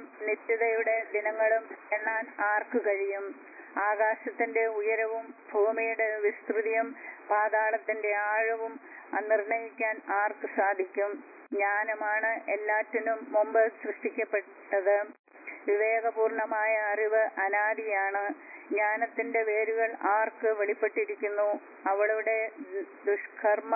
നിത്യതയുടെ ദിനങ്ങളും എണ്ണാൻ ആർക്ക് കഴിയും ആകാശത്തിന്റെ ഉയരവും ഭൂമിയുടെ വിസ്തൃതിയും പാതാളത്തിന്റെ ആഴവും നിർണയിക്കാൻ ആർക്ക് സാധിക്കും ജ്ഞാനമാണ് എല്ലാറ്റിനും മുമ്പ് സൃഷ്ടിക്കപ്പെട്ടത് വിവേകപൂർണമായ അറിവ് അനാദിയാണ് ജ്ഞാനത്തിന്റെ വേരുകൾ ആർക്ക് വെളിപ്പെട്ടിരിക്കുന്നു അവളുടെ ദുഷ്കർമ്മ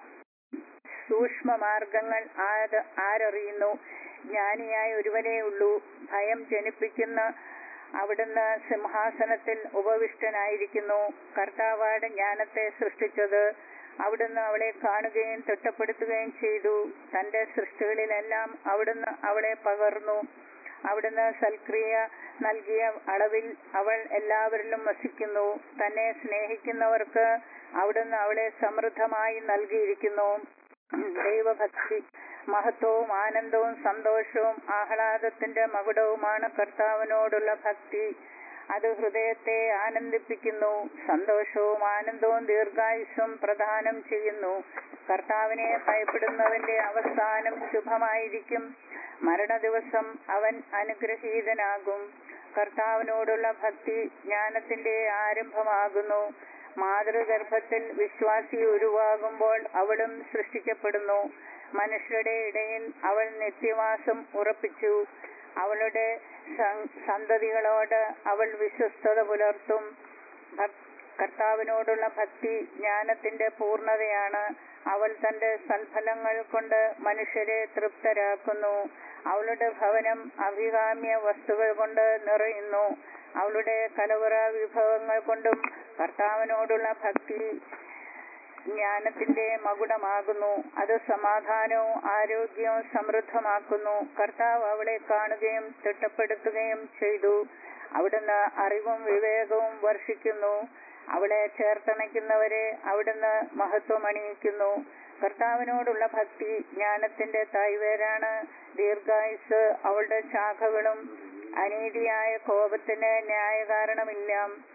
സൂക്ഷ്മ മാർഗങ്ങൾ ആര് ആരറിയുന്നു ജ്ഞാനിയായ ഒരുവനേ ഉള്ളൂ ഭയം ജനിപ്പിക്കുന്ന അവിടുന്ന് സിംഹാസനത്തിൽ ഉപവിഷ്ടനായിരിക്കുന്നു കർത്താവാട് ജ്ഞാനത്തെ സൃഷ്ടിച്ചത് അവിടുന്ന് അവളെ കാണുകയും തിട്ടപ്പെടുത്തുകയും ചെയ്തു തന്റെ സൃഷ്ടികളിലെല്ലാം അവിടുന്ന് അവളെ പകർന്നു അവിടുന്ന് സൽക്രിയ നൽകിയ അളവിൽ അവൾ എല്ലാവരിലും വസിക്കുന്നു തന്നെ സ്നേഹിക്കുന്നവർക്ക് അവിടുന്ന് അവളെ സമൃദ്ധമായി നൽകിയിരിക്കുന്നു ദൈവഭക്തി മഹത്വവും ആനന്ദവും സന്തോഷവും ആഹ്ലാദത്തിന്റെ മകുടവുമാണ് കർത്താവിനോടുള്ള ഭക്തി അത് ഹൃദയത്തെ ആനന്ദിപ്പിക്കുന്നു സന്തോഷവും ആനന്ദവും ദീർഘായുസ്സും പ്രദാനം ചെയ്യുന്നു കർത്താവിനെ ഭയപ്പെടുന്നവന്റെ അവസാനം ശുഭമായിരിക്കും മരണദിവസം അവൻ അനുഗ്രഹീതനാകും കർത്താവിനോടുള്ള ഭക്തി ജ്ഞാനത്തിന്റെ ആരംഭമാകുന്നു മാതൃഗർഭത്തിൽ വിശ്വാസി ഉരുവാകുമ്പോൾ അവളും സൃഷ്ടിക്കപ്പെടുന്നു മനുഷ്യരുടെ ഇടയിൽ അവൾ നിത്യവാസം ഉറപ്പിച്ചു അവളുടെ സന്തതികളോട് അവൾ വിശ്വസ്തത പുലർത്തും കർത്താവിനോടുള്ള ഭക്തി ജ്ഞാനത്തിന്റെ പൂർണ്ണതയാണ് അവൾ തന്റെ സൽഫലങ്ങൾ കൊണ്ട് മനുഷ്യരെ തൃപ്തരാക്കുന്നു അവളുടെ ഭവനം അഭികാമ്യ വസ്തുക്കൾ കൊണ്ട് നിറയുന്നു അവളുടെ കലവറ വിഭവങ്ങൾ കൊണ്ടും കർത്താവിനോടുള്ള ഭക്തി ജ്ഞാനത്തിന്റെ മകുടമാകുന്നു അത് സമാധാനവും ആരോഗ്യവും സമൃദ്ധമാക്കുന്നു കർത്താവ് അവളെ കാണുകയും തിട്ടപ്പെടുത്തുകയും ചെയ്തു അവിടുന്ന് അറിവും വിവേകവും വർഷിക്കുന്നു അവളെ ചേർത്തണയ്ക്കുന്നവരെ അവിടുന്ന് മഹത്വമണിയിക്കുന്നു കർത്താവിനോടുള്ള ഭക്തി ജ്ഞാനത്തിന്റെ തായ്വേരാണ് ദീർഘായുസ് അവളുടെ ശാഖകളും അനീതിയായ കോപത്തിന് ന്യായകാരണമില്ല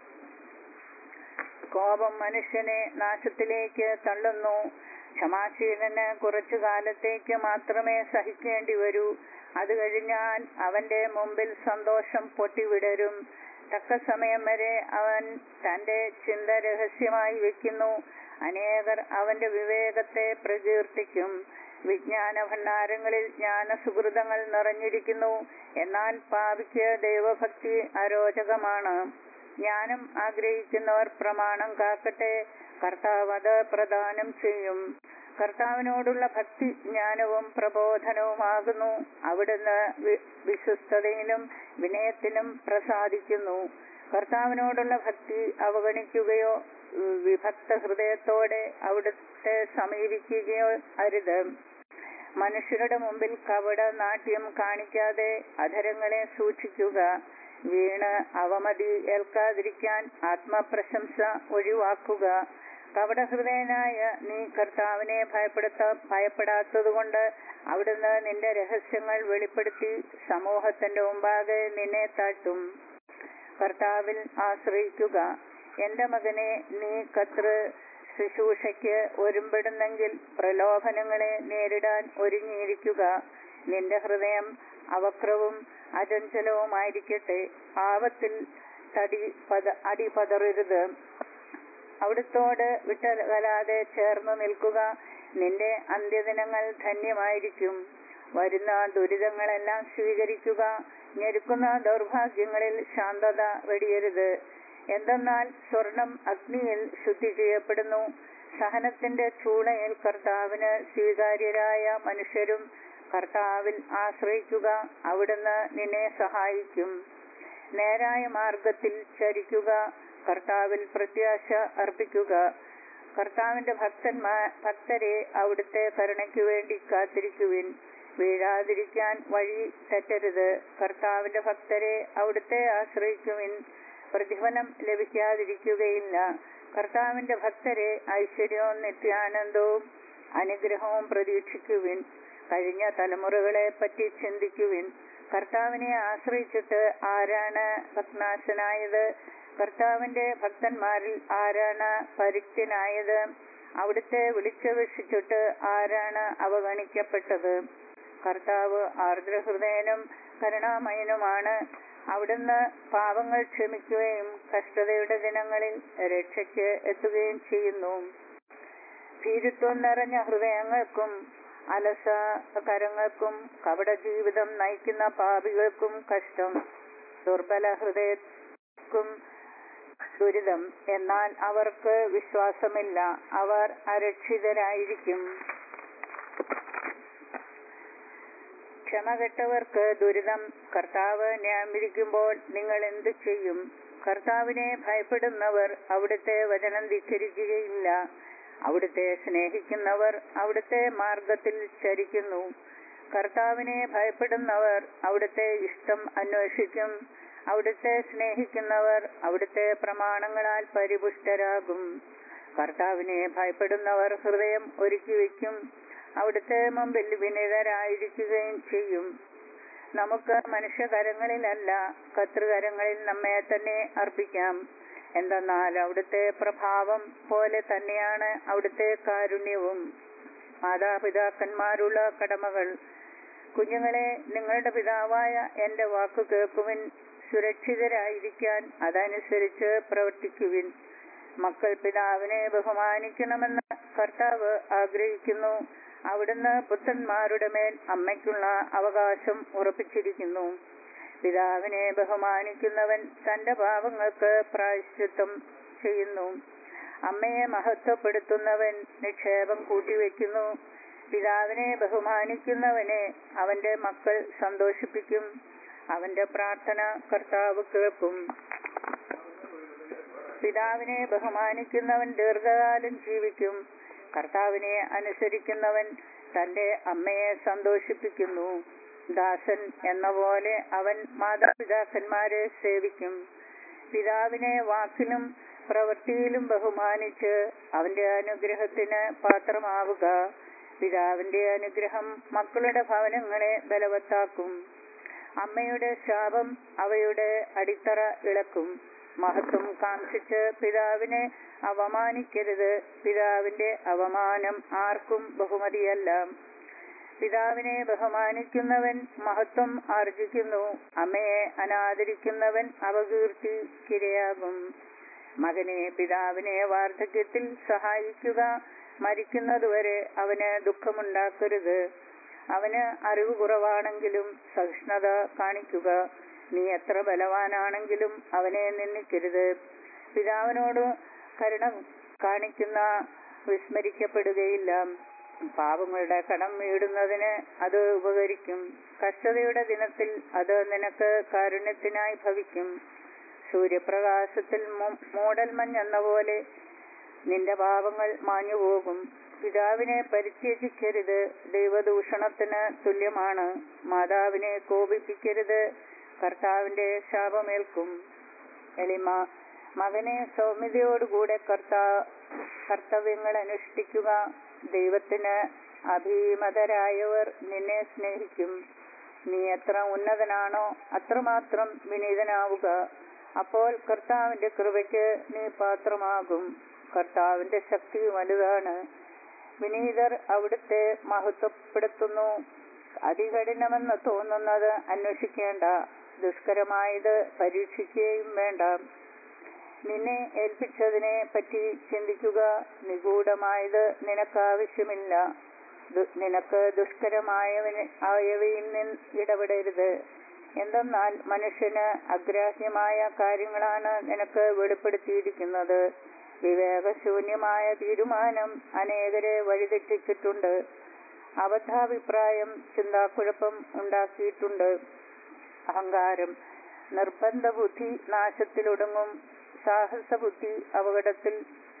കോപം മനുഷ്യനെ നാശത്തിലേക്ക് തള്ളുന്നു ക്ഷമാശീലന് കുറച്ചു കാലത്തേക്ക് മാത്രമേ സഹിക്കേണ്ടി വരൂ അത് കഴിഞ്ഞാൽ അവന്റെ മുമ്പിൽ സന്തോഷം പൊട്ടിവിടരും തക്ക സമയം വരെ അവൻ തന്റെ ചിന്ത രഹസ്യമായി വെക്കുന്നു അനേകർ അവന്റെ വിവേകത്തെ പ്രകീർത്തിക്കും വിജ്ഞാന ഭണ്ഡാരങ്ങളിൽ ജ്ഞാന സുഹൃതങ്ങൾ നിറഞ്ഞിരിക്കുന്നു എന്നാൽ പാപിക്ക് ദൈവഭക്തി അരോചകമാണ് ജ്ഞാനം ആഗ്രഹിക്കുന്നവർ പ്രമാണം കാക്കട്ടെ കർത്താവ് അത് പ്രദാനം ചെയ്യും കർത്താവിനോടുള്ള ഭക്തി ജ്ഞാനവും പ്രബോധനവുമാകുന്നു അവിടുന്ന് വിശ്വസ്തതയിലും വിനയത്തിലും പ്രസാദിക്കുന്നു കർത്താവിനോടുള്ള ഭക്തി അവഗണിക്കുകയോ വിഭക്ത ഹൃദയത്തോടെ അവിടുത്തെ സമീപിക്കുകയോ അരുത് മനുഷ്യരുടെ മുമ്പിൽ കപട നാട്യം കാണിക്കാതെ അധരങ്ങളെ സൂക്ഷിക്കുക വീണ് അവമതി ഏൽക്കാതിരിക്കാൻ ആത്മപ്രശംസ ഒഴിവാക്കുക കപടഹൃദയനായ നീ കർത്താവിനെ ഭയപ്പെടുത്ത ഭയപ്പെടാത്തതുകൊണ്ട് അവിടുന്ന് നിന്റെ രഹസ്യങ്ങൾ വെളിപ്പെടുത്തി സമൂഹത്തിന്റെ മുമ്പാകെ നിന്നെ താഴ്ത്തും കർത്താവിൽ ആശ്രയിക്കുക എന്റെ മകനെ നീ കത്ര ശുശ്രൂഷയ്ക്ക് ഒരുമ്പെടുന്നെങ്കിൽ പ്രലോഭനങ്ങളെ നേരിടാൻ ഒരുങ്ങിയിരിക്കുക നിന്റെ ഹൃദയം അവക്രവും അചഞ്ചലവുമായിരിക്കട്ടെ ആപത്തിൽ തടി പത അടി പതറരുത് അവിടുത്തോട് വിട്ടകലാതെ ചേർന്ന് നിൽക്കുക നിന്റെ അന്ത്യദിനങ്ങൾ ധന്യമായിരിക്കും വരുന്ന ദുരിതങ്ങളെല്ലാം സ്വീകരിക്കുക ഞെരുക്കുന്ന ദൗർഭാഗ്യങ്ങളിൽ ശാന്തത വെടിയരുത് എന്തെന്നാൽ സ്വർണം അഗ്നിയിൽ ശുദ്ധി ചെയ്യപ്പെടുന്നു സഹനത്തിന്റെ ചൂളയിൽ കർത്താവിന് സ്വീകാര്യരായ മനുഷ്യരും കർത്താവിൽ ആശ്രയിക്കുക അവിടുന്ന് നിന്നെ സഹായിക്കും നേരായ മാർഗത്തിൽ ചരിക്കുക കർത്താവിൽ പ്രത്യാശ അർപ്പിക്കുക കർത്താവിന്റെ ഭക്തന്മാർ ഭക്തരെ അവിടുത്തെ കരുണയ്ക്ക് വേണ്ടി കാത്തിരിക്കുവിൻ വീഴാതിരിക്കാൻ വഴി തെറ്റരുത് കർത്താവിന്റെ ഭക്തരെ അവിടുത്തെ ആശ്രയിക്കുവിൻ പ്രതിഫലം ലഭിക്കാതിരിക്കുകയില്ല കർത്താവിന്റെ ഭക്തരെ ഐശ്വര്യവും നിത്യാനന്ദവും അനുഗ്രഹവും പ്രതീക്ഷിക്കുവിൻ കഴിഞ്ഞ തലമുറകളെ പറ്റി ചിന്തിക്കുവിൻ കർത്താവിനെ ആശ്രയിച്ചിട്ട് ആരാണ് ഭഗ്നാശനായത് കർത്താവിന്റെ ഭക്തന്മാരിൽ ആരാണ് പരിക്തനായത് അവിടുത്തെ വിളിച്ചപേക്ഷിച്ചിട്ട് ആരാണ് അവഗണിക്കപ്പെട്ടത് കർത്താവ് ആർദ്രഹൃദയനും കരുണാമയനുമാണ് അവിടുന്ന് പാപങ്ങൾ ക്ഷമിക്കുകയും കഷ്ടതയുടെ ദിനങ്ങളിൽ രക്ഷയ്ക്ക് എത്തുകയും ചെയ്യുന്നു ഭീരുത്വം നിറഞ്ഞ ഹൃദയങ്ങൾക്കും അലസ കരങ്ങൾക്കും കപട ജീവിതം നയിക്കുന്ന പാപികൾക്കും കഷ്ടം ദുർബല ഹൃദയക്കും ദുരിതം എന്നാൽ അവർക്ക് വിശ്വാസമില്ല അവർ അരക്ഷിതരായിരിക്കും ക്ഷമകെട്ടവർക്ക് ദുരിതം കർത്താവ് ന്യായം വിധിക്കുമ്പോൾ നിങ്ങൾ എന്തു ചെയ്യും കർത്താവിനെ ഭയപ്പെടുന്നവർ അവിടുത്തെ വചനം ധിക്കരിക്കുകയില്ല അവിടുത്തെ സ്നേഹിക്കുന്നവർ അവിടുത്തെ മാർഗത്തിൽ ചരിക്കുന്നു കർത്താവിനെ ഭയപ്പെടുന്നവർ അവിടുത്തെ ഇഷ്ടം അന്വേഷിക്കും അവിടുത്തെ സ്നേഹിക്കുന്നവർ അവിടുത്തെ പ്രമാണങ്ങളാൽ പരിപുഷ്ടരാകും കർത്താവിനെ ഭയപ്പെടുന്നവർ ഹൃദയം ഒരുക്കി വയ്ക്കും അവിടുത്തെ മുമ്പിൽ വിനീതരായിരിക്കുകയും ചെയ്യും നമുക്ക് മനുഷ്യകരങ്ങളിലല്ല കർത്തൃകരങ്ങളിൽ നമ്മെ തന്നെ അർപ്പിക്കാം എന്തെന്നാൽ അവിടുത്തെ പ്രഭാവം പോലെ തന്നെയാണ് അവിടുത്തെ കാരുണ്യവും മാതാപിതാക്കന്മാരുള്ള കടമകൾ കുഞ്ഞുങ്ങളെ നിങ്ങളുടെ പിതാവായ എന്റെ വാക്കു കേൾക്കുവിൻ സുരക്ഷിതരായിരിക്കാൻ അതനുസരിച്ച് പ്രവർത്തിക്കുവിൻ മക്കൾ പിതാവിനെ ബഹുമാനിക്കണമെന്ന് കർത്താവ് ആഗ്രഹിക്കുന്നു അവിടുന്ന് പുത്രന്മാരുടെ മേൽ അമ്മയ്ക്കുള്ള അവകാശം ഉറപ്പിച്ചിരിക്കുന്നു പിതാവിനെ ബഹുമാനിക്കുന്നവൻ തന്റെ പാപങ്ങൾക്ക് പ്രായശ്ചിത്തം ചെയ്യുന്നു അമ്മയെ മഹത്വപ്പെടുത്തുന്നവൻ നിക്ഷേപം കൂട്ടിവെക്കുന്നു പിതാവിനെ ബഹുമാനിക്കുന്നവനെ അവന്റെ മക്കൾ സന്തോഷിപ്പിക്കും അവന്റെ പ്രാർത്ഥന കർത്താവ് കേൾക്കും പിതാവിനെ ബഹുമാനിക്കുന്നവൻ ദീർഘകാലം ജീവിക്കും കർത്താവിനെ അനുസരിക്കുന്നവൻ തന്റെ അമ്മയെ സന്തോഷിപ്പിക്കുന്നു ദാസൻ എന്ന പോലെ അവൻ മാതാപിതാക്കന്മാരെ സേവിക്കും പിതാവിനെ വാക്കിലും പ്രവൃത്തിയിലും ബഹുമാനിച്ച് അവന്റെ അനുഗ്രഹത്തിന് പാത്രമാവുക പിതാവിന്റെ അനുഗ്രഹം മക്കളുടെ ഭവനങ്ങളെ ബലവത്താക്കും അമ്മയുടെ ശാപം അവയുടെ അടിത്തറ ഇളക്കും മഹത്വം കാംക്ഷിച്ച് പിതാവിനെ അവമാനിക്കരുത് പിതാവിന്റെ അവമാനം ആർക്കും ബഹുമതിയല്ല പിതാവിനെ ബഹുമാനിക്കുന്നവൻ മഹത്വം ആർജിക്കുന്നു അമ്മയെ അനാദരിക്കുന്നവൻ അപകീർത്തിക്കിരയാകും മകനെ പിതാവിനെ വാർദ്ധക്യത്തിൽ സഹായിക്കുക മരിക്കുന്നതുവരെ അവന് ദുഃഖമുണ്ടാക്കരുത് അവന് അറിവ് കുറവാണെങ്കിലും സഹിഷ്ണുത കാണിക്കുക നീ എത്ര ബലവാനാണെങ്കിലും അവനെ നിന്ദിക്കരുത് പിതാവിനോട് കരുണ കാണിക്കുന്ന വിസ്മരിക്കപ്പെടുകയില്ല പാപങ്ങളുടെ കടം വീടുന്നതിന് അത് ഉപകരിക്കും കഷ്ടതയുടെ ദിനത്തിൽ അത് നിനക്ക് കാരുണ്യത്തിനായി ഭവിക്കും സൂര്യപ്രകാശത്തിൽ മൂടൽമഞ്ഞെന്ന പോലെ നിന്റെ പാപങ്ങൾ മാഞ്ഞുപോകും പിതാവിനെ പരിത്യജിക്കരുത് ദൈവദൂഷണത്തിന് തുല്യമാണ് മാതാവിനെ കോപിപ്പിക്കരുത് കർത്താവിന്റെ ശാപമേൽക്കും എളിമ മകനെ സൗമ്യതയോടുകൂടെ കർത്താ കർത്തവ്യങ്ങൾ അനുഷ്ഠിക്കുക ദൈവത്തിന് അഭിമതരായവർ നിന്നെ സ്നേഹിക്കും നീ എത്ര ഉന്നതനാണോ അത്രമാത്രം വിനീതനാവുക അപ്പോൾ കർത്താവിന്റെ കൃപയ്ക്ക് നീ പാത്രമാകും കർത്താവിന്റെ ശക്തി വലുതാണ് വിനീതർ അവിടുത്തെ മഹത്വപ്പെടുത്തുന്നു അതികഠിനമെന്ന് തോന്നുന്നത് അന്വേഷിക്കേണ്ട ദുഷ്കരമായത് പരീക്ഷിക്കുകയും വേണ്ട നിന്നെ ഏൽപ്പിച്ചതിനെ പറ്റി ചിന്തിക്കുക നിഗൂഢമായത് നിനക്കാവശ്യമില്ല നിനക്ക് ദുഷ്കരമായവന് ആയവയിൽ നിന്ന് ഇടപെടരുത് എന്തെന്നാൽ മനുഷ്യന് അഗ്രാഹ്യമായ കാര്യങ്ങളാണ് നിനക്ക് വെളിപ്പെടുത്തിയിരിക്കുന്നത് വിവേകശൂന്യമായ തീരുമാനം അനേകരെ വഴിതെറ്റിച്ചിട്ടുണ്ട് അബദ്ധാഭിപ്രായം ചിന്താക്കുഴപ്പം ഉണ്ടാക്കിയിട്ടുണ്ട് അഹങ്കാരം നിർബന്ധ ബുദ്ധി നാശത്തിലൊടുങ്ങും സാഹസബുദ്ധി അപകടത്തിൽ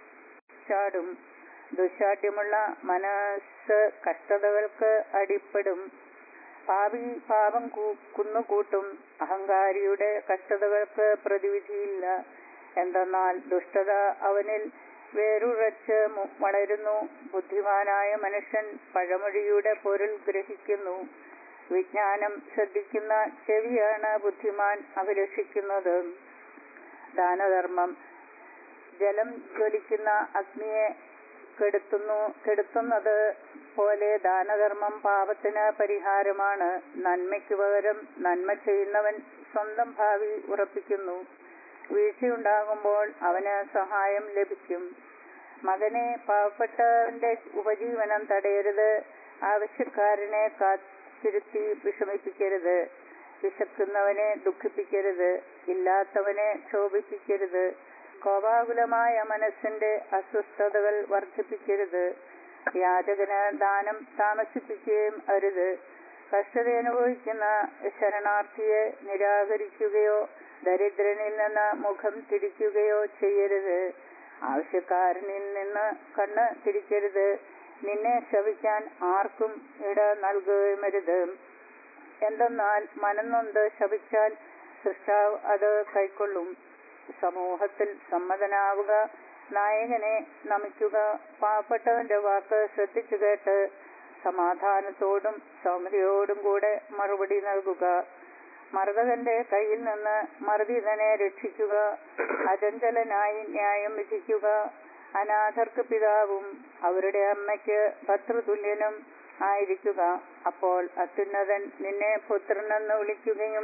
ചാടും ദുശാഠ്യമുള്ള മനസ്സ് കഷ്ടതകൾക്ക് അടിപ്പെടും പാപി പാപം കുന്നുകൂട്ടും അഹങ്കാരിയുടെ കഷ്ടതകൾക്ക് പ്രതിവിധിയില്ല എന്തെന്നാൽ ദുഷ്ടത അവനിൽ വേരുറച്ച് വളരുന്നു ബുദ്ധിമാനായ മനുഷ്യൻ പഴമൊഴിയുടെ പൊരുൾ ഗ്രഹിക്കുന്നു വിജ്ഞാനം ശ്രദ്ധിക്കുന്ന ചെവിയാണ് ബുദ്ധിമാൻ അഭിലഷിക്കുന്നത് ദാനധർമ്മം ജലം ജ്വലിക്കുന്ന അഗ്നിയെ കെടുത്തുന്നു കെടുത്തുന്നത് പോലെ ദാനധർമ്മം പാപത്തിന് പരിഹാരമാണ് നന്മയ്ക്ക് പകരം നന്മ ചെയ്യുന്നവൻ സ്വന്തം ഭാവി ഉറപ്പിക്കുന്നു വീഴ്ചയുണ്ടാകുമ്പോൾ അവന് സഹായം ലഭിക്കും മകനെ പാവപ്പെട്ടവന്റെ ഉപജീവനം തടയരുത് ആവശ്യക്കാരനെ കാത്തിരുത്തി വിഷമിപ്പിക്കരുത് വിശക്കുന്നവനെ ദുഃഖിപ്പിക്കരുത് ഇല്ലാത്തവനെ ക്ഷോഭിപ്പിക്കരുത് കോപാകുലമായ മനസ്സിന്റെ അസ്വസ്ഥതകൾ വർദ്ധിപ്പിക്കരുത് യാചകന് ദാനം താമസിപ്പിക്കുകയും അരുത് കഷ്ടത അനുഭവിക്കുന്ന ശരണാർത്ഥിയെ നിരാകരിക്കുകയോ ദരിദ്രനിൽ നിന്ന് മുഖം തിരിക്കുകയോ ചെയ്യരുത് ആവശ്യക്കാരനിൽ നിന്ന് കണ്ണ് തിരിക്കരുത് നിന്നെ ശവിക്കാൻ ആർക്കും ഇട നൽകുകയുമരുത് എന്തെന്നാൽ മനംനൊന്ത് ശപിച്ചാൽ സൃഷ്ടാവ് അത് കൈക്കൊള്ളും സമൂഹത്തിൽ സമ്മതനാവുക നായകനെ നമിക്കുക പാവപ്പെട്ടവന്റെ വാക്ക് ശ്രദ്ധിച്ചു കേട്ട് സമാധാനത്തോടും സൗമ്യതയോടും കൂടെ മറുപടി നൽകുക മർദ്ദകന്റെ കയ്യിൽ നിന്ന് മർദ്ദിതനെ രക്ഷിക്കുക അചഞ്ചലനായി ന്യായം വിധിക്കുക അനാഥർക്ക് പിതാവും അവരുടെ അമ്മയ്ക്ക് ഭർത്തൃതുല്യനും ആയിരിക്കുക അപ്പോൾ അത്യുന്നതൻ നിന്നെ പുത്രനെന്ന് വിളിക്കുകയും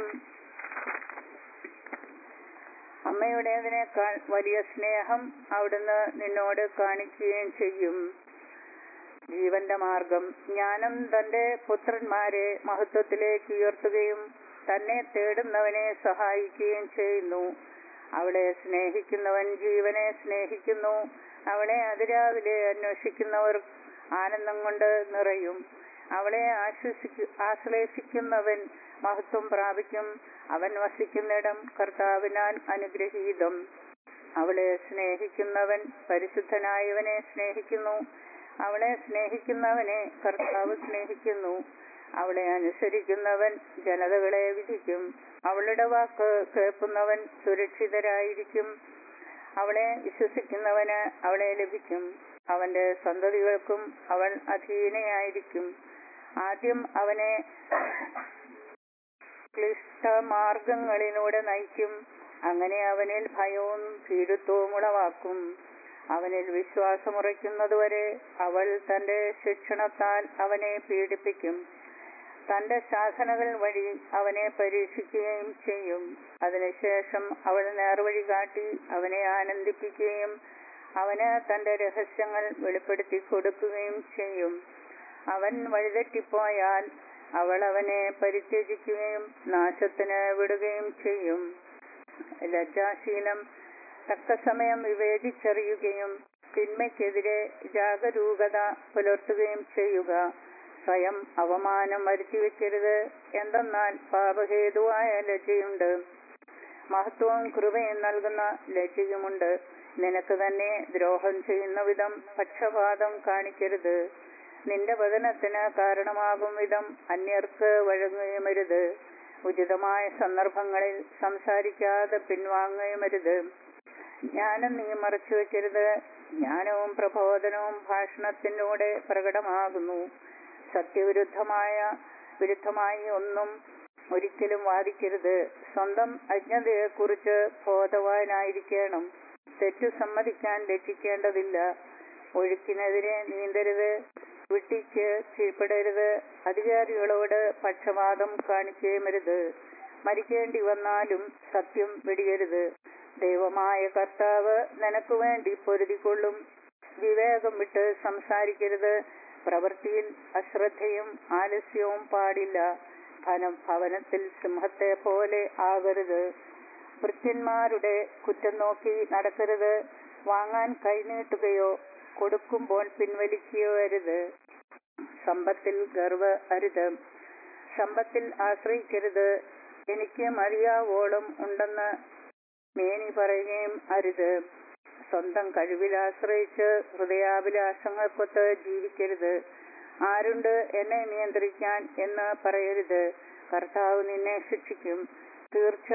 അമ്മയുടേതിനേക്കാൾ വലിയ സ്നേഹം അവിടുന്ന് നിന്നോട് കാണിക്കുകയും ചെയ്യും ജീവന്റെ മാർഗം ജ്ഞാനം തന്റെ പുത്രന്മാരെ മഹത്വത്തിലേക്ക് ഉയർത്തുകയും തന്നെ തേടുന്നവനെ സഹായിക്കുകയും ചെയ്യുന്നു അവളെ സ്നേഹിക്കുന്നവൻ ജീവനെ സ്നേഹിക്കുന്നു അവളെ അതിരാവിലെ അന്വേഷിക്കുന്നവർ ആനന്ദം കൊണ്ട് നിറയും അവളെ ആശ്വസിക്കു ആശ്ലേഷിക്കുന്നവൻ മഹത്വം പ്രാപിക്കും അവൻ വസിക്കുന്നിടം കർത്താവിനാൽ അനുഗ്രഹീതം അവളെ സ്നേഹിക്കുന്നവൻ പരിശുദ്ധനായവനെ സ്നേഹിക്കുന്നു അവളെ സ്നേഹിക്കുന്നവനെ കർത്താവ് സ്നേഹിക്കുന്നു അവളെ അനുസരിക്കുന്നവൻ ജനതകളെ വിധിക്കും അവളുടെ വാക്ക് കേൾക്കുന്നവൻ സുരക്ഷിതരായിരിക്കും അവളെ വിശ്വസിക്കുന്നവന് അവളെ ലഭിക്കും അവന്റെ സന്തതികൾക്കും അവൾ അധീനയായിരിക്കും ആദ്യം അവനെ ക്ലിഷ്ടമാർഗങ്ങളിലൂടെ നയിക്കും അങ്ങനെ അവനിൽ ഭയവും ഭീരുത്വവും ഉളവാക്കും അവനിൽ വിശ്വാസമുറയ്ക്കുന്നതുവരെ അവൾ തന്റെ ശിക്ഷണത്താൽ അവനെ പീഡിപ്പിക്കും തന്റെ സാധനകൾ വഴി അവനെ പരീക്ഷിക്കുകയും ചെയ്യും അതിനുശേഷം അവൾ നേർവഴി കാട്ടി അവനെ ആനന്ദിപ്പിക്കുകയും അവന് തന്റെ രഹസ്യങ്ങൾ വെളിപ്പെടുത്തി കൊടുക്കുകയും ചെയ്യും അവൻ വഴിതെറ്റിപ്പോയാൽ അവൾ അവനെ പരിത്യജിക്കുകയും നാശത്തിന് വിടുകയും ചെയ്യും ലജ്ജാശീലം തക്ക സമയം വിവേചിച്ചറിയുകയും തിന്മയ്ക്കെതിരെ ജാഗരൂകത പുലർത്തുകയും ചെയ്യുക സ്വയം അവമാനം വരുത്തിവെക്കരുത് എന്തെന്നാൽ പാപഹേതുവായ ലജ്ജയുണ്ട് മഹത്വവും കൃപയും നൽകുന്ന ലജ്ജയുമുണ്ട് നിനക്ക് തന്നെ ദ്രോഹം ചെയ്യുന്ന വിധം പക്ഷപാതം കാണിക്കരുത് നിന്റെ വചനത്തിന് കാരണമാകും വിധം അന്യർക്ക് വഴങ്ങുകയുമരുത് ഉചിതമായ സന്ദർഭങ്ങളിൽ സംസാരിക്കാതെ പിൻവാങ്ങുകയുമരുത് ജ്ഞാനം നീ മറച്ചു വയ്ക്കരുത് ജ്ഞാനവും പ്രബോധനവും ഭാഷണത്തിലൂടെ പ്രകടമാകുന്നു സത്യവിരുദ്ധമായ വിരുദ്ധമായി ഒന്നും ഒരിക്കലും വാദിക്കരുത് സ്വന്തം അജ്ഞതയെക്കുറിച്ച് ബോധവാനായിരിക്കണം തെറ്റു സമ്മതിക്കാൻ ലജ്ജിക്കേണ്ടതില്ല ഒഴുക്കിനെതിരെ നീന്തരുത് വിട്ടിക്ക് കീഴ്പ്പെടരുത് അധികാരികളോട് പക്ഷപാതം കാണിക്കുകയുമരുത് മരിക്കേണ്ടി വന്നാലും സത്യം വെടിയരുത് ദൈവമായ കർത്താവ് നിനക്ക് വേണ്ടി പൊരുതിക്കൊള്ളും വിവേകം വിട്ട് സംസാരിക്കരുത് പ്രവൃത്തിയിൽ അശ്രദ്ധയും ആലസ്യവും പാടില്ല ധനം ഭവനത്തിൽ സിംഹത്തെ പോലെ ആകരുത് ഭൃത്യന്മാരുടെ കുറ്റം നോക്കി നടക്കരുത് വാങ്ങാൻ കൈനീട്ടുകയോ കൊടുക്കുമ്പോൾ പിൻവലിക്കുകയോ അരുത് സമ്പത്തിൽ ഗർവ അരുത് സമ്പത്തിൽ ആശ്രയിക്കരുത് എനിക്ക് മതിയാവോളം ഉണ്ടെന്ന് മേനി പറയുകയും അരുത് സ്വന്തം കഴിവിൽ ആശ്രയിച്ച് ഹൃദയാഭിലാഷങ്ങൾക്കൊത്ത് ജീവിക്കരുത് ആരുണ്ട് എന്നെ നിയന്ത്രിക്കാൻ എന്ന് പറയരുത് കർത്താവ് നിന്നെ ശിക്ഷിക്കും തീർച്ച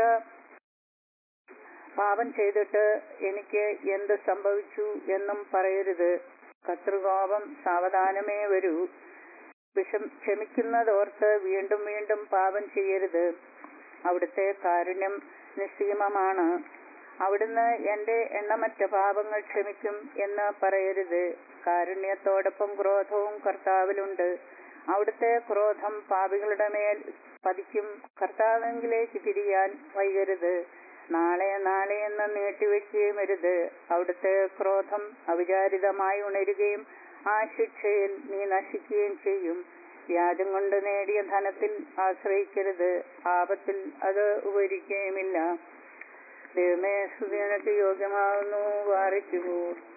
പാപം ചെയ്തിട്ട് എനിക്ക് എന്ത് സംഭവിച്ചു എന്നും പറയരുത് കർത്തൃകോപം സാവധാനമേ വരൂ വിഷം ക്ഷമിക്കുന്നതോർത്ത് വീണ്ടും വീണ്ടും പാപം ചെയ്യരുത് അവിടുത്തെ കാരുണ്യം നിസ്സീമമാണ് അവിടുന്ന് എന്റെ എണ്ണമറ്റ പാപങ്ങൾ ക്ഷമിക്കും എന്ന് പറയരുത് കാരുണ്യത്തോടൊപ്പം ക്രോധവും കർത്താവിലുണ്ട് അവിടുത്തെ ക്രോധം പാപികളുടെ മേൽ പതിക്കും കർത്താവെങ്കിലേക്ക് തിരിയാൻ വൈകരുത് നാളെ നാളെ എന്ന് നീട്ടിവെക്കുകയും അരുത് അവിടുത്തെ ക്രോധം അവിചാരിതമായി ഉണരുകയും ആ ശിക്ഷയിൽ നീ നശിക്കുകയും ചെയ്യും വ്യാജം കൊണ്ട് നേടിയ ധനത്തിൽ ആശ്രയിക്കരുത് ആപത്തിൽ അത് ഉപരിക്കുകയുമില്ല ദൈവമേ സുദിനക്ക് യോഗ്യമാകുന്നു വാറിക്കുമോ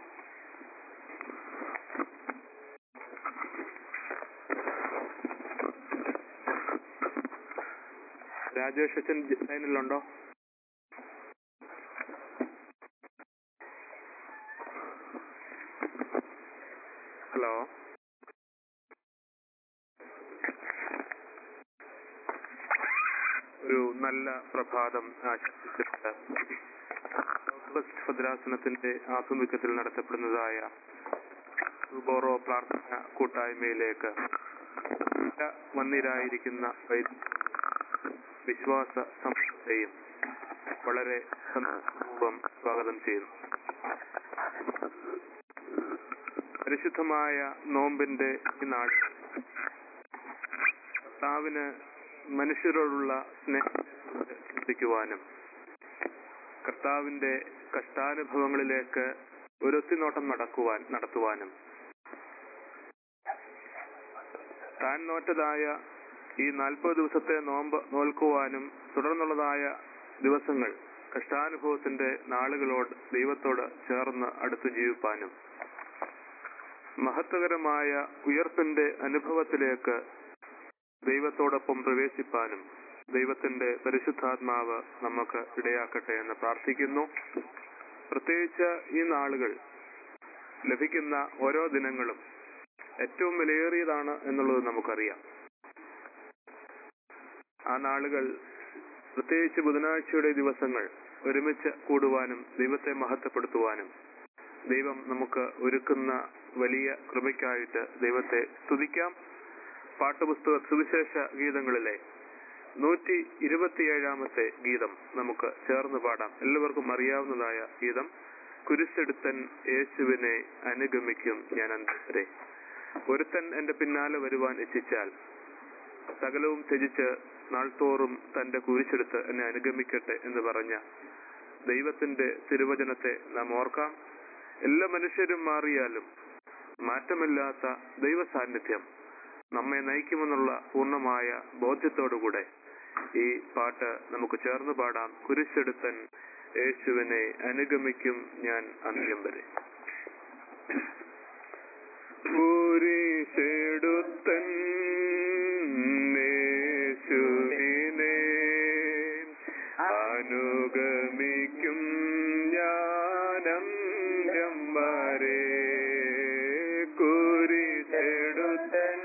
രാജേഷ് അച്ഛൻ ലൈനിലുണ്ടോ ഹലോ ഒരു നല്ല പ്രഭാതം ആശംസിച്ചിട്ട് നോർത്ത് ഭദ്രാസനത്തിന്റെ ആഭിമുഖ്യത്തിൽ നടത്തപ്പെടുന്നതായ സുബോറോ പ്രാർത്ഥന കൂട്ടായ്മയിലേക്ക് വന്നിരായിരിക്കുന്ന വൈദ്യ വിശ്വാസ സമൂഹത്തെയും വളരെ സന്തോഷപൂർവ്വം സ്വാഗതം ചെയ്യുന്നു പരിശുദ്ധമായ നോമ്പിന്റെ ഈ നാൾ കർത്താവിന് മനുഷ്യരോടുള്ള സ്നേഹത്തെ ചിന്തിക്കുവാനും കർത്താവിന്റെ കഷ്ടാനുഭവങ്ങളിലേക്ക് ഒരൊത്തിനോട്ടം നടക്കുവാൻ നടത്തുവാനും താൻ നോറ്റതായ ഈ നാൽപ്പത് ദിവസത്തെ നോമ്പ് നോൽക്കുവാനും തുടർന്നുള്ളതായ ദിവസങ്ങൾ കഷ്ടാനുഭവത്തിന്റെ നാളുകളോട് ദൈവത്തോട് ചേർന്ന് അടുത്തു ജീവിപ്പാനും മഹത്വകരമായ ഉയർപ്പിന്റെ അനുഭവത്തിലേക്ക് ദൈവത്തോടൊപ്പം പ്രവേശിപ്പാനും ദൈവത്തിന്റെ പരിശുദ്ധാത്മാവ് നമുക്ക് ഇടയാക്കട്ടെ എന്ന് പ്രാർത്ഥിക്കുന്നു പ്രത്യേകിച്ച് ഈ നാളുകൾ ലഭിക്കുന്ന ഓരോ ദിനങ്ങളും ഏറ്റവും വിലയേറിയതാണ് എന്നുള്ളത് നമുക്കറിയാം ആ നാളുകൾ പ്രത്യേകിച്ച് ബുധനാഴ്ചയുടെ ദിവസങ്ങൾ ഒരുമിച്ച് കൂടുവാനും ദൈവത്തെ മഹത്വപ്പെടുത്തുവാനും ദൈവം നമുക്ക് ഒരുക്കുന്ന വലിയ കൃപയ്ക്കായിട്ട് ദൈവത്തെ സ്തുതിക്കാം പാട്ടുപുസ്തക സുവിശേഷ ഗീതങ്ങളിലെ നൂറ്റി ഇരുപത്തിയേഴാമത്തെ ഗീതം നമുക്ക് ചേർന്ന് പാടാം എല്ലാവർക്കും അറിയാവുന്നതായ ഗീതം കുരിശെടുത്തൻ യേശുവിനെ അനുഗമിക്കും ഞാൻ അന്തരെ ഒരുത്തൻ എന്റെ പിന്നാലെ വരുവാൻ ഇച്ഛിച്ചാൽ സകലവും ത്യജിച്ച് നാൾത്തോറും തന്റെ കുരിശെടുത്ത് എന്നെ അനുഗമിക്കട്ടെ എന്ന് പറഞ്ഞ ദൈവത്തിന്റെ തിരുവചനത്തെ നാം ഓർക്കാം എല്ലാ മനുഷ്യരും മാറിയാലും മാറ്റമില്ലാത്ത ദൈവ സാന്നിധ്യം നമ്മെ നയിക്കുമെന്നുള്ള പൂർണ്ണമായ ബോധ്യത്തോടുകൂടെ ഈ പാട്ട് നമുക്ക് ചേർന്ന് പാടാം കുരിശെടുത്തൻ യേശുവിനെ അനുഗമിക്കും ഞാൻ അന്ത്യം വരെ കുരിശെടുത്തൻ യേശുവിനെ അനുഗമിക്കും ഞാനന്ത്യം വരെ കുരിശെടുത്തൻ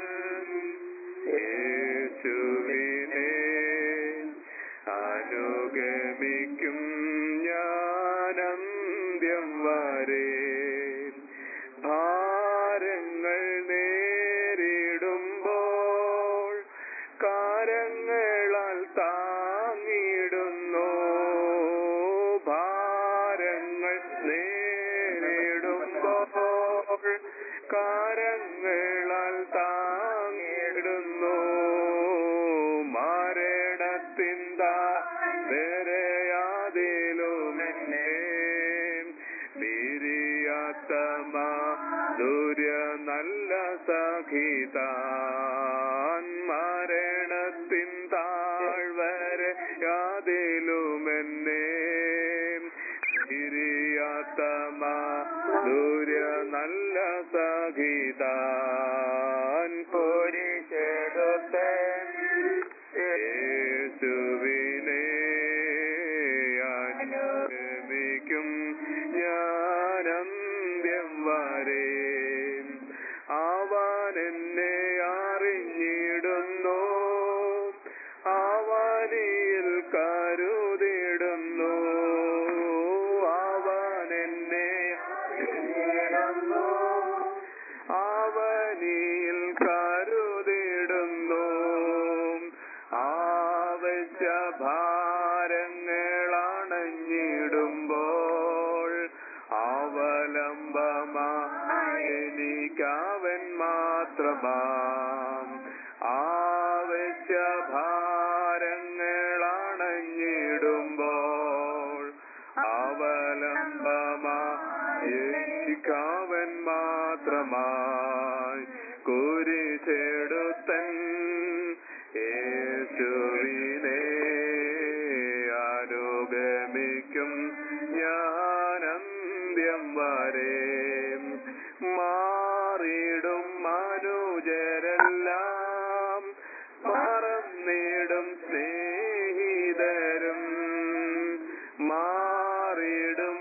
യേശുവിനെ അനുഗമിക്കും ഞാനന്ത്യം വരെ ഭാരങ്ങൾ നേരിടുമ്പോൾ കാരങ്ങളാൽ താങ്ങിടുന്നു ഭാരങ്ങൾ നേരിടുമ്പോൾ കാരങ്ങളാൽ താങ്ങിടുന്നു മരണത്തിന്താ വേറെയാതിലുമെന്നെ പിരിയാത്ത മാധുര്യ നല്ല സഖിതാൻ മരണത്തിൻ താഴ്വരെ യാതിലുമെന്നെ പിരിയാത്ത മാധുര്യ നല്ല സഖിതാൻ പൊരിച്ചെടുത്തൻ യേശുവിനെ അനുഗമിക്കും ഞാനന്ത്യം വരെ അവൻ എന്നെ അറിഞ്ഞിടുന്നു അവനിൽ കരുതിടുന്നു അവൻ എന്നെ അറിഞ്ഞിടുന്നു അവനിൽ കരുതിടുന്നു ആവശ്യ ഭാരങ്ങളണഞ്ഞിടുമ്പോൾ അവലംബമായെനി മാത്രമാം ആവശ്യ ഭാരങ്ങളണഞ്ഞിടുമ്പോൾ അവലംബമാവൻ മാത്രമായി കുരിശെടുത്തൻ യേശുവിനെ അനുഗമിക്കും ഞാനന്ത്യം വരെ മാറിടും മനുജരെല്ലാം മറന്നിടും സ്നേഹിതരും മാറിടും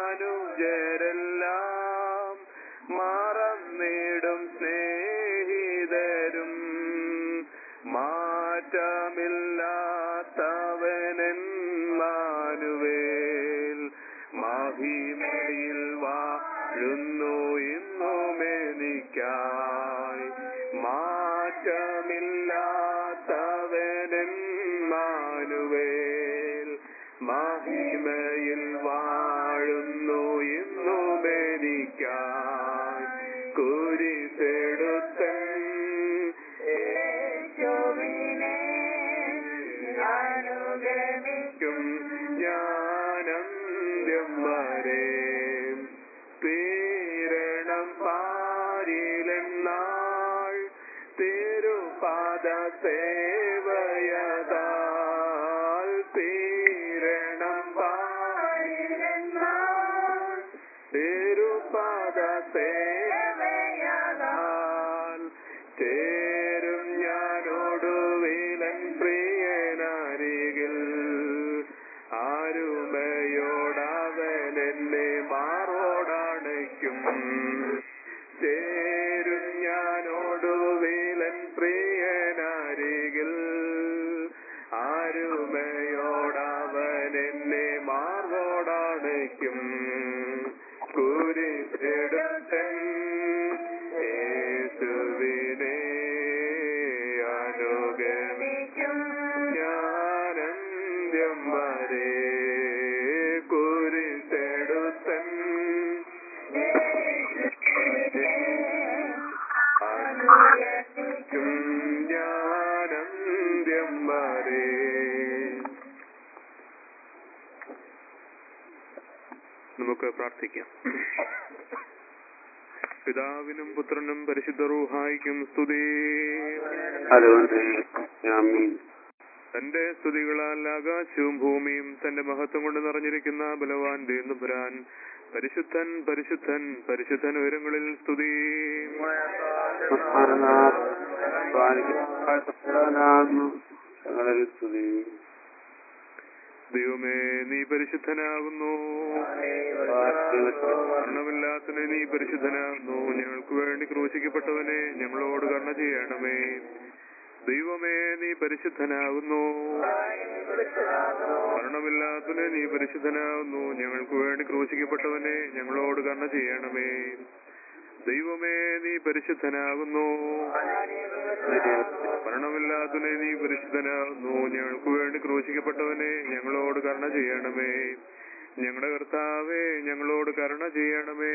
മനുജരെല്ലാം മറന്നിടും സ്നേഹിതരും മാറ്റമില്ലാത്തവനൻ മാനുവേൽ മഹിമയിൽ വാഴുന്നു ഇന്നുമെനിക്കായി മാറ്റമില്ലാത്തവനൻ മാനുവേൽ മഹിമയിൽ വാഴുന്നു ഇന്നുമെനിക്കായി കുരിശെടുത്തൻ യേശുവിനെ അനുഗമിക്കും ഞാനന്ത്യം വരെ തീരണം പാരിലെന്നാൾ തിരുപാദ സേവയതാൽ തീരണം പാരിലെന്നാൾ തിരുപാദ സേവയതാൽ ചേരും ഞാനോടുവിലൻ പ്രിയനരികിൽ ആരുമയോടവൻ എന്നെ മാറോടണയ്ക്കും ചേരും ഞാനോടുവിലൻ പ്രിയനരികിൽ ആരുമയോടവൻ എന്നെ മാറോടണയ്ക്കും കുരിശെടുത്തൻ യേശുവിനെ അനുഗമിക്കും ഞാനന്ത്യം വരെ കുരിശെടുത്തൻ അനുഗമിക്കും ഞാനന്ത്യം വരെ നമുക്ക് പ്രാർത്ഥിക്കാം പിതാവിനും പുത്രനും പരിശുദ്ധ റൂഹായിക്കും സ്തുതി തന്റെ സ്തുതികളാൽ ആകാശവും ഭൂമിയും തന്റെ മഹത്വം കൊണ്ട് നിറഞ്ഞിരിക്കുന്ന ബലവാൻ ദേന്നുപുരാൻ പരിശുദ്ധൻ പരിശുദ്ധൻ പരിശുദ്ധൻ ഉയരങ്ങളിൽ സ്തുതി ദൈവമേ നീ പരിശുദ്ധനാകുന്നു മരണമില്ലാത്തനെ നീ പരിശുദ്ധനാകുന്നു ഞങ്ങൾക്ക് വേണ്ടി ക്രൂശിക്കപ്പെട്ടവനെ ഞങ്ങളോട് കരുണ ചെയ്യണമേ ദൈവമേ നീ പരിശുദ്ധനാകുന്നു മരണമില്ലാത്തനെ നീ പരിശുദ്ധനാകുന്നു ഞങ്ങൾക്ക് വേണ്ടി ക്രൂശിക്കപ്പെട്ടവനെ ഞങ്ങളോട് കരുണ ചെയ്യണമേ ദൈവമേ നീ പരിശുദ്ധനാകുന്നു മരണമില്ലാത്തനെ നീ പരിശുദ്ധനാകുന്നു ഞങ്ങൾക്ക് വേണ്ടി ക്രൂശിക്കപ്പെട്ടവനെ ഞങ്ങളോട് കരുണ ചെയ്യണമേ ഞങ്ങളുടെ കർത്താവേ ഞങ്ങളോട് കരുണ ചെയ്യണമേ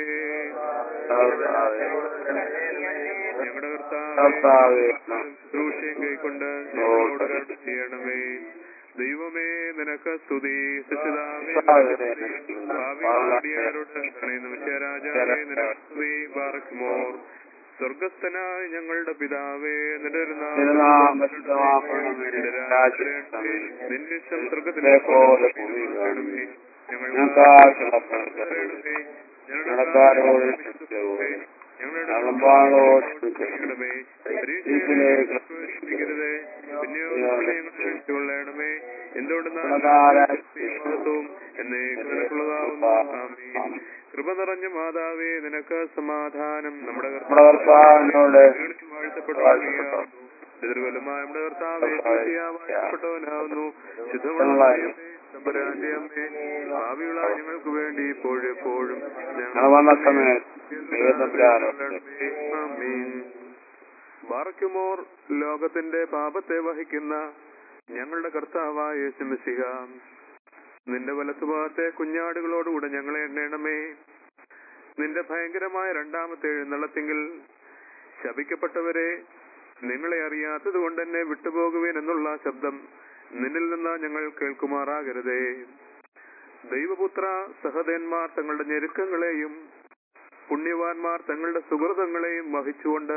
ഞങ്ങളുടെ കർത്താവേ ശുശ്രൂഷയും കൈക്കൊണ്ട് ഞങ്ങളോട് കരുണ ചെയ്യണമേ ദൈവമേ നിനക്ക് സ്തുതി സച്ചിതാവേ ഭാവിയോടിയാരോട് നിമിഷരാജാവേ നിനക്ക് സ്തുതി ബാറക്കുമോർ സ്വർഗസ്ഥനായ ഞങ്ങളുടെ പിതാവേ നിന്റെ ഒരു നാമം നിന്റെ രാജ്യം വരണമേ. നിന്റെ ഇഷ്ടം സ്വർഗത്തിലെ പോലെ ഭൂമിയിലാകണമേ. ഞങ്ങൾക്ക് ആവശ്യമുള്ളവരണമേ. ഞങ്ങളുടെ കടക്കാരോട് ക്ഷമിക്കണമേ. ഞങ്ങളുടെ കടമ്പാളോട് ക്ഷമിക്കണമേ. പരീക്ഷയിലേക്ക് പ്രവേശിപ്പിക്കരുതേ. പിന്നെയോ ഞങ്ങളെ രക്ഷിച്ചുകൊള്ളണമേ. എന്തുകൊണ്ടെന്നാൽ മഹത്വവും എന്നേക്കും നിനക്കുള്ളതാവുന്നു. ആമേൻ. കൃപ നിറഞ്ഞ മാതാവേ നിനക്ക് സമാധാനം നമ്മുടെ നമ്മുടെ കർത്താവിനോട് വാഴ്ത്തപ്പെട്ടവനാകുന്നു എതിർകൊലമായ നമ്മുടെ കർത്താവേ ക്രിസ്തീയ വാഴ്ത്തപ്പെട്ടവനാകുന്നു ശുദ്ധമുള്ള തമ്പുരാന്റെ അമ്മേ ഭാവിയുള്ള ഞങ്ങൾക്ക് വേണ്ടി ഇപ്പോഴും എപ്പോഴും ഞങ്ങൾ വന്ന സമയത്ത് ദൈവത്തമ്പുരാനോട് ആമീൻ. ബാറക്കുമോർ ലോകത്തിന്റെ പാപത്തെ വഹിക്കുന്ന ഞങ്ങളുടെ കർത്താവായ യേശുമിശിഹ നിന്റെ വലത്തുഭാഗത്തെ കുഞ്ഞാടുകളോടുകൂടെ ഞങ്ങളെ എണ്ണണമേ നിന്റെ ഭയങ്കരമായ രണ്ടാമത്തെ എഴുന്നള്ളത്തെങ്കിൽ ശപിക്കപ്പെട്ടവരെ നിങ്ങളെ അറിയാത്തത് കൊണ്ട് എന്നെ വിട്ടുപോകുവേൻ എന്നുള്ള ശബ്ദം നിന്നിൽ നിന്ന് ഞങ്ങൾ കേൾക്കുമാറാകരുതേ ദൈവപുത്ര സഹദേന്മാർ തങ്ങളുടെ ഞെരുക്കങ്ങളെയും പുണ്യവാന്മാർ തങ്ങളുടെ സുഹൃതങ്ങളെയും വഹിച്ചുകൊണ്ട്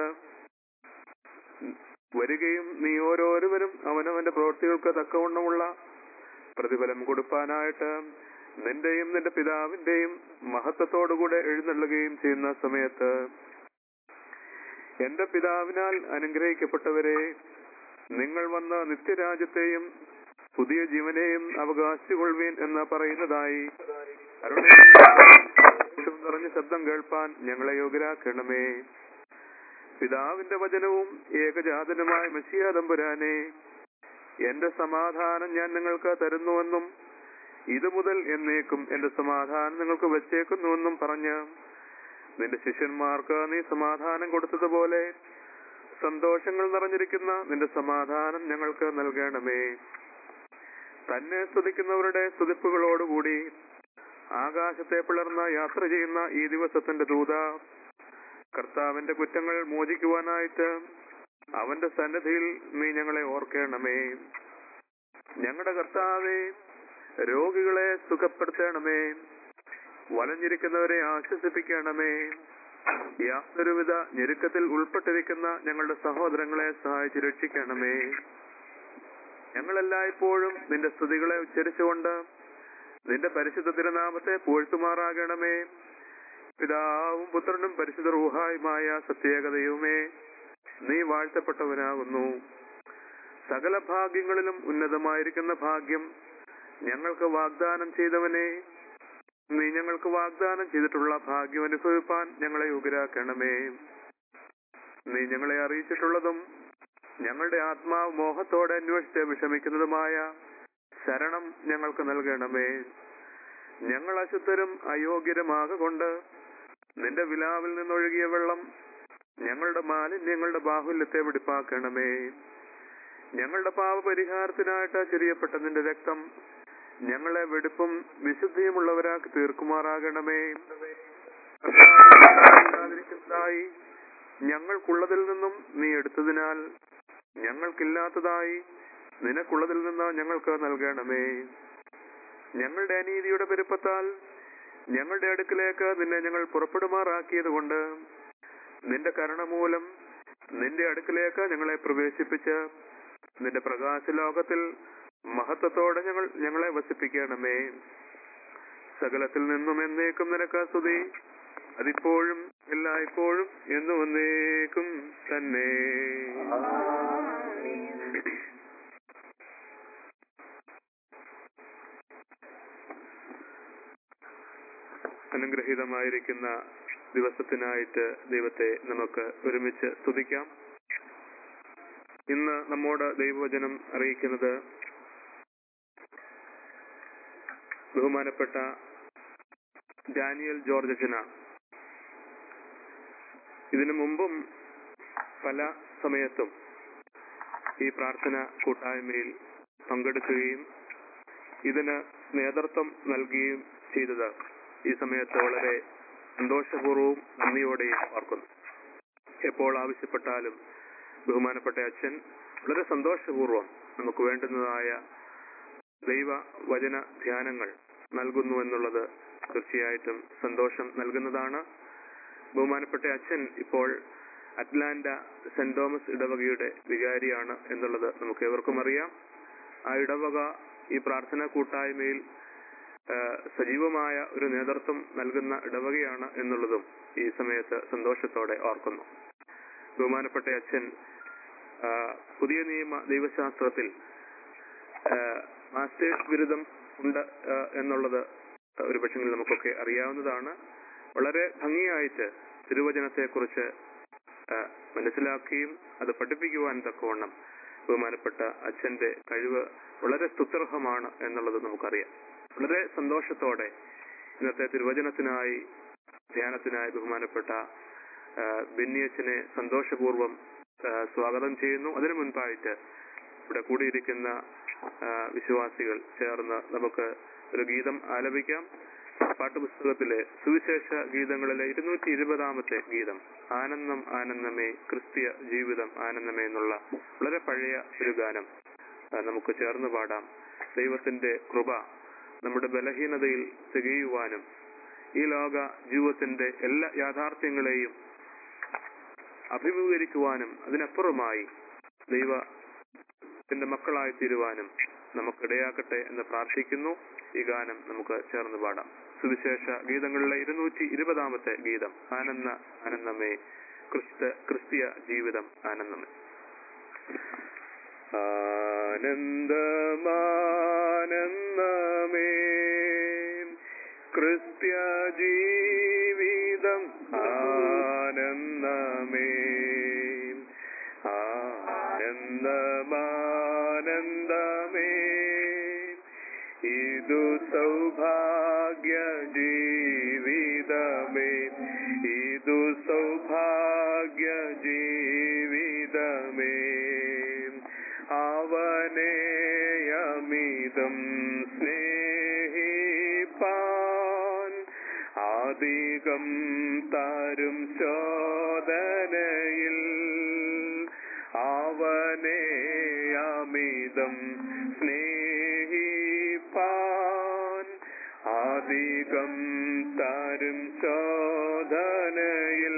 വരികയും നീ ഓരോരുവരും അവനവന്റെ പ്രവൃത്തികൾക്ക് തക്കവണ്ണമുള്ള പ്രതിഫലം കൊടുപ്പാനായിട്ട് നിന്റെയും നിന്റെ പിതാവിന്റെയും മഹത്വത്തോടുകൂടെ എഴുന്നള്ളുകയും ചെയ്യുന്ന സമയത്ത് എന്റെ പിതാവിനാൽ അനുഗ്രഹിക്കപ്പെട്ടവരെ നിങ്ങൾ വന്ന നിത്യരാജ്യത്തെയും പുതിയ ജീവനെയും അവകാശിക്കൊള്ളുവീൻ എന്ന് പറയുന്നതായി അരുണയും നിറഞ്ഞ ശബ്ദം കേൾപ്പാൻ ഞങ്ങളെ യോഗ്യരാക്കണമേ പിതാവിന്റെ വചനവും ഏകജാതനുമായ മെസ്സിയ തമ്പുരാനെ എന്റെ സമാധാനം ഞാൻ നിങ്ങൾക്ക് തരുന്നുവെന്നും ഇത് മുതൽ എന്നേക്കും എന്റെ സമാധാനം നിങ്ങൾക്ക് വെച്ചേക്കുന്നുവെന്നും പറഞ്ഞ് നിന്റെ ശിഷ്യന്മാർക്ക് നീ സമാധാനം കൊടുത്തതുപോലെ സന്തോഷങ്ങൾ നിറഞ്ഞിരിക്കുന്ന നിന്റെ സമാധാനം ഞങ്ങൾക്ക് നൽകണമേ തന്നെ സ്തുതിക്കുന്നവരുടെ സ്തുതിപ്പുകളോടുകൂടി ആകാശത്തെ പിളർന്ന യാത്ര ചെയ്യുന്ന ഈ ദിവസത്തിന്റെ ദൂത കർത്താവിന്റെ കുറ്റങ്ങൾ മോചിക്കുവാനായിട്ട് അവന്റെ സന്നിധിയിൽ നീ ഞങ്ങളെ ഓർക്കണമേ ഞങ്ങളുടെ കർത്താവെ രോഗികളെ സുഖപ്പെടുത്തണമേ വലഞ്ഞിരിക്കുന്നവരെ ആശ്വസിപ്പിക്കണമേ യാതൊരുവിധ ഞെരുക്കത്തിൽ ഉൾപ്പെട്ടിരിക്കുന്ന ഞങ്ങളുടെ സഹോദരങ്ങളെ സഹായിച്ച് രക്ഷിക്കണമേ ഞങ്ങളെല്ലായ്പ്പോഴും നിന്റെ സ്തുതികളെ ഉച്ചരിച്ചുകൊണ്ട് നിന്റെ പരിശുദ്ധ തിരുനാമത്തെ പൂഴ്ത്തുമാറാകണമേ പിതാവും പുത്രനും പരിശുദ്ധ റൂഹായുമായ സത്യേകതയുമേ നീ വാഴ്ത്തപ്പെട്ടവനാകുന്നു സകല ഭാഗ്യങ്ങളിലും ഉന്നതമായിരിക്കുന്ന ഭാഗ്യം ഞങ്ങൾക്ക് വാഗ്ദാനം ചെയ്തവനെ നീ ഞങ്ങൾക്ക് വാഗ്ദാനം ചെയ്തിട്ടുള്ള ഭാഗ്യം അനുഭവിപ്പാൻ ഞങ്ങളെ യോഗ്യരാക്കണമേ നീ ഞങ്ങളെ അറിയിച്ചിട്ടുള്ളതും ഞങ്ങളുടെ ആത്മാവ് മോഹത്തോടെ അന്വേഷിച്ച് വിഷമിക്കുന്നതുമായ ശരണം ഞങ്ങൾക്ക് നൽകണമേ ഞങ്ങൾ അശുദ്ധരും അയോഗ്യരുമാകൊണ്ട് നിന്റെ വിലാവിൽ നിന്നൊഴുകിയ വെള്ളം ഞങ്ങളുടെ മാലിന്യങ്ങളുടെ ബാഹുല്യത്തെ വെടിപ്പാക്കണമേ ഞങ്ങളുടെ പാപപരിഹാരത്തിനായിട്ട് ചെറിയപ്പെട്ട നിന്റെ രക്തം ഞങ്ങളെ വെടുപ്പും വിശുദ്ധിയുമുള്ളവരാക്കി തീർക്കുമാറാകണമേ കർത്താവേ, ഞങ്ങൾക്കുള്ളതിൽ നിന്നും നീ എടുത്തതിനാൽ ഞങ്ങൾക്കില്ലാത്തതായി നിനക്കുള്ളതിൽ നിന്ന് ഞങ്ങൾക്ക് നൽകണമേ ഞങ്ങളുടെ അനീതിയുടെ പെരുപ്പത്താൽ ഞങ്ങളുടെ അടുക്കിലേക്ക് നിന്നെ ഞങ്ങൾ പുറപ്പെടുമാറാക്കിയത് കൊണ്ട് നിന്റെ കരുണ മൂലം നിന്റെ അടുക്കിലേക്ക് ഞങ്ങളെ പ്രവേശിപ്പിച്ച് നിന്റെ പ്രകാശ ലോകത്തിൽ മഹത്വത്തോടെ ഞങ്ങൾ ഞങ്ങളെ വസിപ്പിക്കണമേ സകലത്തിൽ നിന്നും എന്നേക്കും നിനക്ക് സ്തുതി അതിപ്പോഴും എല്ലായ്പ്പോഴും എന്നും എന്നേക്കും തന്നെ അനുഗ്രഹീതമായിരിക്കുന്ന ദിവസത്തിനായിട്ട് ദൈവത്തെ നമുക്ക് ഒരുമിച്ച് സ്തുതിക്കാം ഇന്ന് നമ്മോട് ദൈവവചനം അറിയിക്കുന്നത് ബഹുമാനപ്പെട്ട ഡാനിയൽ ജോർജ് അച്ഛനാണ് ഇതിനു മുമ്പും പല സമയത്തും ഈ പ്രാർത്ഥന കൂട്ടായ്മയിൽ പങ്കെടുക്കുകയും ഇതിന് നേതൃത്വം നൽകുകയും ചെയ്തത് ഈ സമയത്ത് വളരെ സന്തോഷപൂർവ്വവും നന്ദിയോടെയും ഓർക്കുന്നു എപ്പോൾ ആവശ്യപ്പെട്ടാലും ബഹുമാനപ്പെട്ട അച്ഛൻ വളരെ സന്തോഷപൂർവ്വം നമുക്ക് വേണ്ടുന്നതായ ദൈവ വചന ധ്യാനങ്ങൾ നൽകുന്നു എന്നുള്ളത് തീർച്ചയായിട്ടും സന്തോഷം നൽകുന്നതാണ് ബഹുമാനപ്പെട്ട അച്ഛൻ ഇപ്പോൾ അറ്റ്ലാന്റ സെന്റ് തോമസ് ഇടവകയുടെ വികാരിയാണ് എന്നുള്ളത് നമുക്ക് ഏവർക്കും അറിയാം ആ ഇടവക ഈ പ്രാർത്ഥനാ കൂട്ടായ്മയിൽ ആ, സജീവമായ ഒരു നേതൃത്വം നൽകുന്ന ഇടവകയാണ് എന്നുള്ളതും ഈ സമയത്ത് സന്തോഷത്തോടെ ഓർക്കുന്നു ബഹുമാനപ്പെട്ട അച്ഛൻ ആ, പുതിയ നിയമ ദൈവശാസ്ത്രത്തിൽ ആ, മാസ്റ്റേഴ്സ് ബിരുദം ഉണ്ട് ആ, എന്നുള്ളത് ഒരു പക്ഷെങ്കിൽ നമുക്കൊക്കെ അറിയാവുന്നതാണ് വളരെ ഭംഗിയായിട്ട് തിരുവചനത്തെക്കുറിച്ച് ആ, മനസ്സിലാക്കുകയും അത് പഠിപ്പിക്കുവാൻ തക്കവണ്ണം ബഹുമാനപ്പെട്ട അച്ഛന്റെ കഴിവ് വളരെ സ്തുത്യർഹമാണ് എന്നുള്ളത് നമുക്കറിയാം വളരെ സന്തോഷത്തോടെ ഇന്നത്തെ തിരുവചനത്തിനായി ധ്യാനത്തിനായി ബഹുമാനപ്പെട്ട ആ, ബെന്നി അച്ഛനെ സന്തോഷപൂർവ്വം ആ, സ്വാഗതം ചെയ്യുന്നു അതിനു മുൻപായിട്ട് ഇവിടെ കൂടിയിരിക്കുന്ന ആ, വിശ്വാസികൾ ചേർന്ന് നമുക്ക് ഒരു ഗീതം ആലപിക്കാം പാട്ടുപുസ്തകത്തിലെ സുവിശേഷ ഗീതങ്ങളിലെ ഇരുന്നൂറ്റി ഇരുപതാമത്തെ ഗീതം ആനന്ദം ആനന്ദമേ ക്രിസ്തീയ ജീവിതം ആനന്ദമേ എന്നുള്ള വളരെ പഴയ ഒരു ഗാനം ആ, നമുക്ക് ചേർന്ന് പാടാം ദൈവത്തിന്റെ കൃപ നമ്മുടെ ബലഹീനതയിൽ തികയുവാനും ഈ ലോക ജീവിതത്തിന്റെ എല്ലാ യാഥാർത്ഥ്യങ്ങളെയും അഭിമുഖീകരിക്കുവാനും അതിനപ്പുറമായി ദൈവത്തിന്റെ മക്കളായി തീരുവാനും നമുക്കിടയാക്കട്ടെ എന്ന് പ്രാർത്ഥിക്കുന്നു ഈ ഗാനം നമുക്ക് ചേർന്ന് പാടാം സുവിശേഷ ഗീതങ്ങളിലെ ഇരുന്നൂറ്റി ഇരുപതാമത്തെ ഗീതം ആനന്ദ ആനന്ദമേ ക്രിസ്ത ക്രിസ്തീയ ജീവിതം ആനന്ദമേ ആനന്ദമാനന്ദമേ ക്രിസ്ത്യ ജീവിതം ആനന്ദമേ ആനന്ദമാനന്ദമേ ഇതു സൗഭാഗ്യ ജീവിതമേ ഇതു സൗഭാഗ്യ ജീവിതമേ അവനെയമിതം സ്നേഹിപ്പാൻ അധികം തരും ശോധനയിൽ അവനെ അമിതം സ്നേഹിപ്പാൻ അധികം തരും ശോധനയിൽ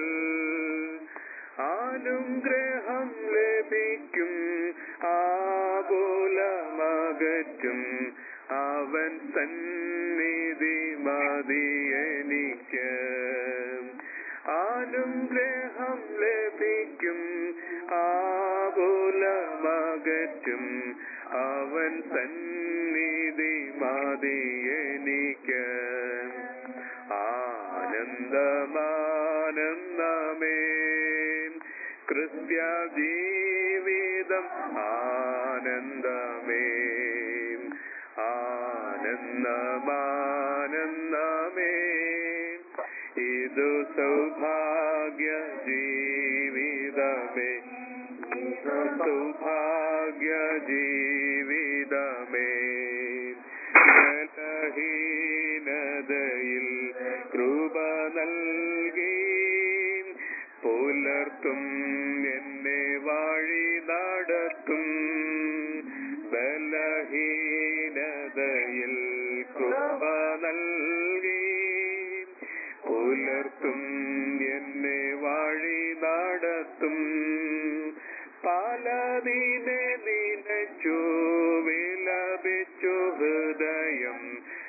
അനുഗ്രഹം ലഭിക്കും ആകുലമകറ്റും അവൻ സന്നിധി മതിയെനിക്ക് അനുഗ്രഹം ലഭിക്കും ആകുലമകറ്റും അവൻ സന്നിധി മതിയെനിക്ക് ആനന്ദമാനന്ദമേ ക്രിസ്ത്യ ജീവിതം ആനന്ദമേ ആനന്ദമാനന്ദമേ ഇതു സൗഭാഗ്യ ജീവിതമേ ഇതു സൗഭാഗ്യ ജീവിതമേ ബലഹീനതയിൽ കൃപ നൽകി പുലർത്തും എന്നെ വഴി നടത്തും ബലഹീനതയിൽ കൃപ നൽകി പുലർത്തും എന്നെ വഴി നടത്തും പലതിനെ നിനച്ചു വിലപിച്ചു ഹൃദയം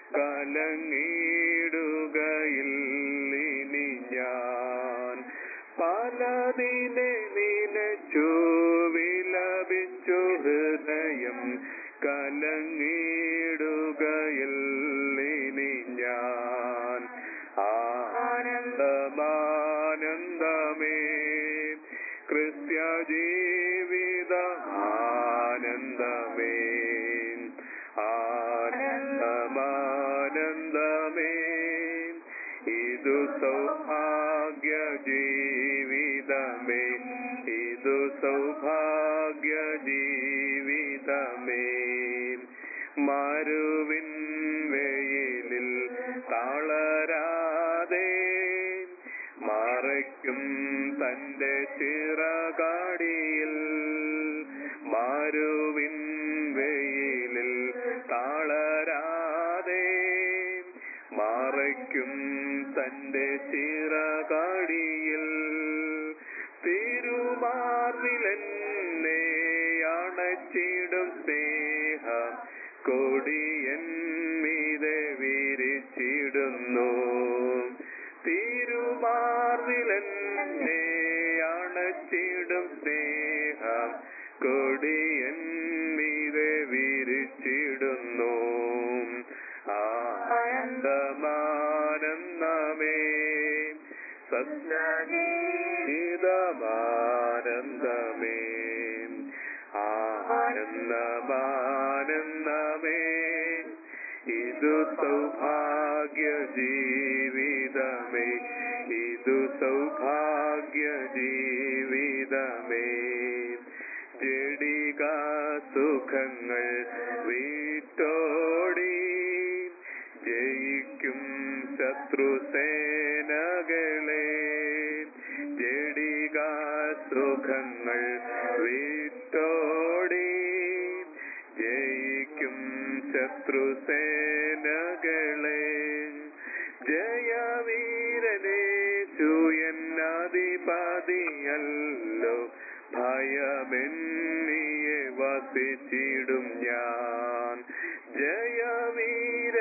കലങ്ങിടുകയിൽ ഇനി ഞാൻ പലതിനെ നിനച്ചു വിലപിച്ചു ഹൃദയം കലങ്ങിടുകയിൽ ഇനി ഞാൻ ആനന്ദമാനന്ദമേ ക്രിസ്ത്യ ജീവിതം ആനന്ദമേ ആനന്ദമാനന്ദമേ ഇതു സൗഭാഗ്യ ജീവിതമേ ഇതു സൗഭാഗ്യ ജീവിതമേ മരുവിൻ വെയിലിൽ തളരാതെ മറയ്ക്കും തന്റെ ചിറകാടിയിൽ മാരുവിൻ വെയിലിൽ താളരാതെ മറയ്ക്കും തന്റെ ചിറകാടിയിൽ തിരുമാർവിലെന്നെ അണച്ചിടും സ്നേഹം കൊടിയൻ മീതെ വിരിച്ചിടുന്നു തിരുമാർവിലെന്നെ അണച്ചിടും സ്നേഹം കൊടിയൻ മീതെ വിരിച്ചിടുന്നു ആനന്ദമാനന്ദമേ സത്യഗീതമാനന്ദമേ ആനന്ദമാനന്ദമേ ഇതു സൗഭാഗ്യ ജീവിതമേ ഇതു സൗഭാഗ്യ ജീവിതമേ ജഡിക സുഖങ്ങൾ വീട്ടോടി ജയിക്കും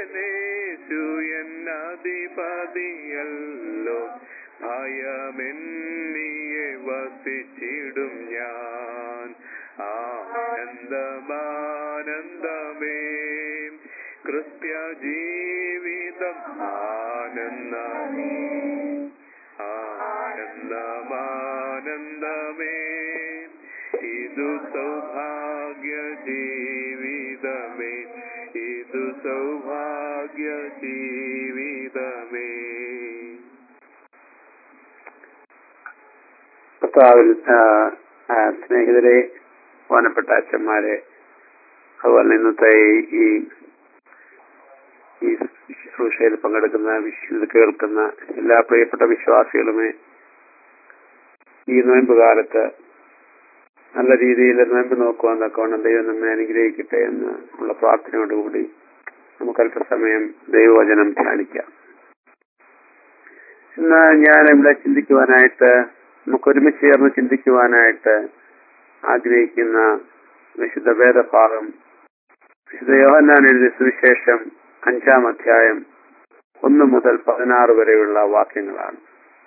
ജീവനേശു എന്നധിപതിയല്ലോ ഭയമെന്നിയെ വസിച്ചിടും ഞാൻ ആനന്ദമാനന്ദമേ കൃത്യ ജീവിതം ആനന്ദമേ ആനന്ദമാനന്ദമേ ഇതു സൗഭാഗ്യ ജീവിതമേ ഇതു സൗഭാഗ്യ ജീവിതമേ കർത്താവിൽ ആ, ആ, സ്നേഹിതരെ ബഹുമാനപ്പെട്ട അച്ഛന്മാരെ അതുപോലെ ഇന്നത്തെ ഈ- ഈ ഈ ശുശ്രൂഷയിൽ പങ്കെടുക്കുന്ന വിശ്- ഇത് കേൾക്കുന്ന എല്ലാ പ്രിയപ്പെട്ട വിശ്വാസികളുമേ ഈ നോയമ്പ് കാലത്ത് നല്ല രീതിയിൽ നോയമ്പ് നോക്കുവാൻ തക്കവണ്ണം ദൈവം നമ്മെ അനുഗ്രഹിക്കട്ടെ എന്ന് ഉള്ള പ്രാർത്ഥനയോടുകൂടി നമുക്ക് അല്പസമയം ദൈവവചനം ധ്യാനിക്കാം ഇന്ന് ഞാൻ ഇവിടെ ചിന്തിക്കുവാനായിട്ട് നമുക്ക് ഒരുമിച്ച് ചേർന്ന് ചിന്തിക്കുവാനായിട്ട് ആഗ്രഹിക്കുന്ന വിശുദ്ധ വേദഭാഗം വിശുദ്ധ യോഹന്നാൻ എഴുതിയ സുവിശേഷം അഞ്ചാം അധ്യായം ഒന്ന് മുതൽ പതിനാറ് വരെയുള്ള വാക്യങ്ങളാണ്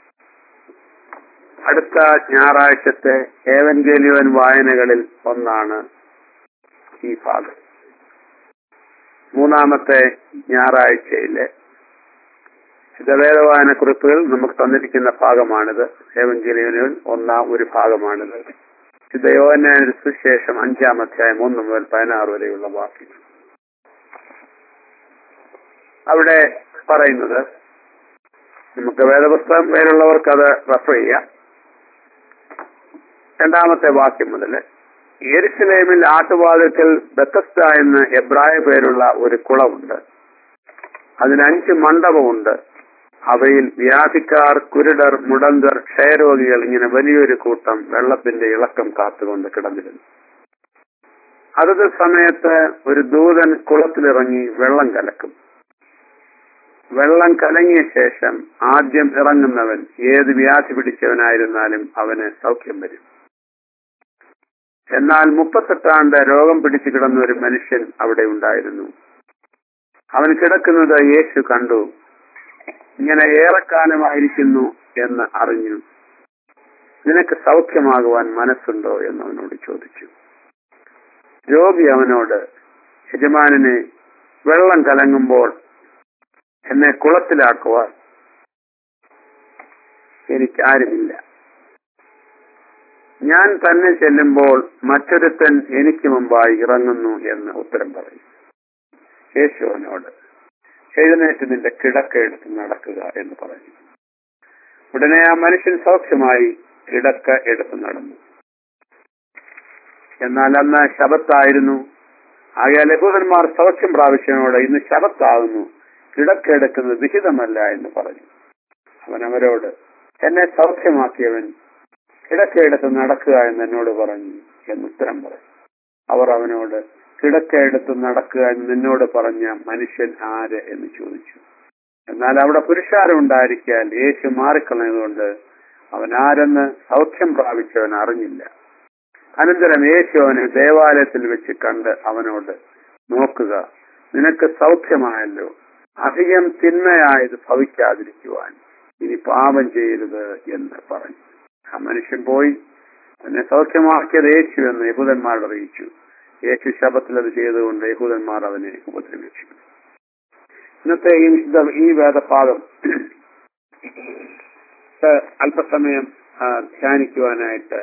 അടുത്ത ഞായറാഴ്ചത്തെ ഏവൻഗേലിയോൻ വായനകളിൽ ഒന്നാണ് ഈ ഭാഗം മൂന്നാമത്തെ ഞായറാഴ്ചയിലെ ശുദ്ധവേദവായന കുറിപ്പുകൾ നമുക്ക് തന്നിരിക്കുന്ന ഭാഗമാണിത് ഏവൻഗേലിയോനിൽ ഒന്നാം ഒരു ഭാഗമാണിത് ശുദ്ധയോഹന്നാൻ സുശേഷം അഞ്ചാം അധ്യായം ഒന്ന് മുതൽ പതിനാറ് വരെയുള്ള വാക്യങ്ങൾ അവിടെ പറയുന്നത് നമുക്ക് വേദപുസ്തകം പേരുള്ളവർക്ക് അത് റെഫർ ചെയ്യാം രണ്ടാമത്തെ വാക്യം മുതൽ യെരുസലേമിൽ ആട്ടുവാതിൽക്കൽ ബത്തസ്ത എന്ന് എബ്രായ പേരുള്ള ഒരു കുളമുണ്ട് അതിന് അഞ്ച് മണ്ഡപമുണ്ട് അവയിൽ വ്യാധിക്കാർ കുരുടർ മുടന്തർ ക്ഷയരോഗികൾ ഇങ്ങനെ വലിയൊരു കൂട്ടം വെള്ളത്തിന്റെ ഇളക്കം കാത്തുകൊണ്ട് കിടന്നിരുന്നു അതത് സമയത്ത് ഒരു ദൂതൻ കുളത്തിലിറങ്ങി വെള്ളം കലക്കും വെള്ളം കലങ്ങിയ ശേഷം ആദ്യം ഇറങ്ങുന്നവൻ ഏത് വ്യാധി പിടിച്ചവനായിരുന്നാലും അവന് സൗഖ്യം വരും എന്നാൽ മുപ്പത്തെട്ടാണ്ട് രോഗം പിടിച്ചു കിടന്ന ഒരു മനുഷ്യൻ അവിടെ ഉണ്ടായിരുന്നു അവൻ കിടക്കുന്നത് യേശു കണ്ടു ഇങ്ങനെ ഏറെക്കാലമായിരിക്കുന്നു എന്ന് അറിഞ്ഞു നിനക്ക് സൗഖ്യമാകുവാൻ മനസ്സുണ്ടോ എന്ന് അവനോട് ചോദിച്ചു രോഗി അവനോട് യജമാനനെ വെള്ളം കലങ്ങുമ്പോൾ എന്നെ കുളത്തിലാക്കുവാൻ എനിക്ക് ആരുമില്ല ഞാൻ തന്നെ ചെല്ലുമ്പോൾ മറ്റൊരുത്തൻ എനിക്ക് മുമ്പായി ഇറങ്ങുന്നു എന്ന് ഉത്തരം പറയും യേശുവിനോട് എഴുന്നേറ്റ് നിന്റെ കിടക്ക എടുത്ത് നടക്കുക എന്ന് പറഞ്ഞു ഉടനെ ആ മനുഷ്യൻ സൗഖ്യമായി കിടക്ക എടുത്ത് നടന്നു എന്നാൽ അന്ന് ശബത്തായിരുന്നു ആകെ ലഘുവന്മാർ സൗഖ്യം പ്രാപിച്ചതിനോട് ഇന്ന് ശബത്താകുന്നു കിടക്കെടുക്കുന്നത് വിഹിതമല്ല എന്ന് പറഞ്ഞു അവൻ അവരോട് എന്നെ സൗഖ്യമാക്കിയവൻ കിടക്കയെടുത്ത് നടക്കുക എന്ന് എന്നോട് പറഞ്ഞു എന്ന് ഉത്തരം പറഞ്ഞു അവർ അവനോട് കിടക്കയെടുത്ത് നടക്കുക എന്ന് നിന്നോട് പറഞ്ഞ മനുഷ്യൻ ആര് എന്ന് ചോദിച്ചു എന്നാൽ അവിടെ പുരുഷാരം ഉണ്ടായിരിക്കാൻ യേശു മാറിക്കളഞ്ഞതുകൊണ്ട് അവൻ ആരെന്ന് സൗഖ്യം പ്രാപിച്ചവൻ അറിഞ്ഞില്ല അനന്തരം യേശു അവനെ ദേവാലയത്തിൽ വെച്ച് കണ്ട് അവനോട് നോക്കുക നിനക്ക് സൗഖ്യമായല്ലോ അധികം തിന്മയായത് ഭവിക്കാതിരിക്കുവാൻ ഇനി പാപം ചെയ്യരുത് എന്ന് പറഞ്ഞു ആ മനുഷ്യൻ പോയി എന്നെ സൗഖ്യമാക്കിയത് യേശു എന്ന് യഹൂദന്മാർ അറിയിച്ചു യേശു ശബത്തിൽ അത് ചെയ്തുകൊണ്ട് യഹൂദന്മാർ അവനെ ഉപദ്രവിച്ചു ഇന്നത്തെ ഈ വിശുദ്ധ ഈ വേദഭാഗം ഏഹ് അല്പസമയം ആ, ധ്യാനിക്കുവാനായിട്ട്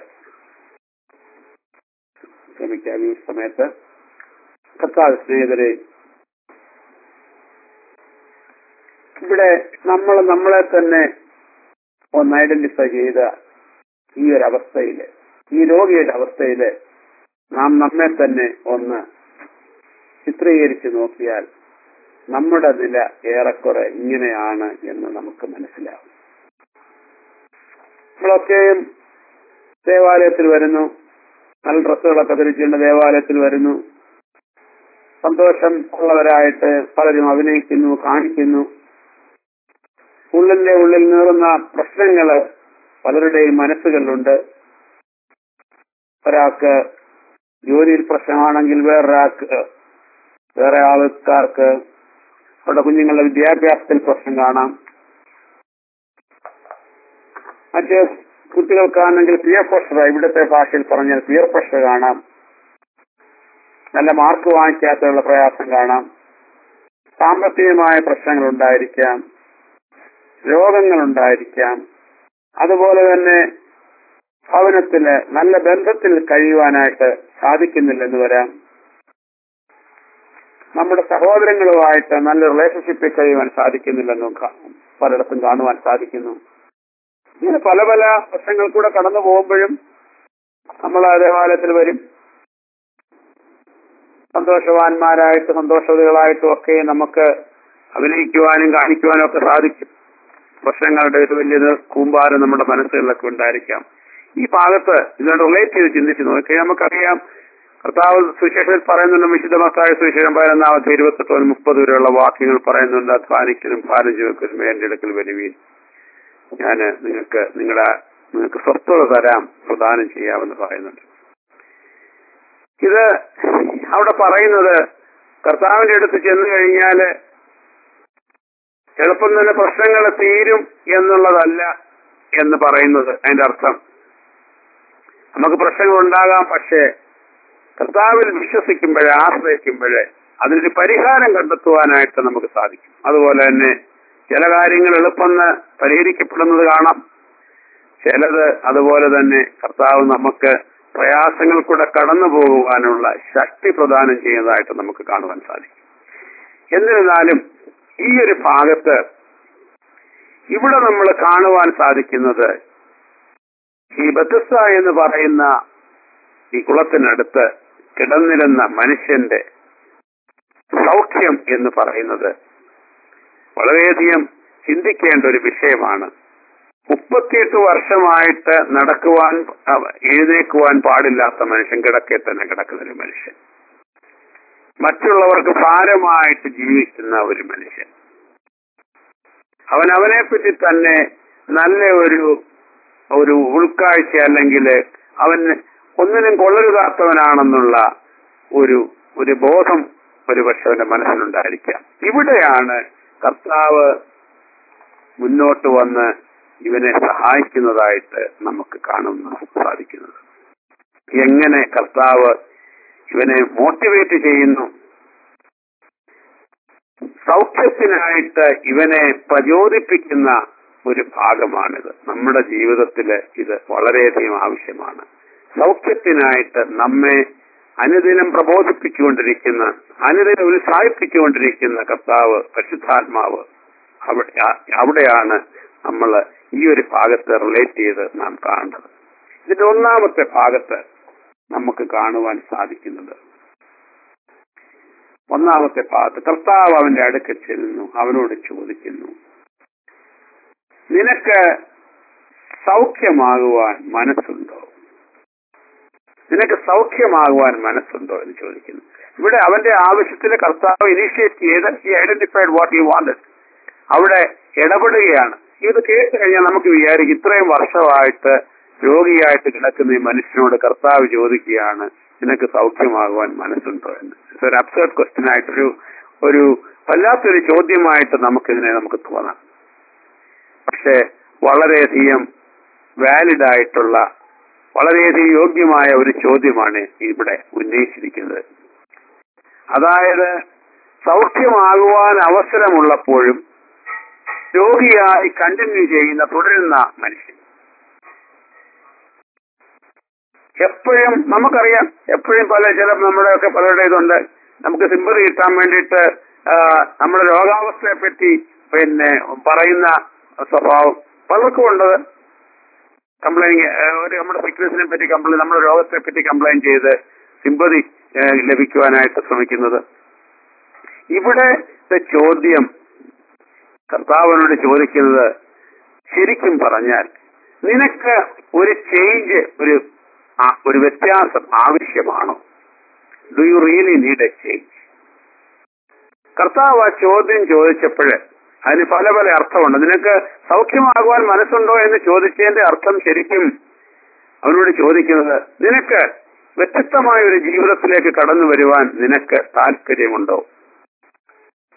ശ്രമിക്കാം ഈ സമയത്ത് കർത്താവ് സ്നേഹിതരെ ഇവിടെ നമ്മൾ നമ്മളെ തന്നെ ഒന്ന് ഐഡന്റിഫൈ ചെയ്ത ഈ ഒരു അവസ്ഥയില് ഈ രോഗിയുടെ അവസ്ഥയില് നാം നമ്മെ തന്നെ ഒന്ന് ചിത്രീകരിച്ച് നോക്കിയാൽ നമ്മുടെ നില ഏറെക്കുറെ ഇങ്ങനെയാണ് എന്ന് നമുക്ക് മനസ്സിലാവും നമ്മളൊക്കെയും ദേവാലയത്തിൽ വരുന്നു നല്ല ഡ്രസ്സുകളൊക്കെ ധരിച്ചുകൊണ്ട് ദേവാലയത്തിൽ വരുന്നു സന്തോഷം ഉള്ളവരായിട്ട് പലരും അഭിനയിക്കുന്നു കാണിക്കുന്നു ഉള്ളിന്റെ ഉള്ളിൽ നീറുന്ന പ്രശ്നങ്ങള് പലരുടെയും മനസ്സുകളിലുണ്ട് ഒരാൾക്ക് ജോലിയിൽ പ്രശ്നമാണെങ്കിൽ വേറൊരാൾക്ക് വേറെ ആൾക്കാർക്ക് അവരുടെ കുഞ്ഞുങ്ങളുടെ വിദ്യാഭ്യാസത്തിൽ പ്രശ്നം കാണാം മറ്റ് കുട്ടികൾക്കാണെങ്കിൽ പിയർ പ്രഷർ ഇവിടുത്തെ ഭാഷയിൽ പറഞ്ഞാൽ പിയർ പ്രഷർ കാണാം നല്ല മാർക്ക് വാങ്ങിക്കാത്തുള്ള പ്രയാസം കാണാം സാമ്പത്തികമായ പ്രശ്നങ്ങൾ ഉണ്ടായിരിക്കാം രോഗങ്ങൾ ഉണ്ടായിരിക്കാം അതുപോലെ തന്നെ ഭവനത്തില് നല്ല ബന്ധത്തിൽ കഴിയുവാനായിട്ട് സാധിക്കുന്നില്ലെന്ന് വരാം നമ്മുടെ സഹോദരങ്ങളുമായിട്ട് നല്ല റിലേഷൻഷിപ്പിൽ കഴിയുവാൻ സാധിക്കുന്നില്ലെന്നും ക- പലയിടത്തും കാണുവാൻ സാധിക്കുന്നു ഇങ്ങനെ പല പല പ്രശ്നങ്ങൾ കൂടെ കടന്നു പോകുമ്പോഴും നമ്മൾ ആ ദേവാലയത്തിൽ വരും സന്തോഷവാന്മാരായിട്ട് സന്തോഷവതികളായിട്ടും ഒക്കെ നമുക്ക് അഭിനയിക്കുവാനും കാണിക്കുവാനും ഒക്കെ സാധിക്കും പ്രശ്നങ്ങളുടെ ഒരു വലിയൊരു കൂമ്പാരം നമ്മുടെ മനസ്സുകളിലൊക്കെ ഉണ്ടായിരിക്കാം ഈ ഭാഗത്ത് ഇതിനോട് റിലേറ്റ് ചെയ്ത് ചിന്തിച്ച് നോക്കിയാൽ നമുക്കറിയാം കർത്താവ് സുവിശേഷത്തിൽ പറയുന്നുണ്ട് വിശുദ്ധമത്തായ സുവിശേഷം പതിനൊന്നാമത്തെ ഇരുപത്തെട്ട് മുതൽ മുപ്പത് വരെയുള്ള വാക്യങ്ങൾ പറയുന്നുണ്ട് അധ്വാനിക്കലും ഭാരം ചുവക്കലും എന്റെ അടുക്കൽ വരുവീൻ ഞാൻ നിങ്ങൾക്ക് നിങ്ങളുടെ നിങ്ങൾക്ക് സ്വസ്ഥത തരാം പ്രദാനം ചെയ്യാമെന്ന് പറയുന്നുണ്ട് ഇത് അവിടെ പറയുന്നത് കർത്താവിന്റെ അടുത്ത് ചെന്നു കഴിഞ്ഞാല് എളുപ്പം തന്നെ പ്രശ്നങ്ങൾ തീരും എന്നുള്ളതല്ല എന്ന് പറയുന്നത് അതിന്റെ അർത്ഥം നമുക്ക് പ്രശ്നങ്ങൾ ഉണ്ടാകാം പക്ഷേ കർത്താവിൽ വിശ്വസിക്കുമ്പോഴേ ആശ്രയിക്കുമ്പോഴേ അതിനൊരു പരിഹാരം കണ്ടെത്തുവാനായിട്ട് നമുക്ക് സാധിക്കും അതുപോലെ തന്നെ ചില കാര്യങ്ങൾ എളുപ്പം പരിഹരിക്കപ്പെടുന്നത് കാണാം ചിലത് അതുപോലെ തന്നെ കർത്താവ് നമുക്ക് പ്രയാസങ്ങൾ കൂടെ കടന്നു പോകുവാനുള്ള ശക്തി പ്രദാനം ചെയ്യുന്നതായിട്ട് നമുക്ക് കാണുവാൻ സാധിക്കും എന്നിരുന്നാലും ഈ ഒരു ഭാഗത്ത് ഇവിടെ നമ്മൾ കാണുവാൻ സാധിക്കുന്നത് ഈ ബത്തസ്ത എന്ന് പറയുന്ന ഈ കുളത്തിനടുത്ത് കിടന്നിരുന്ന മനുഷ്യന്റെ സൗഖ്യം എന്ന് പറയുന്നത് വളരെയധികം ചിന്തിക്കേണ്ട ഒരു വിഷയമാണ് മുപ്പത്തിയെട്ട് വർഷമായിട്ട് നടക്കുവാൻ അവ- എഴുന്നേക്കുവാൻ പാടില്ലാത്ത മനുഷ്യൻ കിടക്കെ തന്നെ കിടക്കുന്ന ഒരു മനുഷ്യൻ മറ്റുള്ളവർക്ക് ഭാരമായിട്ട് ജീവിക്കുന്ന ഒരു മനുഷ്യൻ അവൻ അവനെ പറ്റി തന്നെ നല്ല ഒരു ഒരു ഉൾക്കാഴ്ച അല്ലെങ്കിൽ അവൻ ഒന്നിനും കൊള്ളരുതാത്തവനാണെന്നുള്ള ഒരു ഒരു ബോധം ഒരു പക്ഷെ അവന്റെ മനസ്സിലുണ്ടായിരിക്കാം ഇവിടെയാണ് കർത്താവ് മുന്നോട്ട് വന്ന് ഇവനെ സഹായിക്കുന്നതായിട്ട് നമുക്ക് കാണുന്ന സാധിക്കുന്നത് എങ്ങനെ കർത്താവ് ഇവനെ മോട്ടിവേറ്റ് ചെയ്യുന്നു സൗഖ്യത്തിനായിട്ട് ഇവനെ പ്രചോദിപ്പിക്കുന്ന ഒരു ഭാഗമാണിത് നമ്മുടെ ജീവിതത്തില് ഇത് വളരെയധികം ആവശ്യമാണ് സൗഖ്യത്തിനായിട്ട് നമ്മെ അനുദിനം പ്രബോധിപ്പിച്ചുകൊണ്ടിരിക്കുന്ന അനുദിനം ഉത്സാഹിപ്പിച്ചുകൊണ്ടിരിക്കുന്ന കർത്താവ് പരിശുദ്ധാത്മാവ് അവിടെ അവിടെയാണ് നമ്മൾ ഈ ഒരു ഭാഗത്ത് റിലേറ്റ് ചെയ്ത് നാം കാണേണ്ടത് ഇതിന്റെ ഒന്നാമത്തെ ഭാഗത്ത് നമുക്ക് കാണുവാൻ സാധിക്കുന്നത് ഒന്നാമത്തെ ഭാഗത്ത് കർത്താവ് അവന്റെ അടുക്കൽ ചെല്ലുന്നു അവനോട് ചോദിക്കുന്നു നിനക്ക് സൗഖ്യമാകുവാൻ മനസ്സുണ്ടോ നിനക്ക് സൗഖ്യമാകുവാൻ മനസ്സുണ്ടോ എന്ന് ചോദിക്കുന്നു ഇവിടെ അവന്റെ ആവശ്യത്തിന് കർത്താവ് ഇനീഷ്യേറ്റ് ചെയ്ത് he identified what you wanted അവിടെ ഇടപെടുകയാണ് ഇത് കേട്ട് കഴിഞ്ഞാൽ നമുക്ക് വിചാരിക്കും ഇത്രയും വർഷമായിട്ട് രോഗിയായിട്ട് കിടക്കുന്ന ഈ മനുഷ്യനോട് കർത്താവ് ചോദിക്കുകയാണ് നിനക്ക് സൗഖ്യമാകുവാൻ മനസ്സുണ്ടോ എന്ന് ഒരു അബ്സേർഡ് ക്വസ്റ്റ്യൻ ആയിട്ടൊരു ഒരു വല്ലാത്തൊരു ചോദ്യമായിട്ട് നമുക്കിതിനെ നമുക്ക് തോന്നാം പക്ഷേ വളരെയധികം വാലിഡ് ആയിട്ടുള്ള വളരെയധികം യോഗ്യമായ ഒരു ചോദ്യമാണ് ഇവിടെ ഉന്നയിച്ചിരിക്കുന്നത് അതായത് സൗഖ്യമാകുവാൻ അവസരമുള്ളപ്പോഴും രോഗിയായി കണ്ടിന്യൂ ചെയ്യുന്ന തുടരുന്ന മനുഷ്യൻ എപ്പോഴും നമുക്കറിയാം എപ്പോഴും പല ചില നമ്മുടെയൊക്കെ പലരുടെ ഇതുണ്ട് നമുക്ക് സിമ്പതി കിട്ടാൻ വേണ്ടിയിട്ട് ആ, നമ്മുടെ രോഗാവസ്ഥയെ പറ്റി പിന്നെ പറയുന്ന സ്വഭാവം പലർക്കും ഉണ്ട് കംപ്ലൈന്റ് ഒരു നമ്മുടെ ഫിറ്റ്നസിനെ പറ്റി കംപ്ലൈന്റ് നമ്മുടെ രോഗത്തെ പറ്റി കംപ്ലൈന്റ് ചെയ്ത് സിമ്പതി ലഭിക്കുവാനായിട്ട് ശ്രമിക്കുന്നത് ഇവിടെ ചോദ്യം കർത്താവിനോട് ചോദിക്കുന്നത് ശരിക്കും പറഞ്ഞാൽ നിനക്ക് ഒരു ചേഞ്ച് ഒരു ആ- ഒരു വ്യത്യാസം ആവശ്യമാണോ do you really need a change കർത്താവ് ആ ചോദ്യം ചോദിച്ചപ്പോഴ് അതിന് പല പല അർത്ഥമുണ്ട് നിനക്ക് സൗഖ്യമാകുവാൻ മനസ്സുണ്ടോ എന്ന് ചോദിച്ചതിന്റെ അർത്ഥം ശരിക്കും അവനോട് ചോദിക്കുന്നത് നിനക്ക് വ്യത്യസ്തമായ ഒരു ജീവിതത്തിലേക്ക് കടന്നു വരുവാൻ നിനക്ക് താല്പര്യമുണ്ടോ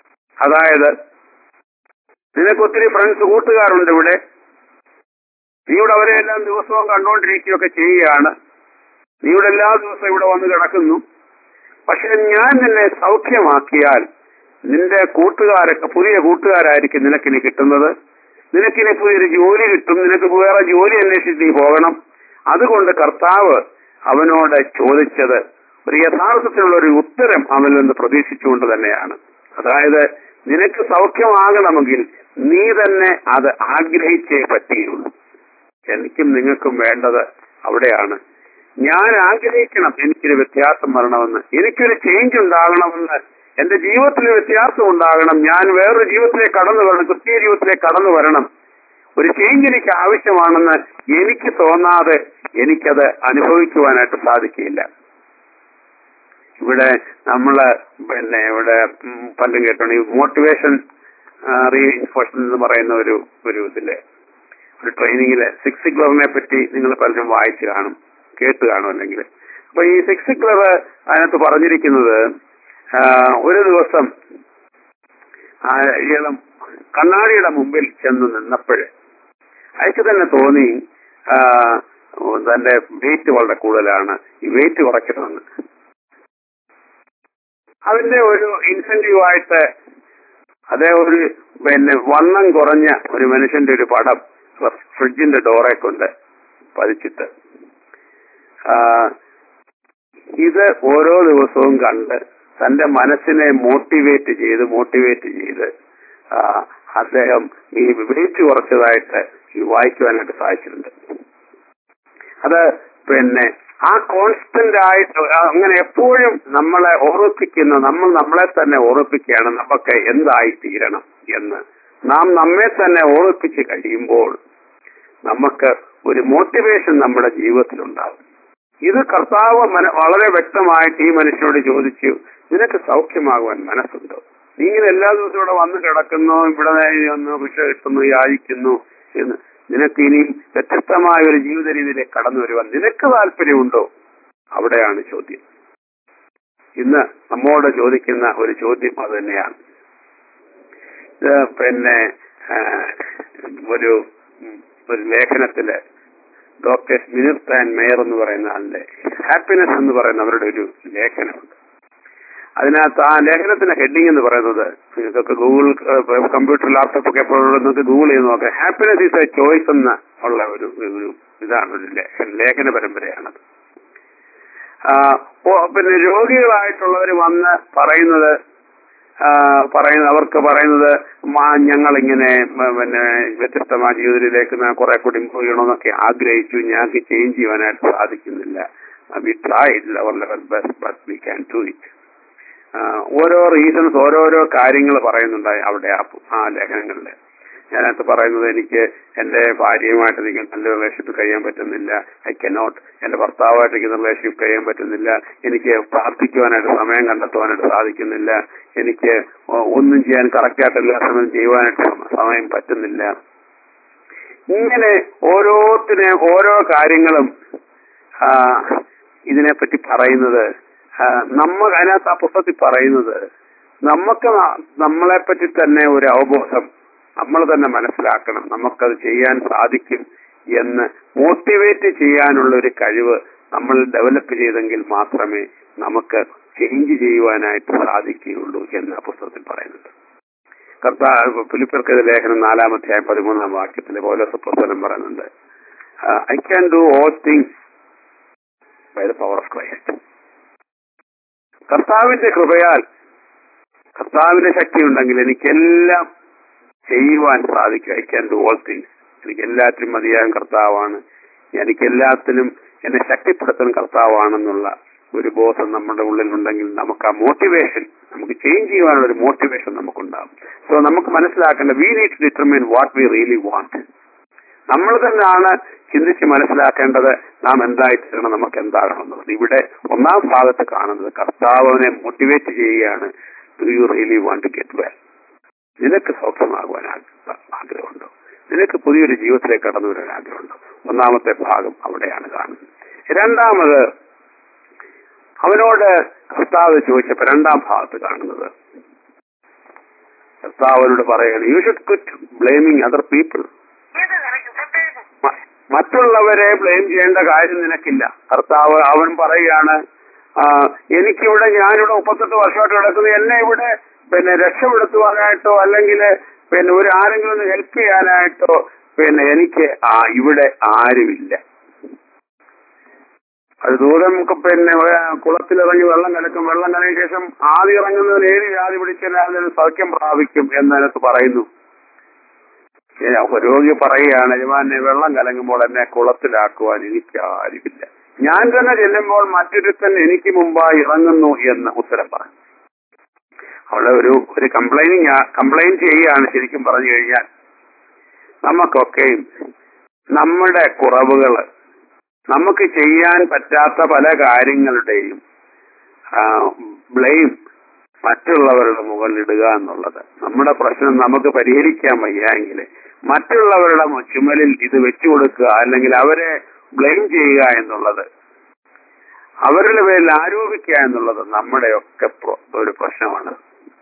അതായത് നിനക്ക് ഒത്തിരി ഫ്രണ്ട്സ് കൂട്ടുകാരുണ്ട് ഇവിടെ നീ ഇവിടെ അവരെ എല്ലാം ദിവസവും കണ്ടുകൊണ്ടിരിക്കുകയൊക്കെ ചെയ്യുകയാണ് നീ ഇവിടെ എല്ലാ ദിവസവും ഇവിടെ വന്ന് കിടക്കുന്നു പക്ഷെ ഞാൻ നിന്നെ സൗഖ്യമാക്കിയാൽ നിന്റെ കൂട്ടുകാരൊക്കെ പുതിയ കൂട്ടുകാരായിരിക്കും നിനക്കിനി കിട്ടുന്നത് നിനക്കിനി പുതിയൊരു ജോലി കിട്ടും നിനക്ക് വേറെ ജോലി അന്വേഷിച്ച് നീ പോകണം അതുകൊണ്ട് കർത്താവ് അവനോട് ചോദിച്ചത് ഒരു യഥാർത്ഥത്തിലുള്ള ഒരു ഉത്തരം അവനിൽ നിന്ന് പ്രതീക്ഷിച്ചുകൊണ്ട് തന്നെയാണ് അതായത് നിനക്ക് സൗഖ്യമാകണമെങ്കിൽ നീ തന്നെ അത് ആഗ്രഹിച്ചേ പറ്റുകയുള്ളൂ എനിക്കും നിങ്ങൾക്കും വേണ്ടത് അവിടെയാണ് ഞാൻ ആഗ്രഹിക്കണം എനിക്കൊരു വ്യത്യാസം വരണമെന്ന് എനിക്കൊരു ചേഞ്ച് ഉണ്ടാകണമെന്ന് എന്റെ ജീവിതത്തിൽ വ്യത്യാസം ഉണ്ടാകണം ഞാൻ വേറൊരു ജീവിതത്തിലേക്ക് കടന്നു വരണം ക്രിസ്തീയ ജീവിതത്തിലേക്ക് കടന്നു വരണം ഒരു ചേഞ്ച് എനിക്ക് ആവശ്യമാണെന്ന് എനിക്ക് തോന്നാതെ എനിക്കത് അനുഭവിക്കുവാനായിട്ട് സാധിക്കില്ല ഇവിടെ നമ്മള് പിന്നെ ഇവിടെ ഉം പലരും കേട്ടോണ്ട് ഈ മോട്ടിവേഷൻ റീഇൻഫോർഷൻ എന്ന് പറയുന്ന ഒരു ഒരു ഇതില് ഒരു ട്രെയിനിങ്ങില് സിക്സ് സിഗ്ലറിനെ പറ്റി നിങ്ങൾ പലരും വായിച്ചു കാണും കേട്ട് കാണും അല്ലെങ്കിൽ അപ്പൊ ഈ സിക്സ് സിഗ്ലർ അതിനകത്ത് പറഞ്ഞിരിക്കുന്നത് ആ, ഒരു ദിവസം ആ ഇയാളും കണ്ണാടിയുടെ മുമ്പിൽ ചെന്ന് നിന്നപ്പോഴ് അയക്ക് തന്നെ തോന്നി ആ, തന്റെ വെയിറ്റ് വളരെ കൂടുതലാണ് ഈ വെയിറ്റ് കുറയ്ക്കണമെന്ന് അതിന്റെ ഒരു ഇൻസെന്റീവായിട്ട് അതേ ഒരു പിന്നെ വണ്ണം കുറഞ്ഞ ഒരു മനുഷ്യന്റെ ഒരു പടം ഫ്രിഡ്ജിന്റെ ഡോറെ കൊണ്ട് പതിച്ചിട്ട് ആ, ഇത് ഓരോ ദിവസവും കണ്ട് തന്റെ മനസ്സിനെ മോട്ടിവേറ്റ് ചെയ്ത് മോട്ടിവേറ്റ് ചെയ്ത് ആ, അദ്ദേഹം ഈ വെയിറ്റ് കുറച്ചതായിട്ട് ഈ വായിക്കുവാനായിട്ട് സാധിച്ചിട്ടുണ്ട് അത് പിന്നെ ആ കോൺസ്റ്റന്റ് ആയിട്ട് ആ അങ്ങനെ എപ്പോഴും നമ്മളെ ഓർമ്മിപ്പിക്കുന്ന നമ്മൾ നമ്മളെ തന്നെ ഓർമ്മിപ്പിക്കുകയാണ് നമുക്ക് എന്തായി തീരണം എന്ന് നാം നമ്മെ തന്നെ ഓർമ്മിപ്പിച്ച് കഴിയുമ്പോൾ നമുക്ക് ഒരു മോട്ടിവേഷൻ നമ്മുടെ ജീവിതത്തിലുണ്ടാകും ഇത് കർത്താവ് മന- വളരെ വ്യക്തമായിട്ട് ഈ മനുഷ്യനോട് ചോദിച്ചു നിനക്ക് സൗഖ്യമാകുവാൻ മനസ്സുണ്ടോ നീ ഇങ്ങനെ എല്ലാ ദിവസവും ഇവിടെ വന്ന് കിടക്കുന്നു ഇവിടെ ഒന്ന് ഭിക്ഷ കിട്ടുന്നു യാചിക്കുന്നു എന്ന് നിനക്ക് ഇനിയും വ്യത്യസ്തമായ ഒരു ജീവിത രീതിയിലേക്ക് കടന്നു വരുവാൻ നിനക്ക് താല്പര്യമുണ്ടോ അവിടെയാണ് ചോദ്യം ഇന്ന് നമ്മോട് ചോദിക്കുന്ന ഒരു ചോദ്യം അത് തന്നെയാണ് ഇത് പിന്നെ ആ, ഒരു ഉം, ഒരു ലേഖനത്തില് ഡോക്ടർ മിനിർത്ത് ആൻഡ് മേയർ എന്ന് പറയുന്ന ആളിന്റെ ഹാപ്പിനെസ് എന്ന് പറയുന്ന അവരുടെ ഒരു ലേഖനമുണ്ട് അതിനകത്ത് ആ ലേഖനത്തിന്റെ ഹെഡിങ് എന്ന് പറയുന്നത് ഇതൊക്കെ ഗൂഗിൾ കമ്പ്യൂട്ടർ ലാപ്ടോപ്പ് ഒക്കെ എപ്പോഴും നിങ്ങൾക്ക് ഗൂഗിൾ ചെയ്ത് നോക്കാം ഹാപ്പിനെസ് ഈസ് എ ചോയ്സ് എന്ന ഉള്ള ഒരു ഒരു ഇതാണ് ഒരു ലേഖ- ലേഖന പരമ്പരയാണത് ആ, ഓ- പിന്നെ രോഗികളായിട്ടുള്ളവർ വന്ന് പറയുന്നത് ആ, പറയുന്നത് അവർക്ക് പറയുന്നത് ഞങ്ങൾ ഇങ്ങനെ പിന്നെ വ്യത്യസ്തമായ ജീവിതത്തിലേക്ക് കുറെ കൂടി ഇമ്പ്രൂവ് ചെയ്യണമെന്നൊക്കെ ആഗ്രഹിച്ചു ഞങ്ങൾക്ക് ചേഞ്ച് ചെയ്യാനായിട്ട് സാധിക്കുന്നില്ല we tried our level best but we can do it ഓരോ റീസൺസ് ഓരോരോ കാര്യങ്ങൾ പറയുന്നുണ്ടായി അവിടെ ആ പു- ആ ലേഖനങ്ങളിൽ ഞാനകത്ത് പറയുന്നത് എനിക്ക് എന്റെ ഭാര്യയുമായിട്ട് എനിക്ക് നല്ല റിലേഷൻഷിപ്പ് കഴിയാൻ പറ്റുന്നില്ല ഐ കനോട്ട് എന്റെ ഭർത്താവുമായിട്ട് എനിക്ക് റിലേഷൻഷിപ്പ് കഴിയാൻ പറ്റുന്നില്ല എനിക്ക് പ്രാർത്ഥിക്കുവാനായിട്ട് സമയം കണ്ടെത്തുവാനായിട്ട് സാധിക്കുന്നില്ല എനിക്ക് ഒ- ഒന്നും ചെയ്യാൻ കറക്റ്റായിട്ട് എല്ലാ സമയം ചെയ്യുവാനായിട്ട് സമ- സമയം പറ്റുന്നില്ല ഇങ്ങനെ ഓരോത്തിനെ ഓരോ കാര്യങ്ങളും ആ, ഇതിനെപ്പറ്റി പറയുന്നത് ആ, നമ്മ അതിനകത്ത് ആ പുസ്തകത്തിൽ പറയുന്നത് നമുക്ക് ന- നമ്മളെപ്പറ്റി തന്നെ ഒരു അവബോധം നമ്മൾ തന്നെ മനസ്സിലാക്കണം നമുക്കത് ചെയ്യാൻ സാധിക്കും എന്ന് മോട്ടിവേറ്റ് ചെയ്യാനുള്ള ഒരു കഴിവ് നമ്മൾ ഡെവലപ്പ് ചെയ്തെങ്കിൽ മാത്രമേ നമുക്ക് ചേഞ്ച് ചെയ്യുവാനായിട്ട് സാധിക്കുകയുള്ളൂ എന്ന് ആ പുസ്തകത്തിൽ പറയുന്നുണ്ട് കർത്താവ് ഫിലിപ്പർക്ക് ലേഖനം നാലാമധ്യായം പതിമൂന്നാം വാക്യത്തിൽ പോലെ പുസ്തകം പറയുന്നുണ്ട് I can do all things by the power of Christ കർത്താവിന്റെ കൃപയാൽ കർത്താവിന്റെ ശക്തി ഉണ്ടെങ്കിൽ എനിക്കെല്ലാം ചെയ്യുവാൻ സാധിക്കും I can do all things എനിക്ക് എല്ലാത്തിനും മതിയാകും കർത്താവാണ് എനിക്ക് എല്ലാത്തിനും എന്നെ ശക്തിപ്പെടുത്തുന്ന കർത്താവാണെന്നുള്ള ഒരു ബോധം നമ്മുടെ ഉള്ളിലുണ്ടെങ്കിൽ നമുക്ക് ആ മോട്ടിവേഷൻ നമുക്ക് ചേഞ്ച് ചെയ്യാനുള്ള ഒരു മോട്ടിവേഷൻ നമുക്കുണ്ടാകും സോ നമുക്ക് മനസ്സിലാക്കേണ്ട we need to determine what we really want നമ്മൾ തന്നെയാണ് ചിന്തിച്ച് മനസ്സിലാക്കേണ്ടത് നാം എന്തായിത്തീരണം നമുക്ക് എന്താകണമെന്നുള്ളത് ഇവിടെ ഒന്നാം ഭാഗത്ത് കാണുന്നത് കർത്താവിനെ മോട്ടിവേറ്റ് ചെയ്യുകയാണ് do you really want to get well നിനക്ക് സൗഖ്യമാകുവാൻ ആഗ്ര- ആഗ്രഹമുണ്ടോ നിനക്ക് പുതിയൊരു ജീവിതത്തിലേക്ക് കടന്നു വരാൻ ആഗ്രഹമുണ്ടോ ഒന്നാമത്തെ ഭാഗം അവിടെയാണ് കാണുന്നത് രണ്ടാമത് അവനോട് കർത്താവ് ചോദിച്ചപ്പോ രണ്ടാം ഭാഗത്ത് കാണുന്നത് കർത്താവിനോട് പറയണം you should quit blaming other people മറ്റുള്ളവരെ ബ്ലെയിം ചെയ്യേണ്ട കാര്യം നിനക്കില്ല കർത്താവ് അവൻ പറയുകയാണ് ആ, എനിക്കിവിടെ ഞാനിവിടെ മുപ്പത്തെട്ട് വർഷമായിട്ട് കിടക്കുന്നത് എന്നെ ഇവിടെ പിന്നെ രക്ഷപ്പെടുത്തുവാനായിട്ടോ അല്ലെങ്കിൽ പിന്നെ ഒരു ആരെങ്കിലും ഒന്ന് ഹെൽപ്പ് ചെയ്യാനായിട്ടോ പിന്നെ എനിക്ക് ആ ഇവിടെ ആരുമില്ല അത് ദൂരം ഒക്കെ പിന്നെ ഏ, കുളത്തിലിറങ്ങി വെള്ളം കലക്കും വെള്ളം കലക്കിയ ശേഷം ആദ്യം ഇറങ്ങുന്നതിന് ഏത് വ്യാധി പിടിച്ചാൽ അതിന് സൗഖ്യം പ്രാപിക്കും എന്നതിനകത്ത് പറയുന്നു ഏ, അപ്പൊ രോഗി പറയുകയാണ് യജമാനെ വെള്ളം കലങ്ങുമ്പോൾ എന്നെ കുളത്തിലാക്കുവാൻ എനിക്ക് ആരുമില്ല ഞാൻ തന്നെ ചെല്ലുമ്പോൾ മറ്റൊരുത്തൻ എനിക്ക് മുമ്പായി ഇറങ്ങുന്നു എന്ന് ഉത്തരം പറഞ്ഞു അവിടെ ഒരു ഒരു കംപ്ലൈനിങ് കംപ്ലൈന്റ് ചെയ്യുകയാണ് ശരിക്കും പറഞ്ഞു കഴിഞ്ഞാൽ നമുക്കൊക്കെയും നമ്മുടെ കുറവുകള് നമുക്ക് ചെയ്യാൻ പറ്റാത്ത പല കാര്യങ്ങളുടെയും ബ്ലെയിം മറ്റുള്ളവരുടെ മുകളിൽ ഇടുക എന്നുള്ളത് നമ്മുടെ പ്രശ്നം നമുക്ക് പരിഹരിക്കാൻ വയ്യായെങ്കിൽ മറ്റുള്ളവരുടെ ചുമലിൽ ഇത് വെച്ചു കൊടുക്കുക അല്ലെങ്കിൽ അവരെ ബ്ലെയിം ചെയ്യുക എന്നുള്ളത് അവരുടെ പേരിൽ ആരോപിക്കുക എന്നുള്ളത് നമ്മുടെയൊക്കെ പ്ര- ഒരു പ്രശ്നമാണ്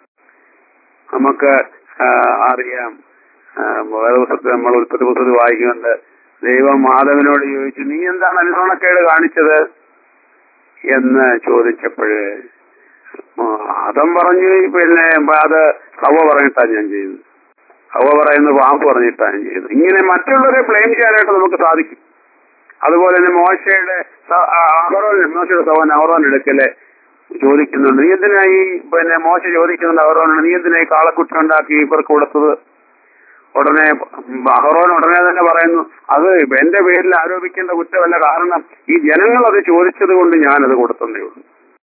നമുക്ക് ആ, അറിയാം ആ, വേദപുസ്തകത്തിൽ നമ്മൾ ഉൽപ്പത്തി പുസ്തകത്തിൽ വായിക്കുന്നുണ്ട് ദൈവം മാധവനോട് ചോദിച്ചു നീ എന്താണ് അനുസരണക്കേട് കാണിച്ചത് എന്ന് ചോദിച്ചപ്പോഴ് അതം പറഞ്ഞു പിന്നെ അത് ഹവ പറഞ്ഞിട്ടാണ് ഞാൻ ചെയ്തത് ഹവ പറയുന്നത് വാക്ക് പറഞ്ഞിട്ടാണ് ഞാൻ ചെയ്തത് ഇങ്ങനെ മറ്റുള്ളവരെ ബ്ലെയിം ചെയ്യാനായിട്ട് നമുക്ക് സാധിക്കും അതുപോലെ തന്നെ മോശയുടെ സ- ആ, അഹറോൻ മോശയുടെ സഹോദരൻ അഹറോൻ എടുക്കല് ചോദിക്കുന്നുണ്ട് നീ എന്തിനാ ഈ പിന്നെ മോശ ചോദിക്കുന്നുണ്ട് അഹറോനോട് നീ എന്തിനാ ഈ കാളക്കുട്ടി ഉണ്ടാക്കി ഇവർക്ക് കൊടുത്തത് ഉടനെ അഹറോൻ ഉടനെ തന്നെ പറയുന്നു അത് എന്റെ പേരിൽ ആരോപിക്കേണ്ട കുറ്റമല്ല കാരണം ഈ ജനങ്ങൾ അത് ചോദിച്ചത് കൊണ്ട് ഞാനത് കൊടുത്തതേ ഉള്ളൂ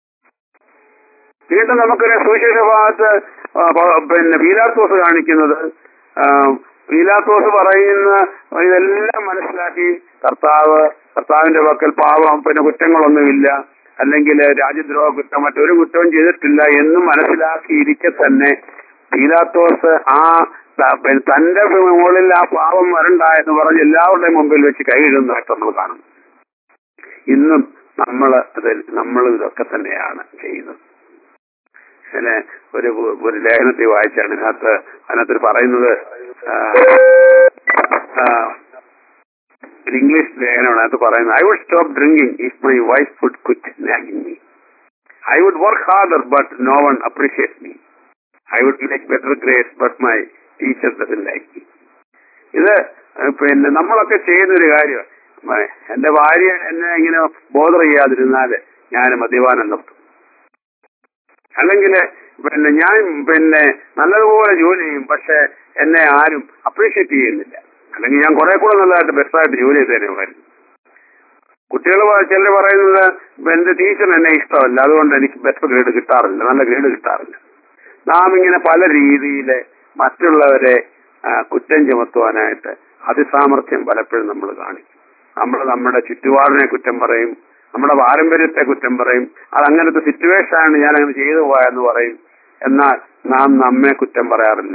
വീണ്ടും നമുക്കൊരു സുവിശേഷ ഭാഗത്ത് ആ, പ- പിന്നെ പീലാത്തോസ് കാണിക്കുന്നത് ആ, പീലാത്തോസ് പറയുന്ന ഇതെല്ലാം മനസ്സിലാക്കി കർത്താവ് കർത്താവിന്റെ പക്കൽ പാവം പിന്നെ കുറ്റങ്ങളൊന്നുമില്ല അല്ലെങ്കിൽ രാജ്യദ്രോഹ കുറ്റം മറ്റൊരു കുറ്റവും ചെയ്തിട്ടില്ല എന്ന് മനസ്സിലാക്കിയിരിക്കെ തന്നെ പീലാത്തോസ് ആ ത- പിന്നെ തന്റെ മുകളിൽ ആ പാവം വരണ്ട എന്ന് പറഞ്ഞ് എല്ലാവരുടെയും മുമ്പിൽ വെച്ച് കൈയിടുന്നതായിട്ട് നമ്മൾ കാണുന്നു ഇന്നും നമ്മൾ അത് നമ്മൾ ഇതൊക്കെ തന്നെയാണ് ചെയ്യുന്നത് പിന്നെ ഒരു ഒരു ലേഖനത്തിൽ വായിച്ചാണ് ഇതിനകത്ത് അതിനകത്ത് പറയുന്നത് ആ, ആ, ഒരു ഇംഗ്ലീഷ് ലേഖനമാണ് അതിനകത്ത് പറയുന്നത് I would stop drinking if my wife would quit nagging me I would work harder but no one appreciate me I would make better grades but my teacher doesn't like me ഇത് ഏഹ്, പിന്നെ നമ്മളൊക്കെ ചെയ്യുന്ന ഒരു കാര്യം എന്റെ ഭാര്യ എന്നെ ഇങ്ങനെ ബോധർ ചെയ്യാതിരുന്നാല് ഞാൻ മദ്യപാനം നിർത്തും അല്ലെങ്കിൽ പിന്നെ ഞാൻ പിന്നെ നല്ലതുപോലെ ജോലി ചെയ്യും പക്ഷെ എന്നെ ആരും അപ്രീഷിയേറ്റ് ചെയ്യുന്നില്ല അല്ലെങ്കിൽ ഞാൻ കുറെ കൂടെ നല്ലതായിട്ട് ബെസ്റ്റായിട്ട് ജോലി ചെയ്തേനെ ഉള്ളായിരുന്നു കുട്ടികൾ ചിലർ പറയുന്നത് എന്റെ ടീച്ചർ എന്നെ ഇഷ്ടമല്ല അതുകൊണ്ട് എനിക്ക് ബെറ്റർ ഗ്രേഡ് കിട്ടാറില്ല നല്ല ഗ്രേഡ് കിട്ടാറില്ല നാം ഇങ്ങനെ പല രീതിയിൽ മറ്റുള്ളവരെ ആ, കുറ്റം ചുമത്തുവാനായിട്ട് അതിസാമർഥ്യം പലപ്പോഴും നമ്മൾ കാണിക്കും നമ്മൾ നമ്മുടെ ചുറ്റുപാടിനെ കുറ്റം പറയും നമ്മുടെ പാരമ്പര്യത്തെ കുറ്റം പറയും അത് അങ്ങനത്തെ സിറ്റുവേഷൻ ആണ് ഞാൻ അങ്ങനെ ചെയ്തു പോയെന്ന് പറയും എന്നാൽ നാം നമ്മെ കുറ്റം പറയാറില്ല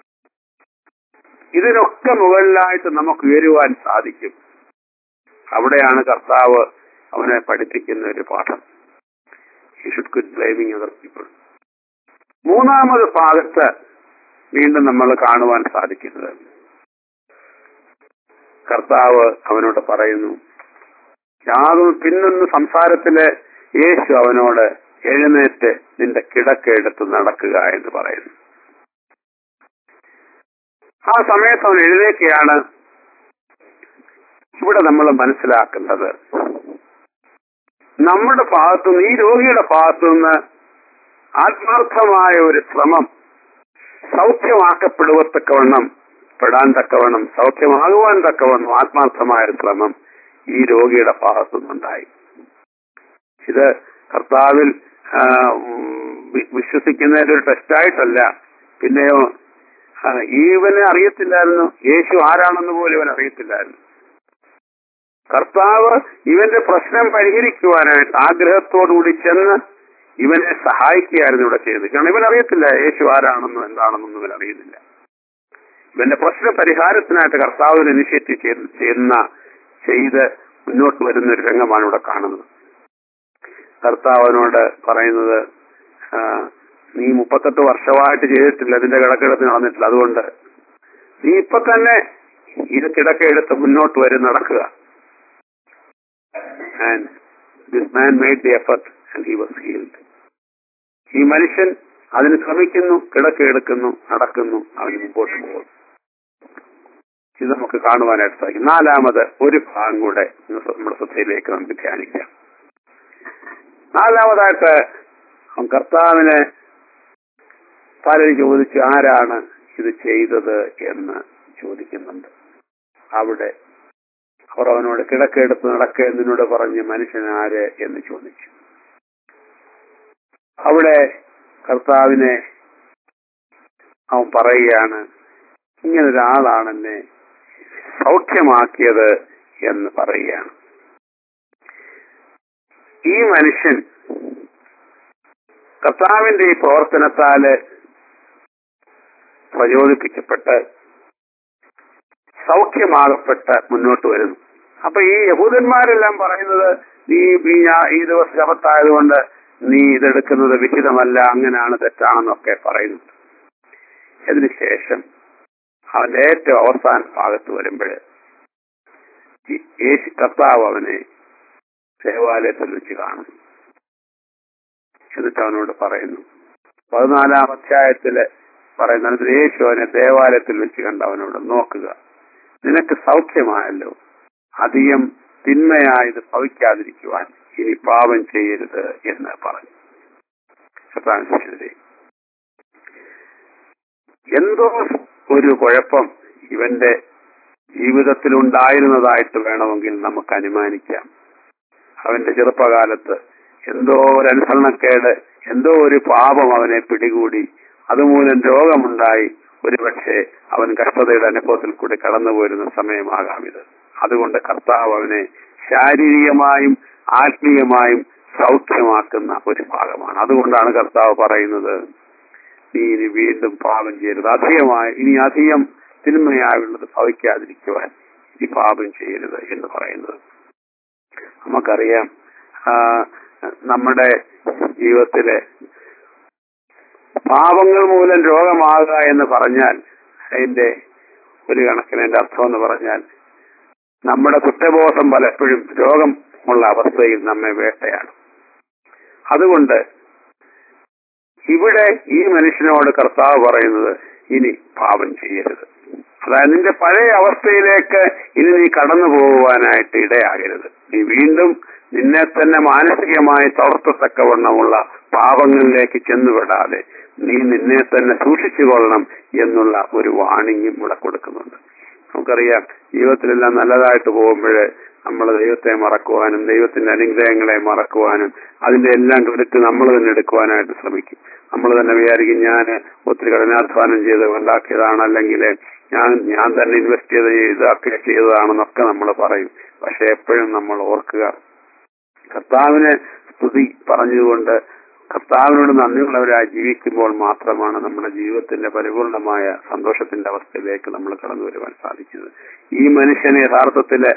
ഇതിനൊക്കെ മുകളിലായിട്ട് നമുക്ക് ഉയരുവാൻ സാധിക്കും അവിടെയാണ് കർത്താവ് അവനെ പഠിപ്പിക്കുന്ന ഒരു പാഠം he should quit blaming other people മൂന്നാമത് ഭാഗത്ത് വീണ്ടും നമ്മൾ കാണുവാൻ സാധിക്കുന്നത് കർത്താവ് അവനോട് പറയുന്നു യാതൊരു പിന്നൊന്ന് സംസാരത്തില് യേശു അവനോട് എഴുന്നേറ്റ് നിന്റെ കിടക്കെടുത്ത് നടക്കുക എന്ന് പറയുന്നു ആ സമയത്ത് അവൻ എഴുന്നേക്കുകയാണ് ഇവിടെ നമ്മൾ മനസ്സിലാക്കുന്നത് നമ്മുടെ ഭാഗത്തുനിന്ന് ഈ രോഗിയുടെ ഭാഗത്തുനിന്ന് ആത്മാർത്ഥമായ ഒരു ശ്രമം സൗഖ്യമാക്കപ്പെടുവത്തക്കവണ്ണം പെടാൻ തക്കവണ്ണം സൗഖ്യമാകുവാൻ തക്കവണ്ണം ആത്മാർത്ഥമായ ഒരു ശ്രമം ഈ രോഗിയുടെ ഭാഗത്തുനിന്നുണ്ടായി ഇത് കർത്താവിൽ ആ, ഉം, വി- വിശ്വസിക്കുന്നതിന്റെ ഒരു ടെസ്റ്റായിട്ടല്ല പിന്നെയോ ആ, ഇവനെ അറിയത്തില്ലായിരുന്നു യേശു ആരാണെന്ന് പോലും ഇവൻ അറിയത്തില്ലായിരുന്നു കർത്താവ് ഇവന്റെ പ്രശ്നം പരിഹരിക്കുവാനായിട്ട് ആഗ്രഹത്തോടുകൂടി ചെന്ന് ഇവനെ സഹായിക്കുകയായിരുന്നു ഇവിടെ ചെയ്തത് കാരണം ഇവൻ അറിയത്തില്ല യേശു ആരാണെന്നും എന്താണെന്നൊന്നും ഇവൻ അറിയുന്നില്ല ഇവന്റെ പ്രശ്ന പരിഹാരത്തിനായിട്ട് കർത്താവിന് ഇനിഷ്യേറ്റീവ് ചെയ്ത് ചെയ്യുന്ന ചെയ്ത് മുന്നോട്ട് വരുന്ന ഒരു രംഗമാണ് ഇവിടെ കാണുന്നത് കർത്താവിനോട് പറയുന്നത് ആ, നീ മുപ്പത്തെട്ട് വർഷമായിട്ട് ചെയ്തിട്ടില്ല നിന്റെ കിടക്കിടത്ത് നടന്നിട്ടില്ല അതുകൊണ്ട് നീ ഇപ്പൊ തന്നെ ഇത് കിടക്ക എടുത്ത് മുന്നോട്ട് വരും നടക്കുക and this man made the effort and he was healed ഈ മനുഷ്യൻ അതിന് ശ്രമിക്കുന്നു കിടക്ക എടുക്കുന്നു നടക്കുന്നു അവന് മുമ്പോട്ട് പോകുന്നു ഇത് നമുക്ക് കാണുവാനായിട്ട് സാധിക്കും നാലാമത് ഒരു ഭാഗം കൂടെ ഇന്ന് നമ്മുടെ ശ്രദ്ധയിലേക്ക് നമുക്ക് ധ്യാനിക്കാം നാലാമതായിട്ട് അവൻ കർത്താവിനെ പലരും ചോദിച്ചു ആരാണ് ഇത് ചെയ്തത് എന്ന് ചോദിക്കുന്നുണ്ട് അവിടെ അവർ അവനോട് കിടക്കെടുത്ത് നടക്ക എന്നോട് പറഞ്ഞ് മനുഷ്യൻ ആര് എന്ന് ചോദിച്ചു അവിടെ കർത്താവിനെ അവൻ പറയുകയാണ് ഇങ്ങനൊരാളാണ് എന്നെ സൗഖ്യമാക്കിയത് എന്ന് പറയുകയാണ് ഈ മനുഷ്യൻ കർത്താവിന്റെ ഈ പ്രവർത്തനത്താല് പ്രചോദിപ്പിക്കപ്പെട്ട് സൗഖ്യമാകപ്പെട്ട് മുന്നോട്ട് വരുന്നു അപ്പൊ ഈ യഹൂദന്മാരെല്ലാം പറയുന്നത് നീ ഈ ഞാ- ഈ ദിവസം ശബത്തായതുകൊണ്ട് നീ ഇതെടുക്കുന്നത് വിഹിതമല്ല അങ്ങനെയാണ് തെറ്റാണെന്നൊക്കെ പറയുന്നുണ്ട് അതിനുശേഷം അവന്റെ ഏറ്റവും അവസാന ഭാഗത്ത് വരുമ്പോൾ യേശു കർത്താവ് അവനെ ദേവാലയത്തിൽ വെച്ച് കാണുന്നു എന്നിട്ട് അവനോട് പറയുന്നു പതിനാലാം അധ്യായത്തില് പറയുന്ന അതിൽ യേശു അവനെ ദേവാലയത്തിൽ വെച്ച് കണ്ട് അവനോട് നോക്കുക നിനക്ക് സൗഖ്യമായല്ലോ അധികം തിന്മയായത് ഭവിക്കാതിരിക്കുവാൻ ഇനി പാപം ചെയ്യരുത് എന്ന് പറഞ്ഞു കർത്താവിന്റെ എന്തോ ഒരു കുഴപ്പം ഇവന്റെ ജീവിതത്തിൽ ഉണ്ടായിരുന്നതായിട്ട് വേണമെങ്കിൽ നമുക്ക് അനുമാനിക്കാം അവന്റെ ചെറുപ്പകാലത്ത് എന്തോ ഒരു അനുസരണക്കേട് എന്തോ ഒരു പാപം അവനെ പിടികൂടി അതുമൂലം രോഗമുണ്ടായി ഒരുപക്ഷെ അവൻ കഷ്ടതയുടെ അനുഭവത്തിൽ കൂടി കടന്നു പോരുന്ന സമയമാകാം ഇത് അതുകൊണ്ട് കർത്താവ് അവനെ ശാരീരികമായും ആത്മീയമായും സൗഖ്യമാക്കുന്ന ഒരു ഭാഗമാണ് അതുകൊണ്ടാണ് കർത്താവ് പറയുന്നത് നീ ഇനി വീണ്ടും പാപം ചെയ്യരുത് അധികമായി ഇനി അധികം തിന്മയായുള്ളത് ഭവിക്കാതിരിക്കുവാൻ ഇനി പാപം ചെയ്യരുത് എന്ന് പറയുന്നത് നമുക്കറിയാം ആ, നമ്മുടെ ജീവിതത്തിലെ പാപങ്ങൾ മൂലം രോഗമാകുക എന്ന് പറഞ്ഞാൽ അതിന്റെ ഒരു കണക്കിന് അതിന്റെ അർത്ഥം എന്ന് പറഞ്ഞാൽ നമ്മുടെ കുറ്റബോധം പലപ്പോഴും രോഗമുള്ള അവസ്ഥയിൽ നമ്മെ വേട്ടയാണ് അതുകൊണ്ട് ഇവിടെ ഈ മനുഷ്യനോട് കർത്താവ് പറയുന്നത് ഇനി പാപം ചെയ്യരുത് അതായത് നിന്റെ പഴയ അവസ്ഥയിലേക്ക് ഇനി നീ കടന്നു പോകുവാനായിട്ട് ഇടയാകരുത് നീ വീണ്ടും നിന്നെ തന്നെ മാനസികമായി തളർത്തത്തക്കവണ്ണമുള്ള പാപങ്ങളിലേക്ക് ചെന്നുവിടാതെ നീ നിന്നെ തന്നെ സൂക്ഷിച്ചുകൊള്ളണം എന്നുള്ള ഒരു വാണിംഗും ഇവിടെ കൊടുക്കുന്നുണ്ട് നമുക്കറിയാം ജീവിതത്തിലെല്ലാം നല്ലതായിട്ട് പോകുമ്പോൾ നമ്മൾ ദൈവത്തെ മറക്കുവാനും ദൈവത്തിന്റെ അനുഗ്രഹങ്ങളെ മറക്കുവാനും അതിന്റെ എല്ലാം ക്രെഡിറ്റ് നമ്മൾ തന്നെ എടുക്കുവാനായിട്ട് ശ്രമിക്കും നമ്മൾ തന്നെ വിചാരിക്കും ഞാൻ ഒത്തിരി കഠിനാധ്വാനം ചെയ്ത് ഉണ്ടാക്കിയതാണ് അല്ലെങ്കിൽ ഞാൻ ഞാൻ തന്നെ ഇൻവെസ്റ്റ് ചെയ്ത് ഇതൊക്കെ ചെയ്തതാണെന്നൊക്കെ നമ്മൾ പറയും പക്ഷെ എപ്പോഴും നമ്മൾ ഓർക്കുക കർത്താവിനെ സ്തുതി പറഞ്ഞുകൊണ്ട് കർത്താവിനോട് നന്ദിയുള്ളവരായി ജീവിക്കുമ്പോൾ മാത്രമാണ് നമ്മുടെ ജീവിതത്തിന്റെ പരിപൂർണമായ സന്തോഷത്തിന്റെ അവസ്ഥയിലേക്ക് നമ്മൾ കടന്നു വരുവാൻ സാധിക്കുന്നത് ഈ മനുഷ്യന് യഥാർത്ഥത്തില്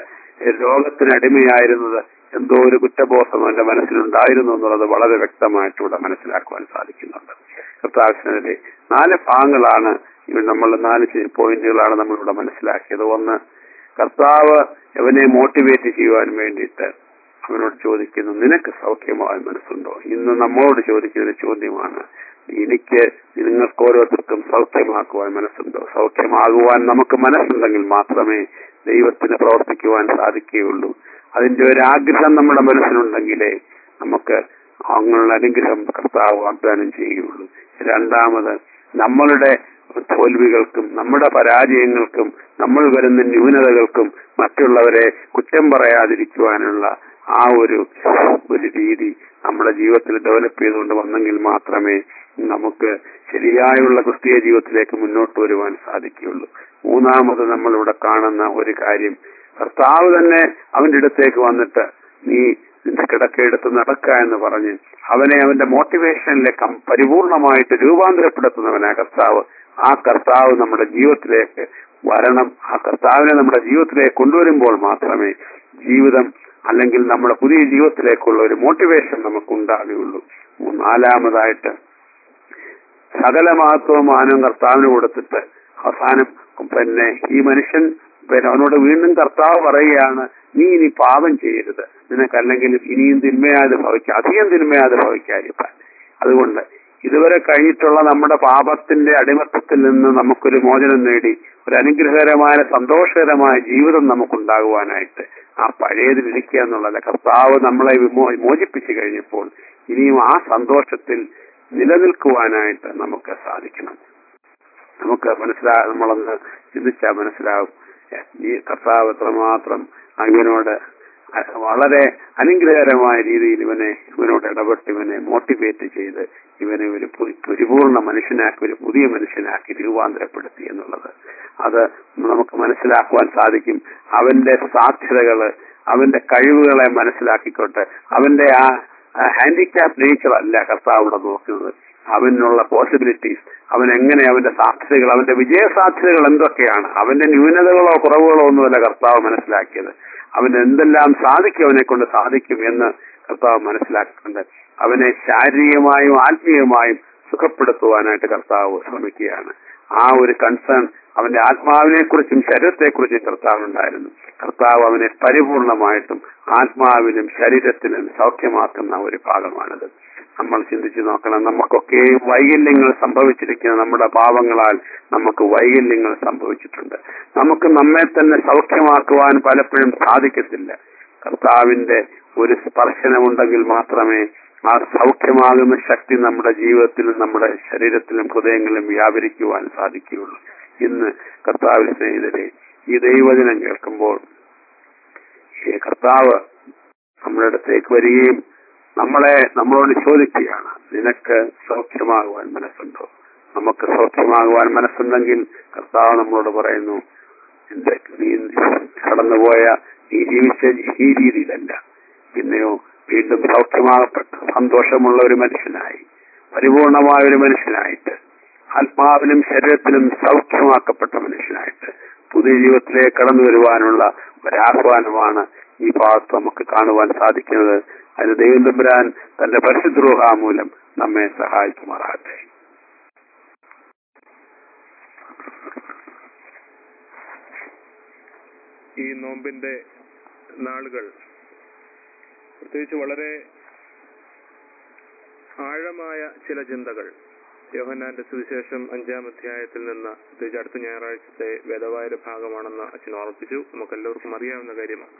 രോഗത്തിനടിമയായിരുന്നത് എന്തോ ഒരു കുറ്റബോധം അവന്റെ മനസ്സിലുണ്ടായിരുന്നു എന്നുള്ളത് വളരെ വ്യക്തമായിട്ട് ഇവിടെ മനസ്സിലാക്കുവാൻ സാധിക്കുന്നുണ്ട് കർത്താവിനെ നാല് ഭാഗങ്ങളാണ് ഇവിടെ നമ്മൾ നാല് പോയിന്റുകളാണ് നമ്മളിവിടെ മനസ്സിലാക്കിയത് ഒന്ന് കർത്താവ് അവനെ മോട്ടിവേറ്റ് ചെയ്യുവാൻ വേണ്ടിയിട്ട് അവനോട് ചോദിക്കുന്നു നിനക്ക് സൗഖ്യമാവാൻ മനസ്സുണ്ടോ ഇന്ന് നമ്മോട് ചോദിക്കുന്ന ഒരു ചോദ്യമാണ് എനിക്ക് നിങ്ങൾക്ക് ഓരോരുത്തർക്കും സൗഖ്യമാക്കുവാൻ മനസ്സുണ്ടോ സൗഖ്യമാകുവാൻ നമുക്ക് മനസ്സുണ്ടെങ്കിൽ മാത്രമേ ദൈവത്തിന് പ്രവർത്തിക്കുവാൻ സാധിക്കുകയുള്ളൂ അതിന്റെ ഒരു ആഗ്രഹം നമ്മുടെ മനസ്സിലുണ്ടെങ്കിലേ നമുക്ക് അങ്ങനെയുള്ള അനുഗ്രഹം കർത്താവ് വാഗ്ദാനം ചെയ്യുകയുള്ളൂ രണ്ടാമത് നമ്മളുടെ തോൽവികൾക്കും നമ്മുടെ പരാജയങ്ങൾക്കും നമ്മൾ വരുന്ന ന്യൂനതകൾക്കും മറ്റുള്ളവരെ കുറ്റം പറയാതിരിക്കുവാനുള്ള ആ ഒരു ഒരു രീതി നമ്മുടെ ജീവിതത്തിൽ ഡെവലപ്പ് ചെയ്തുകൊണ്ട് വന്നെങ്കിൽ മാത്രമേ നമുക്ക് ശരിയായുള്ള ക്രിസ്തീയ ജീവിതത്തിലേക്ക് മുന്നോട്ട് വരുവാൻ സാധിക്കുകയുള്ളൂ മൂന്നാമത് നമ്മൾ ഇവിടെ കാണുന്ന ഒരു കാര്യം കർത്താവ് തന്നെ അവന്റെ അടുത്തേക്ക് വന്നിട്ട് നീ നിന്റെ കിടക്കെടുത്ത് നടക്ക എന്ന് പറഞ്ഞ് അവനെ അവന്റെ മോട്ടിവേഷനിലേക്ക് പരിപൂർണമായിട്ട് രൂപാന്തരപ്പെടുത്തുന്നവനാ കർത്താവ് ആ കർത്താവ് നമ്മുടെ ജീവിതത്തിലേക്ക് വരണം ആ കർത്താവിനെ നമ്മുടെ ജീവിതത്തിലേക്ക് കൊണ്ടുവരുമ്പോൾ മാത്രമേ ജീവിതം അല്ലെങ്കിൽ നമ്മുടെ പുതിയ ജീവിതത്തിലേക്കുള്ള ഒരു മോട്ടിവേഷൻ നമുക്ക് ഉണ്ടാകുകയുള്ളൂ നാലാമതായിട്ട് സകല മഹത്വവും മാനവും കർത്താവിന് കൊടുത്തിട്ട് അവസാനം പിന്നെ ഈ മനുഷ്യൻ പിന്നെ അവനോട് വീണ്ടും കർത്താവ് പറയുകയാണ് നീ ഇനി പാപം ചെയ്യരുത് നിനക്കല്ലെങ്കിൽ ഇനിയും തിന്മയാതെ ഭവിക്കാം അധികം തിന്മയാതെ ഭവിക്കാതിരിക്കാൻ അതുകൊണ്ട് ഇതുവരെ കഴിഞ്ഞിട്ടുള്ള നമ്മുടെ പാപത്തിന്റെ അടിമത്തത്തിൽ നിന്ന് നമുക്കൊരു മോചനം നേടി ഒരു അനുഗ്രഹകരമായ സന്തോഷകരമായ ജീവിതം നമുക്കുണ്ടാകുവാനായിട്ട് ആ പഴയതിലിരിക്കുക എന്നുള്ളത് കർത്താവ് നമ്മളെ വിമോ മോചിപ്പിച്ചു കഴിഞ്ഞപ്പോൾ ഇനിയും ആ സന്തോഷത്തിൽ നിലനിൽക്കുവാനായിട്ട് നമുക്ക് സാധിക്കണം നമുക്ക് മനസ്സിലാ നമ്മളൊന്ന് ചിന്തിച്ചാൽ മനസ്സിലാവും ഈ കർത്താവ് എത്രമാത്രം ഇവനോട് വളരെ അനുഗ്രഹകരമായ രീതിയിൽ ഇവനെ ഇവനോട് ഇടപെട്ട് ഇവനെ മോട്ടിവേറ്റ് ചെയ്ത് ഇവനെ ഒരു പു- പരിപൂർണ മനുഷ്യനാക്കി ഒരു പുതിയ മനുഷ്യനാക്കി രൂപാന്തരപ്പെടുത്തി എന്നുള്ളത് അത് നമുക്ക് മനസ്സിലാക്കുവാൻ സാധിക്കും അവന്റെ സാധ്യതകള് അവന്റെ കഴിവുകളെ മനസ്സിലാക്കിക്കൊണ്ട് അവന്റെ ആ ഹാൻഡിക്യാപ്പ് നേച്ചർ അല്ല കർത്താവ് ഇവിടെ നോക്കുന്നത് അവനുള്ള പോസിബിലിറ്റീസ് അവൻ എങ്ങനെ അവന്റെ സാധ്യതകൾ അവന്റെ വിജയ സാധ്യതകൾ എന്തൊക്കെയാണ് അവന്റെ ന്യൂനതകളോ കുറവുകളോ ഒന്നുമല്ല കർത്താവ് മനസ്സിലാക്കിയത് അവൻ എന്തെല്ലാം സാധിക്കും അവനെ കൊണ്ട് സാധിക്കും എന്ന് കർത്താവ് മനസ്സിലാക്കുന്നുണ്ട് അവനെ ശാരീരികമായും ആത്മീയമായും സുഖപ്പെടുത്തുവാനായിട്ട് കർത്താവ് ശ്രമിക്കുകയാണ് ആ ഒരു കൺസേൺ അവന്റെ ആത്മാവിനെ കുറിച്ചും ശരീരത്തെക്കുറിച്ചും കർത്താവിനുണ്ടായിരുന്നു കർത്താവ് അവനെ പരിപൂർണമായിട്ടും ആത്മാവിലും ശരീരത്തിലും സൗഖ്യമാക്കുന്ന ഒരു ഭാഗമാണിത് നമ്മൾ ചിന്തിച്ചു നോക്കണം നമുക്കൊക്കെയും വൈകല്യങ്ങൾ സംഭവിച്ചിരിക്കുന്ന നമ്മുടെ പാപങ്ങളാൽ നമുക്ക് വൈകല്യങ്ങൾ സംഭവിച്ചിട്ടുണ്ട് നമുക്ക് നമ്മെ തന്നെ സൗഖ്യമാക്കുവാൻ പലപ്പോഴും സാധിക്കത്തില്ല കർത്താവിന്റെ ഒരു സ്പർശനമുണ്ടെങ്കിൽ മാത്രമേ ആ സൗഖ്യമാകുന്ന ശക്തി നമ്മുടെ ജീവിതത്തിലും നമ്മുടെ ശരീരത്തിലും ഹൃദയങ്ങളിലും വ്യാപരിക്കുവാൻ സാധിക്കുകയുള്ളൂ ഇന്ന് കർത്താവിൽ സ്നേഹിതരെ ഈ ദൈവദിനം കേൾക്കുമ്പോൾ ഈ കർത്താവ് നമ്മുടെ അടുത്തേക്ക് വരികയും നമ്മളെ നമ്മളോട് ചോദിക്കുകയാണ് നിനക്ക് സൗഖ്യമാകുവാൻ മനസ്സുണ്ടോ നമുക്ക് സൗഖ്യമാകുവാൻ മനസ്സുണ്ടെങ്കിൽ കർത്താവ് നമ്മളോട് പറയുന്നു എന്റെ നീ കടന്നുപോയ നീ ജീവിച്ച ഈ രീതിയിലല്ല പിന്നെയോ വീണ്ടും സൗഖ്യമാകപ്പെട്ട സന്തോഷമുള്ള ഒരു മനുഷ്യനായി പരിപൂർണമായ ഒരു മനുഷ്യനായിട്ട് ആത്മാവിലും ശരീരത്തിലും സൗഖ്യമാക്കപ്പെട്ട മനുഷ്യനായിട്ട് പുതിയ ജീവിതത്തിലേക്ക് കടന്നു വരുവാനുള്ള ഒരാഹ്വാനമാണ് ഈ ഭാഗത്ത് നമുക്ക് കാണുവാൻ സാധിക്കുന്നത് അതിന് ദൈവം തമ്പുരാൻ തന്റെ പരിശുദ്രോഹ മൂലം നമ്മെ സഹായിക്കുമാറാകട്ടെ ഈ നോമ്പിന്റെ നാളുകൾ പ്രത്യേകിച്ച് വളരെ ആഴമായ ചില ചിന്തകൾ യോഹന്നാന്റെ സുവിശേഷം അഞ്ചാം അധ്യായത്തിൽ നിന്ന് പ്രത്യേകിച്ച് അടുത്ത ഞായറാഴ്ചത്തെ വേദവായന ഭാഗമാണെന്ന് അച്ഛൻ ഓർമ്മിപ്പിച്ചു നമുക്ക് എല്ലാവർക്കും അറിയാവുന്ന കാര്യമാണ്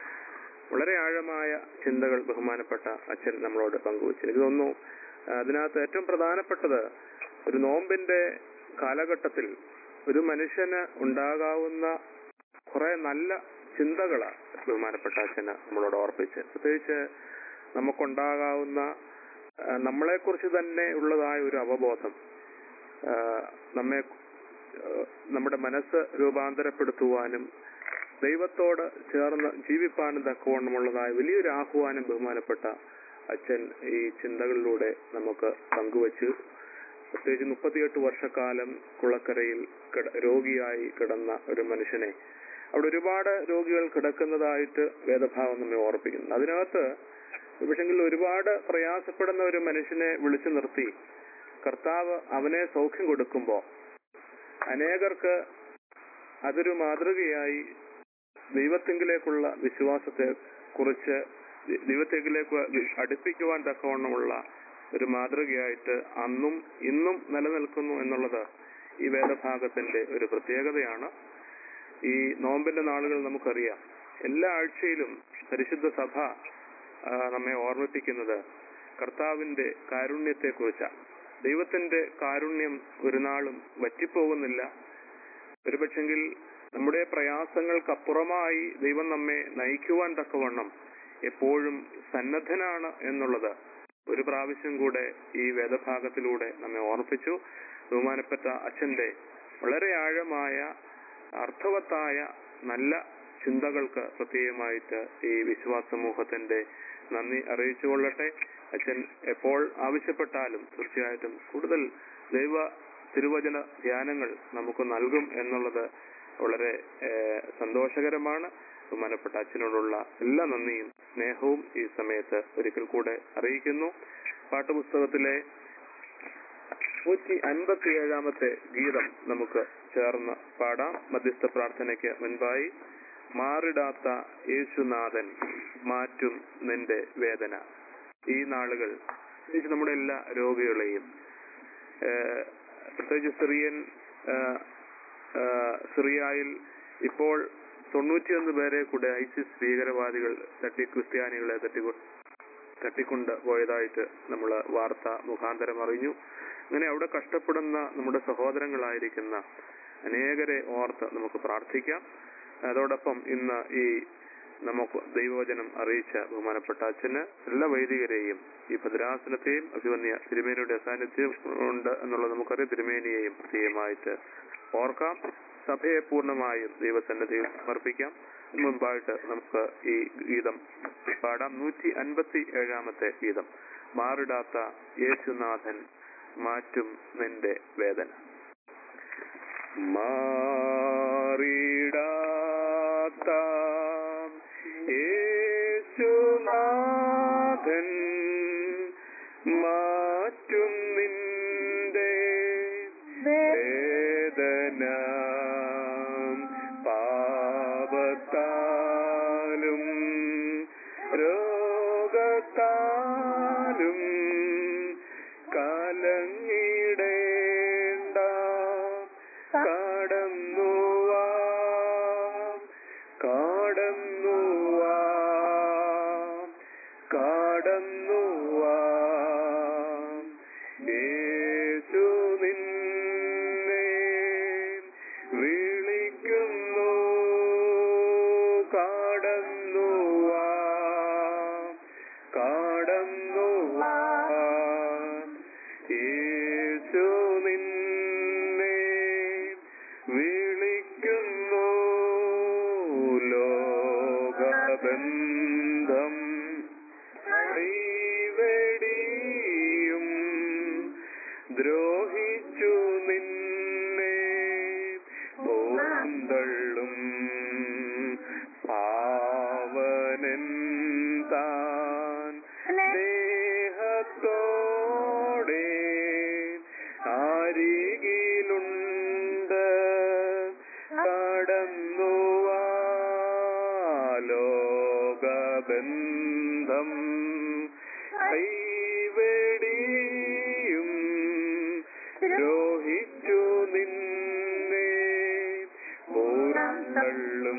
വളരെ ആഴമായ ചിന്തകൾ ബഹുമാനപ്പെട്ട അച്ഛൻ നമ്മളോട് പങ്കുവച്ചു എനിക്ക് തോന്നുന്നു അതിനകത്ത് ഏറ്റവും പ്രധാനപ്പെട്ടത് ഒരു നോമ്പിന്റെ കാലഘട്ടത്തിൽ ഒരു മനുഷ്യന് ഉണ്ടാകാവുന്ന കുറെ നല്ല ചിന്തകളാണ് ബഹുമാനപ്പെട്ട അച്ഛന് നമ്മളോട് ഓർപ്പിച്ച് പ്രത്യേകിച്ച് നമുക്കുണ്ടാകാവുന്ന നമ്മളെ കുറിച്ച് തന്നെ ഉള്ളതായ ഒരു അവബോധം ആ, നമ്മെ ആ, നമ്മുടെ മനസ്സ് രൂപാന്തരപ്പെടുത്തുവാനും ദൈവത്തോട് ചേർന്ന് ജീവിപ്പാനും തക്കവണ്ണമുള്ളതായ വലിയൊരു ആഹ്വാനം ബഹുമാനപ്പെട്ട അച്ഛൻ ഈ ചിന്തകളിലൂടെ നമുക്ക് പങ്കുവച്ചു പ്രത്യേകിച്ച് മുപ്പത്തിയെട്ട് വർഷക്കാലം കുളക്കരയിൽ കിട- രോഗിയായി കിടന്ന ഒരു മനുഷ്യനെ അവിടെ ഒരുപാട് രോഗികൾ കിടക്കുന്നതായിട്ട് വേദഭാവം നമ്മെ ഓർപ്പിക്കുന്നു അതിനകത്ത് പക്ഷെങ്കിൽ ഒരുപാട് പ്രയാസപ്പെടുന്ന ഒരു മനുഷ്യനെ വിളിച്ചു നിർത്തി കർത്താവ് അവനെ സൗഖ്യം കൊടുക്കുമ്പോൾ അനേകർക്ക് അതൊരു മാതൃകയായി ദൈവത്തെങ്കിലേക്കുള്ള വിശ്വാസത്തെ കുറിച്ച് ദി- ദൈവത്തെങ്കിലേക്ക് അടുപ്പിക്കുവാൻ തക്കവണ്ണമുള്ള ഒരു മാതൃകയായിട്ട് അന്നും ഇന്നും നിലനിൽക്കുന്നു എന്നുള്ളത് ഈ വേദഭാഗത്തിന്റെ ഒരു പ്രത്യേകതയാണ് ഈ നോമ്പിന്റെ നാളുകൾ നമുക്കറിയാം എല്ലാ ആഴ്ചയിലും പരിശുദ്ധ സഭ ആ, നമ്മെ ഓർമ്മിപ്പിക്കുന്നത് കർത്താവിന്റെ കാരുണ്യത്തെ കുറിച്ചാണ് ദൈവത്തിന്റെ കാരുണ്യം ഒരു നാളും വറ്റിപ്പോകുന്നില്ല ഒരുപക്ഷെങ്കിൽ നമ്മുടെ പ്രയാസങ്ങൾക്കപ്പുറമായി ദൈവം നമ്മെ നയിക്കുവാൻ തക്കവണ്ണം എപ്പോഴും സന്നദ്ധനാണ് എന്നുള്ളത് ഒരു പ്രാവശ്യം കൂടെ ഈ വേദഭാഗത്തിലൂടെ നമ്മെ ഓർമ്മിപ്പിച്ചു ബഹുമാനപ്പെട്ട അച്ഛന്റെ വളരെ ആഴമായ അർത്ഥവത്തായ നല്ല ചിന്തകൾക്ക് പ്രത്യേകമായിട്ട് ഈ വിശ്വാസ സമൂഹത്തിന്റെ നന്ദി അറിയിച്ചുകൊള്ളട്ടെ അച്ഛൻ എപ്പോൾ ആവശ്യപ്പെട്ടാലും തീർച്ചയായിട്ടും കൂടുതൽ ദൈവ തിരുവചന ധ്യാനങ്ങൾ നമുക്ക് നൽകും എന്നുള്ളത് വളരെ ഏഹ്, സന്തോഷകരമാണ് ബഹുമാനപ്പെട്ട അച്ഛനോടുള്ള എല്ലാ നന്ദിയും സ്നേഹവും ഈ സമയത്ത് ഒരിക്കൽ കൂടെ അറിയിക്കുന്നു പാട്ടുപുസ്തകത്തിലെ നൂറ്റി അൻപത്തി ഏഴാമത്തെ ഗീതം നമുക്ക് ചേർന്ന് പാടാം മധ്യസ്ഥ പ്രാർത്ഥനയ്ക്ക് മുൻപായി മാറിടാത്ത യേശുനാഥൻ മാറ്റും നിന്റെ വേദന ഈ നാളുകൾ പ്രത്യേകിച്ച് നമ്മുടെ എല്ലാ രോഗികളെയും ഏഹ്, പ്രത്യേകിച്ച് സിറിയൻ ഏഹ്, ഏഹ്, സിറിയയിൽ ഇപ്പോൾ തൊണ്ണൂറ്റിയൊന്ന് പേരെ കൂടെ ഐസിസ് ഭീകരവാദികൾ തട്ടി ക്രിസ്ത്യാനികളെ തട്ടിക്കൊ തട്ടിക്കൊണ്ട് പോയതായിട്ട് നമ്മൾ വാർത്ത മുഖാന്തരം അറിഞ്ഞു അങ്ങനെ അവിടെ കഷ്ടപ്പെടുന്ന നമ്മുടെ സഹോദരങ്ങളായിരിക്കുന്ന അനേകരെ ഓർത്ത് നമുക്ക് പ്രാർത്ഥിക്കാം അതോടൊപ്പം ഇന്ന് ഈ നമുക്ക് ദൈവവചനം അറിയിച്ച ബഹുമാനപ്പെട്ട അച്ഛന് എല്ലാ വൈദികരെയും ഈ ഭദ്രാസനത്തെയും അഭിമന്യ തിരുമേനിയുടെ സാന്നിധ്യം ഉണ്ട് എന്നുള്ളത് നമുക്കറിയാം തിരുമേനിയെയും പ്രത്യേകമായിട്ട് ഓർക്കാം സഭയെ പൂർണ്ണമായും ദൈവസന്നിധിയിൽ സമർപ്പിക്കാം മുൻപായിട്ട് നമുക്ക് ഈ ഗീതം പാടാം നൂറ്റി അൻപത്തി ഏഴാമത്തെ ഗീതം മാറിടാത്ത യേശുനാഥൻ മാറ്റും നിന്റെ വേദന മാറിടാത്ത യേശുനാഥൻ മാറ്റും നിന്റെ വേദന പാപത്താലും രോഗത്താലും കലങ്ങിടേണ്ട കടന്നുവാ കടന്നുവാ കടന്നുവാ യേശു നിന്നെ വിളിക്കുന്നു കടന്നുവാ കടന്നുവാ യേശു നിന്നെ വിളിക്കുന്നു ലോകബന്ധം കൈവെടിയും ദ്രോഹിച്ചു നിന്നെ ഓന്തള്ളും പാവനൻ താൻ സ്നേഹത്തോടെ അരികിലുണ്ട് കടന്നുവാ ലോകബന്ധം കൈവെടിയും ദ്രോഹിച്ചു നിന്നെ ഓരന്തള്ളും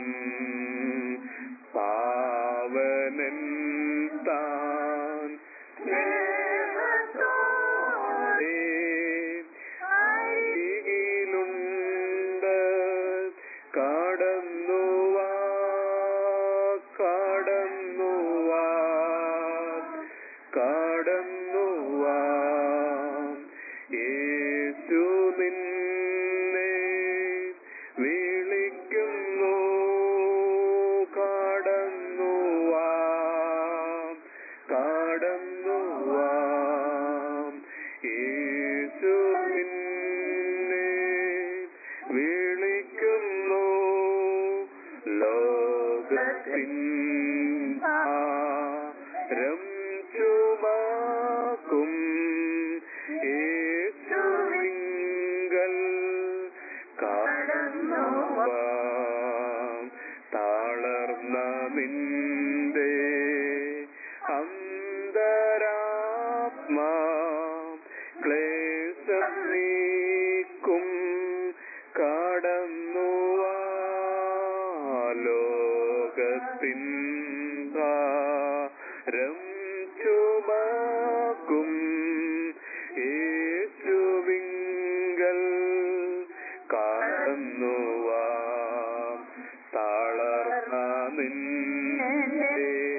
പാവനൻ താൻ സ്നേഹത്തോടെ അരികിലുണ്ട് കടന്നുവാ കടന്നുവാ കടന്നുവാ യേശു നിന്നെ വിളിക്കുന്നു കടന്നുവാ കടന്നുവാ യേശു നിന്നെ വിളിക്കുന്നു ലോകത്തിൻ ഭാരം ചുമക്കും യേശുവിങ്കൽ കടന്നുവാം താളർന്ന നിന്റെ അന്തരാത്മാ ക്ലേശം നീക്കും കടന്നുവാ ലോകത്തിൻ ഭാരം ചുമക്കും യേശുവിങ്കൽ കടന്നുവാ താളർന്ന നിന്റെ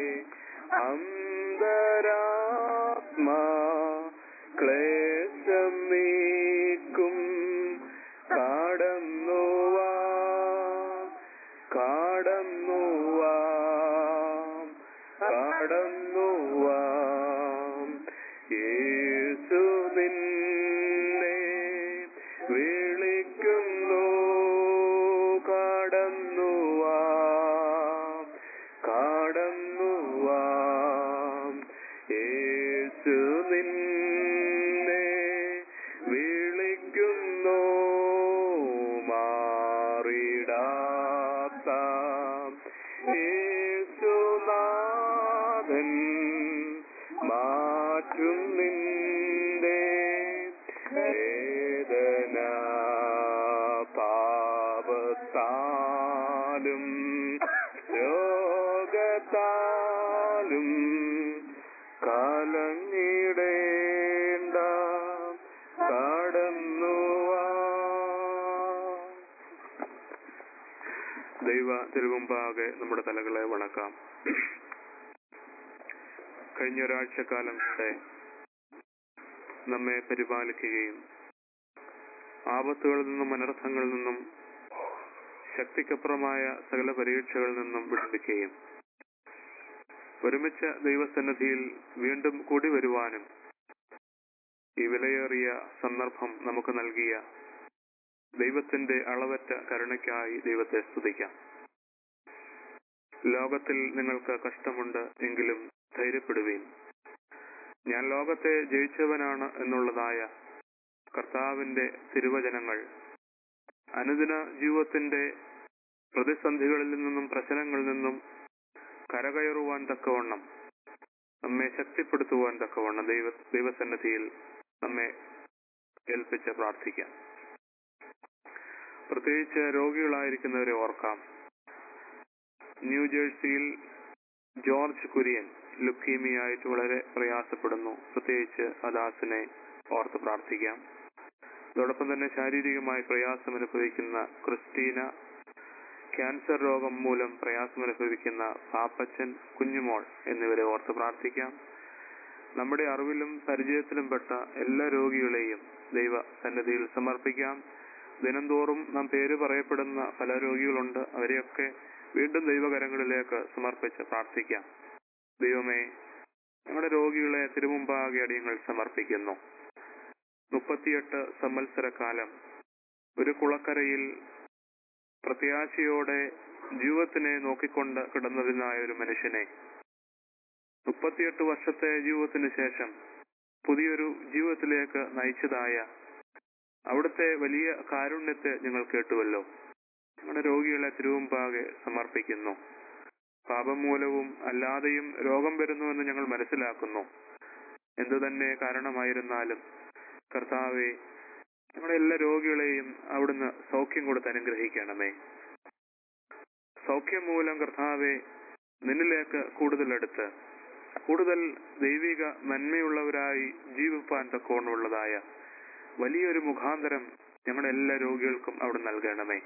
അന്തരാത്മാ ക്ലേശം നീക്കും കടന്നുവാ കടന്നുവാ കടന്നുവാ യേശു നിന്നെ വിളിക്കുന്നു കടന്നുവാ കടന്നുവാ യേശു നിന്നെ വിളി രോഗത്താലും രോഗത്താലും കാലങ്ങിടേണ്ട കടന്നുവാ ദൈവ തിരുമുമ്പാകെ നമ്മുടെ തലകളെ വണക്കാം കഴിഞ്ഞ ഒരാഴ്ചക്കാലം കൂടെ നമ്മെ പരിപാലിക്കുകയും ആപത്തുകളിൽ നിന്നും അനർത്ഥങ്ങളിൽ നിന്നും ശക്തിക്കപ്പുറമായ സകല പരീക്ഷകളിൽ നിന്നും വിടുവിക്കുകയും ഒരുമിച്ച ദൈവസന്നിധിയിൽ വീണ്ടും കൂടി വരുവാനും ഈ വിലയേറിയ സന്ദർഭം നമുക്ക് നൽകിയ ദൈവത്തിന്റെ അളവറ്റ കരുണയ്ക്കായി ദൈവത്തെ സ്തുതിക്കാം ലോകത്തിൽ നിങ്ങൾക്ക് കഷ്ടമുണ്ട് എങ്കിലും ധൈര്യപ്പെടുവീൻ ഞാൻ ലോകത്തെ ജയിച്ചവനാണ് എന്നുള്ളതായ കർത്താവിന്റെ തിരുവചനങ്ങൾ അനുദിന ജീവിതത്തിന്റെ പ്രതിസന്ധികളിൽ നിന്നും പ്രശ്നങ്ങളിൽ നിന്നും കരകയറുവാൻ തക്കവണ്ണം നമ്മെ ശക്തിപ്പെടുത്തുവാൻ തക്കവണ്ണം ദൈവ ദൈവസന്നിധിയിൽ നമ്മെ ഏൽപ്പിച്ച് പ്രാർത്ഥിക്കാം പ്രത്യേകിച്ച് രോഗികളായിരിക്കുന്നവരെ ഓർക്കാം ന്യൂജേഴ്സിയിൽ ജോർജ് കുര്യൻ ലുക്കീമിയായിട്ട് വളരെ പ്രയാസപ്പെടുന്നു പ്രത്യേകിച്ച് അദാസിനെ ഓർത്ത് പ്രാർത്ഥിക്കാം അതോടൊപ്പം തന്നെ ശാരീരികമായി പ്രയാസം അനുഭവിക്കുന്ന ക്രിസ്റ്റീന ക്യാൻസർ രോഗം മൂലം പ്രയാസം അനുഭവിക്കുന്ന പാപ്പച്ചൻ കുഞ്ഞുമോൾ എന്നിവരെ ഓർത്ത് പ്രാർത്ഥിക്കാം നമ്മുടെ അറിവിലും പരിചയത്തിലും പെട്ട എല്ലാ രോഗികളെയും ദൈവ സന്നിധിയിൽ സമർപ്പിക്കാം ദിനംതോറും നാം പേര് പറയപ്പെടുന്ന പല രോഗികളുണ്ട് അവരെയൊക്കെ വീണ്ടും ദൈവകരങ്ങളിലേക്ക് സമർപ്പിച്ച് പ്രാർത്ഥിക്കാം ദൈവമേ ഞങ്ങളുടെ രോഗികളെ തിരുമുമ്പാകെ അടിയങ്ങൾ സമർപ്പിക്കുന്നു മുപ്പത്തിയെട്ട് സംവത്സര കാലം ഒരു കുളക്കരയിൽ പ്രത്യാശയോടെ ജീവിതത്തിനെ നോക്കിക്കൊണ്ട് കിടന്നതിനായ ഒരു മനുഷ്യനെ മുപ്പത്തിയെട്ട് വർഷത്തെ ജീവിതത്തിന് ശേഷം പുതിയൊരു ജീവിതത്തിലേക്ക് നയിച്ചതായ അവിടുത്തെ വലിയ കാരുണ്യത്തെ ഞങ്ങൾ കേട്ടുവല്ലോ ഞങ്ങളുടെ രോഗികളെ തിരുവുമ്പാകെ സമർപ്പിക്കുന്നു പാപം മൂലവും അല്ലാതെയും രോഗം വരുന്നുവെന്ന് ഞങ്ങൾ മനസ്സിലാക്കുന്നു എന്തു തന്നെ കാരണമായിരുന്നാലും കർത്താവെ ഞങ്ങളുടെ എല്ലാ രോഗികളെയും അവിടുന്ന് സൗഖ്യം കൊടുത്ത് അനുഗ്രഹിക്കണമേ സൗഖ്യം മൂലം കർത്താവെ നിന്നിലേക്ക് കൂടുതൽ അടുത്ത് കൂടുതൽ ദൈവിക നന്മയുള്ളവരായി ജീവിപ്പാൻ തക്കോണമുള്ളതായ വലിയൊരു മുഖാന്തരം ഞങ്ങളുടെ എല്ലാ രോഗികൾക്കും അവിടെ നൽകണമേ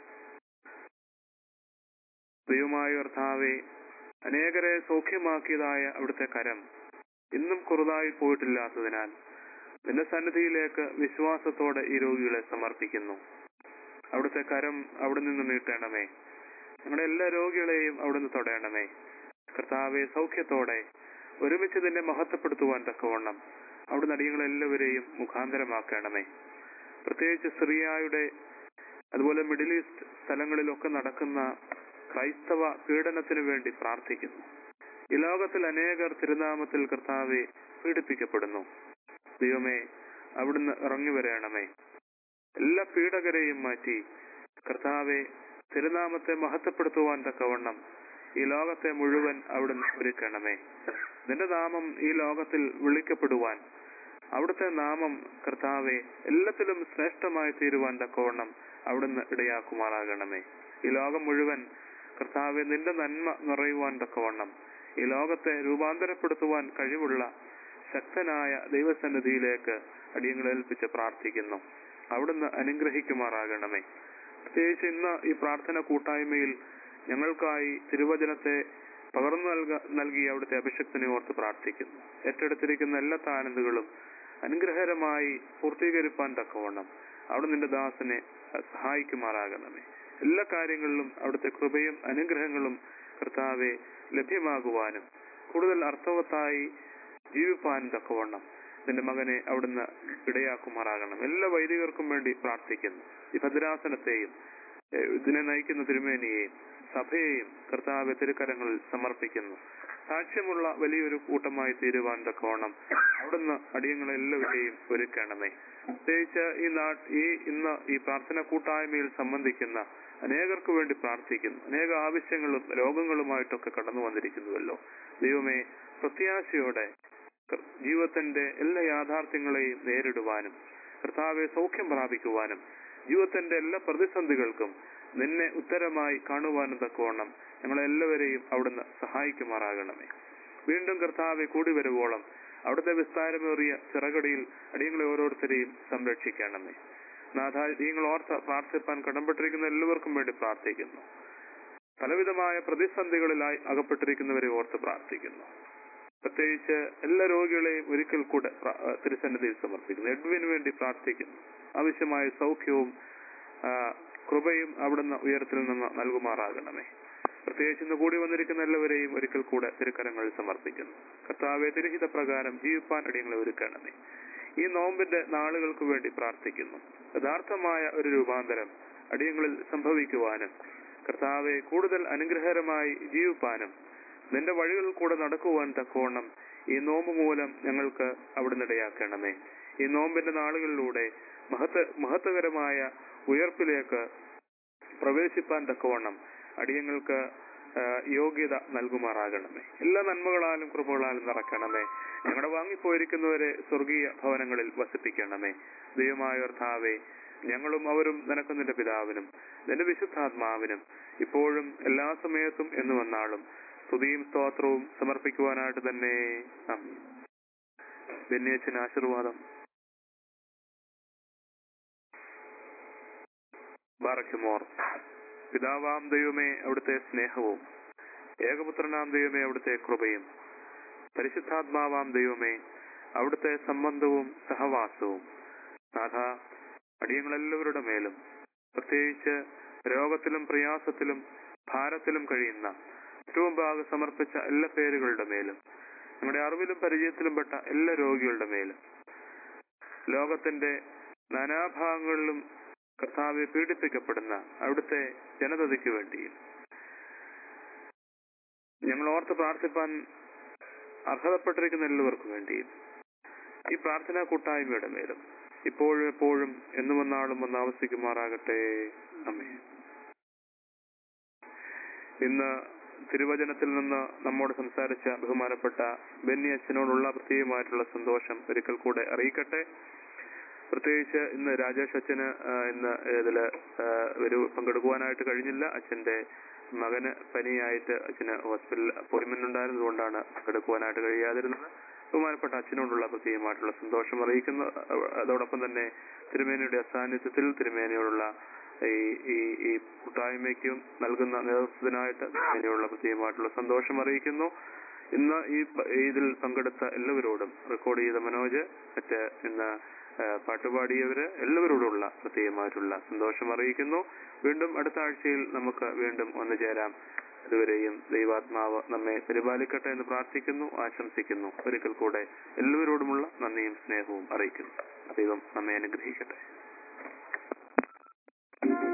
ദൈവമായ കർത്താവെ അനേകരെ സൗഖ്യമാക്കിയതായ അവിടുത്തെ കരം ഇന്നും കുറുതായി പോയിട്ടില്ലാത്തതിനാൽ നിന്റെ സന്നിധിയിലേക്ക് വിശ്വാസത്തോടെ ഈ രോഗികളെ സമർപ്പിക്കുന്നു അവിടുത്തെ കരം അവിടെ നിന്ന് നീട്ടണമേ ഞങ്ങളുടെ എല്ലാ രോഗികളെയും അവിടുന്ന് തൊടയണമേ കർത്താവെ സൗഖ്യത്തോടെ ഒരുമിച്ച് നിന്നെ മഹത്വപ്പെടുത്തുവാൻ തക്കവണ്ണം അവിടുന്ന് അടിയങ്ങളെല്ലാവരെയും മുഖാന്തരമാക്കണമേ പ്രത്യേകിച്ച് സിറിയായുടെ അതുപോലെ മിഡിൽ ഈസ്റ്റ് സ്ഥലങ്ങളിലൊക്കെ നടക്കുന്ന ക്രൈസ്തവ പീഡനത്തിനു വേണ്ടി പ്രാർത്ഥിക്കുന്നു ഈ ലോകത്തിൽ അനേകർ തിരുനാമത്തിൽ കർത്താവെ പീഡിപ്പിക്കപ്പെടുന്നു ദൈവമേ അവിടുന്ന് ഇറങ്ങി വരണമേ എല്ലാ പീഡകരെയും മാറ്റി കർത്താവെ തിരുനാമത്തെ മഹത്വപ്പെടുത്തുവാൻ തക്കവണ്ണം ഈ ലോകത്തെ മുഴുവൻ അവിടുന്ന് ഒരുക്കണമേ നിന്റെ നാമം ഈ ലോകത്തിൽ വിളിക്കപ്പെടുവാൻ അവിടുത്തെ നാമം കർത്താവെ എല്ലാത്തിലും ശ്രേഷ്ഠമായി തീരുവാൻ തക്കവണ്ണം അവിടുന്ന് ഇടയാക്കുമാറാകണമേ ഈ ലോകം മുഴുവൻ കർത്താവെ നിന്റെ നന്മ നിറയുവാൻ തക്കവണ്ണം ഈ ലോകത്തെ രൂപാന്തരപ്പെടുത്തുവാൻ കഴിവുള്ള ശക്തനായ ദൈവസന്നിധിയിലേക്ക് അടിയങ്ങൾ ഏൽപ്പിച്ച് പ്രാർത്ഥിക്കുന്നു അവിടുന്ന് അനുഗ്രഹിക്കുമാറാകണമേ പ്രത്യേകിച്ച് ഇന്ന് ഈ പ്രാർത്ഥന കൂട്ടായ്മയിൽ ഞങ്ങൾക്കായി തിരുവചനത്തെ പകർന്നു നൽക നൽകി അവിടുത്തെ അഭിഷക്തനെ ഓർത്ത് പ്രാർത്ഥിക്കുന്നു ഏറ്റെടുത്തിരിക്കുന്ന എല്ലാ താനന്തുകളും അനുഗ്രഹകരമായി പൂർത്തീകരിപ്പാൻ തക്കവണ്ണം അവിടെ നിന്റെ ദാസനെ സഹായിക്കുമാറാകണമേ എല്ലാ കാര്യങ്ങളിലും അവിടുത്തെ കൃപയും അനുഗ്രഹങ്ങളും കർത്താവെ ലഭ്യമാകുവാനും കൂടുതൽ അർത്ഥവത്തായി ജീവിപ്പാനും തക്കവണ്ണം നിന്റെ മകനെ അവിടുന്ന് ഇടയാക്കുമാറാകണം എല്ലാ വൈദികർക്കും വേണ്ടി പ്രാർത്ഥിക്കുന്നു ഈ ഭദ്രാസനത്തെയും ഏഹ് ഇതിനെ നയിക്കുന്ന തിരുമേനിയെയും സഭയെയും കർത്താവ് തിരുക്കരങ്ങളിൽ സമർപ്പിക്കുന്നു സാക്ഷ്യമുള്ള വലിയൊരു കൂട്ടമായി തീരുവാൻ തക്കവണ്ണം അവിടുന്ന് അടിയങ്ങളെല്ലാവരെയും ഒരുക്കണമേ പ്രത്യേകിച്ച് ഈ നാട്ട് ഈ ഇന്ന് ഈ പ്രാർത്ഥന കൂട്ടായ്മയിൽ സംബന്ധിക്കുന്ന അനേകർക്ക് വേണ്ടി പ്രാർത്ഥിക്കുന്നു അനേക ആവശ്യങ്ങളും രോഗങ്ങളുമായിട്ടൊക്കെ കടന്നു വന്നിരിക്കുന്നുവല്ലോ ദൈവമേ പ്രത്യാശയോടെ കർ- ജീവിതത്തിന്റെ എല്ലാ യാഥാർത്ഥ്യങ്ങളെയും നേരിടുവാനും കർത്താവെ സൗഖ്യം പ്രാപിക്കുവാനും ജീവിതത്തിന്റെ എല്ലാ പ്രതിസന്ധികൾക്കും നിന്നെ ഉത്തരമായി കാണുവാനും തക്കവണ്ണം ഞങ്ങളെല്ലാവരെയും അവിടുന്ന് സഹായിക്കുമാറാകണമേ വീണ്ടും കർത്താവെ കൂടി വരുവോളം അവിടുത്തെ വിസ്താരമേറിയ ചിറകടിയിൽ അടിയങ്ങളെ ഓരോരുത്തരെയും സംരക്ഷിക്കണമേ നാഥ നിങ്ങൾ ഓർത്ത് പ്രാർത്ഥിപ്പാൻ കടംപെട്ടിരിക്കുന്ന എല്ലാവർക്കും വേണ്ടി പ്രാർത്ഥിക്കുന്നു പലവിധമായ പ്രതിസന്ധികളിലായി അകപ്പെട്ടിരിക്കുന്നവരെ ഓർത്ത് പ്രാർത്ഥിക്കുന്നു പ്രത്യേകിച്ച് എല്ലാ രോഗികളെയും ഒരിക്കൽ കൂടെ പ്ര- ആ, തിരുസന്നിധിയിൽ സമർപ്പിക്കുന്നു എഡ്വിന് വേണ്ടി പ്രാർത്ഥിക്കുന്നു ആവശ്യമായ സൗഖ്യവും ആ, കൃപയും അവിടുന്ന് ഉയരത്തിൽ നിന്ന് നൽകുമാറാകണമേ പ്രത്യേകിച്ച് ഇന്ന് കൂടി വന്നിരിക്കുന്ന എല്ലാവരെയും ഒരിക്കൽ കൂടെ തിരുക്കരങ്ങളിൽ സമർപ്പിക്കുന്നു കർത്താവെ തിരഹിത പ്രകാരം ജീവിപ്പാൻ അടിയങ്ങളെ ഒരുക്കണമേ ഈ നോമ്പിന്റെ നാളുകൾക്ക് വേണ്ടി പ്രാർത്ഥിക്കുന്നു യഥാർത്ഥമായ ഒരു രൂപാന്തരം അടിയങ്ങളിൽ സംഭവിക്കുവാനും കർത്താവെ കൂടുതൽ അനുഗ്രഹകരമായി ജീവിപ്പാനും നിന്റെ വഴികളിൽ കൂടെ നടക്കുവാൻ തക്കവണ്ണം ഈ നോമ്പ് മൂലം ഞങ്ങൾക്ക് അവിടുന്ന് ഇടയാക്കണമേ ഈ നോമ്പിന്റെ നാളുകളിലൂടെ മഹത്വ മഹത്വകരമായ ഉയർപ്പിലേക്ക് പ്രവേശിപ്പാൻ തക്കവണ്ണം അടിയങ്ങൾക്ക് ആ, യോഗ്യത നൽകുമാറാകണമേ എല്ലാ നന്മകളാലും കൃപകളാലും നിറയ്ക്കണമേ ഞങ്ങളുടെ വാങ്ങിപ്പോയിരിക്കുന്നവരെ സ്വർഗീയ ഭവനങ്ങളിൽ വസിപ്പിക്കണമേ ദൈവമായ കർത്താവേ ഞങ്ങളും അവരും നിനക്ക് നിന്റെ പിതാവിനും നിന്റെ വിശുദ്ധാത്മാവിനും ഇപ്പോഴും എല്ലാ സമയത്തും എന്ന് വന്നാളും സ്തുതിയും സ്തോത്രവും സമർപ്പിക്കുവാനായിട്ട് തന്നെ ആമേൻ. ബെന്നിയച്ചന് ആശീർവാദം ബാറക്കുമോർ പിതാവാം ദൈവമേ അവിടുത്തെ സ്നേഹവും ഏകപുത്രനാം ദൈവമേ അവിടുത്തെ കൃപയും പരിശുദ്ധാത്മാവാം ദൈവമേ അവിടുത്തെ സംബന്ധവും സഹവാസവും നാഥ അടിയങ്ങളെല്ലാവരുടെ മേലും പ്രത്യേകിച്ച് രോഗത്തിലും പ്രയാസത്തിലും ഭാരത്തിലും കഴിയുന്ന ഏറ്റവും ഭാഗം സമർപ്പിച്ച എല്ലാ പേരുകളുടെ മേലും നമ്മുടെ അറിവിലും പരിചയത്തിലും പെട്ട എല്ലാ രോഗികളുടെ മേലും ലോകത്തിന്റെ നാനാഭാഗങ്ങളിലും കർത്താവെ പീഡിപ്പിക്കപ്പെടുന്ന അവിടുത്തെ ജനതയ്ക്ക് വേണ്ടിയും ഞങ്ങൾ ഓർത്ത് പ്രാർത്ഥിപ്പാൻ അർഹതപ്പെട്ടിരിക്കുന്ന എല്ലാവർക്കും വേണ്ടിയും ഈ പ്രാർത്ഥനാ കൂട്ടായ്മയുടെ മേലും ഇപ്പോഴും എപ്പോഴും എന്നും വന്നാളും വന്ന് ആവസിക്കുമാറാകട്ടെ അമ്മേ ഇന്ന് തിരുവചനത്തിൽ നിന്ന് നമ്മോട് സംസാരിച്ച ബഹുമാനപ്പെട്ട ബെന്നി അച്ഛനോടുള്ള പ്രത്യേകമായിട്ടുള്ള സന്തോഷം ഒരിക്കൽ കൂടെ അറിയിക്കട്ടെ പ്രത്യേകിച്ച് ഇന്ന് രാജേഷ് അച്ഛന് ആ, ഇന്ന് ഇതില് ആ, ഒരു പങ്കെടുക്കുവാനായിട്ട് കഴിഞ്ഞില്ല അച്ഛന്റെ മകന് പനിയായിട്ട് അച്ഛന് ഹോസ്പിറ്റലിൽ അപ്പോയിന്റ്മെന്റ് ഉണ്ടായിരുന്നത് കൊണ്ടാണ് പങ്കെടുക്കുവാനായിട്ട് കഴിയാതിരുന്നത് ബഹുമാനപ്പെട്ട അച്ഛനോടുള്ള പ്രത്യേകമായിട്ടുള്ള സന്തോഷം അറിയിക്കുന്നു അഹ് അതോടൊപ്പം തന്നെ തിരുമേനിയുടെ അസാന്നിധ്യത്തിൽ തിരുമേനിയോടുള്ള ഈ ഈ ഈ കൂട്ടായ്മയ്ക്കും നൽകുന്ന നേതൃത്വത്തിനായിട്ട് തിരുമേനിയോടുള്ള പ്രത്യേകമായിട്ടുള്ള സന്തോഷം അറിയിക്കുന്നു ഇന്ന് ഈ പ- ഇതിൽ പങ്കെടുത്ത എല്ലാവരോടും റെക്കോർഡ് ചെയ്ത മനോജ് മറ്റ് ഇന്ന് ആ, പാട്ടുപാടിയവര് എല്ലാവരോടുള്ള പ്രത്യേകമായിട്ടുള്ള സന്തോഷം അറിയിക്കുന്നു വീണ്ടും അടുത്ത ആഴ്ചയിൽ നമുക്ക് വീണ്ടും ഒന്നു ചേരാം ഇതുവരെയും ദൈവാത്മാവ് നമ്മെ പരിപാലിക്കട്ടെ എന്ന് പ്രാർത്ഥിക്കുന്നു ആശംസിക്കുന്നു ഒരിക്കൽ കൂടെ എല്ലാവരോടുമുള്ള നന്ദിയും സ്നേഹവും അറിയിക്കുന്നു ദൈവം നമ്മെ അനുഗ്രഹിക്കട്ടെ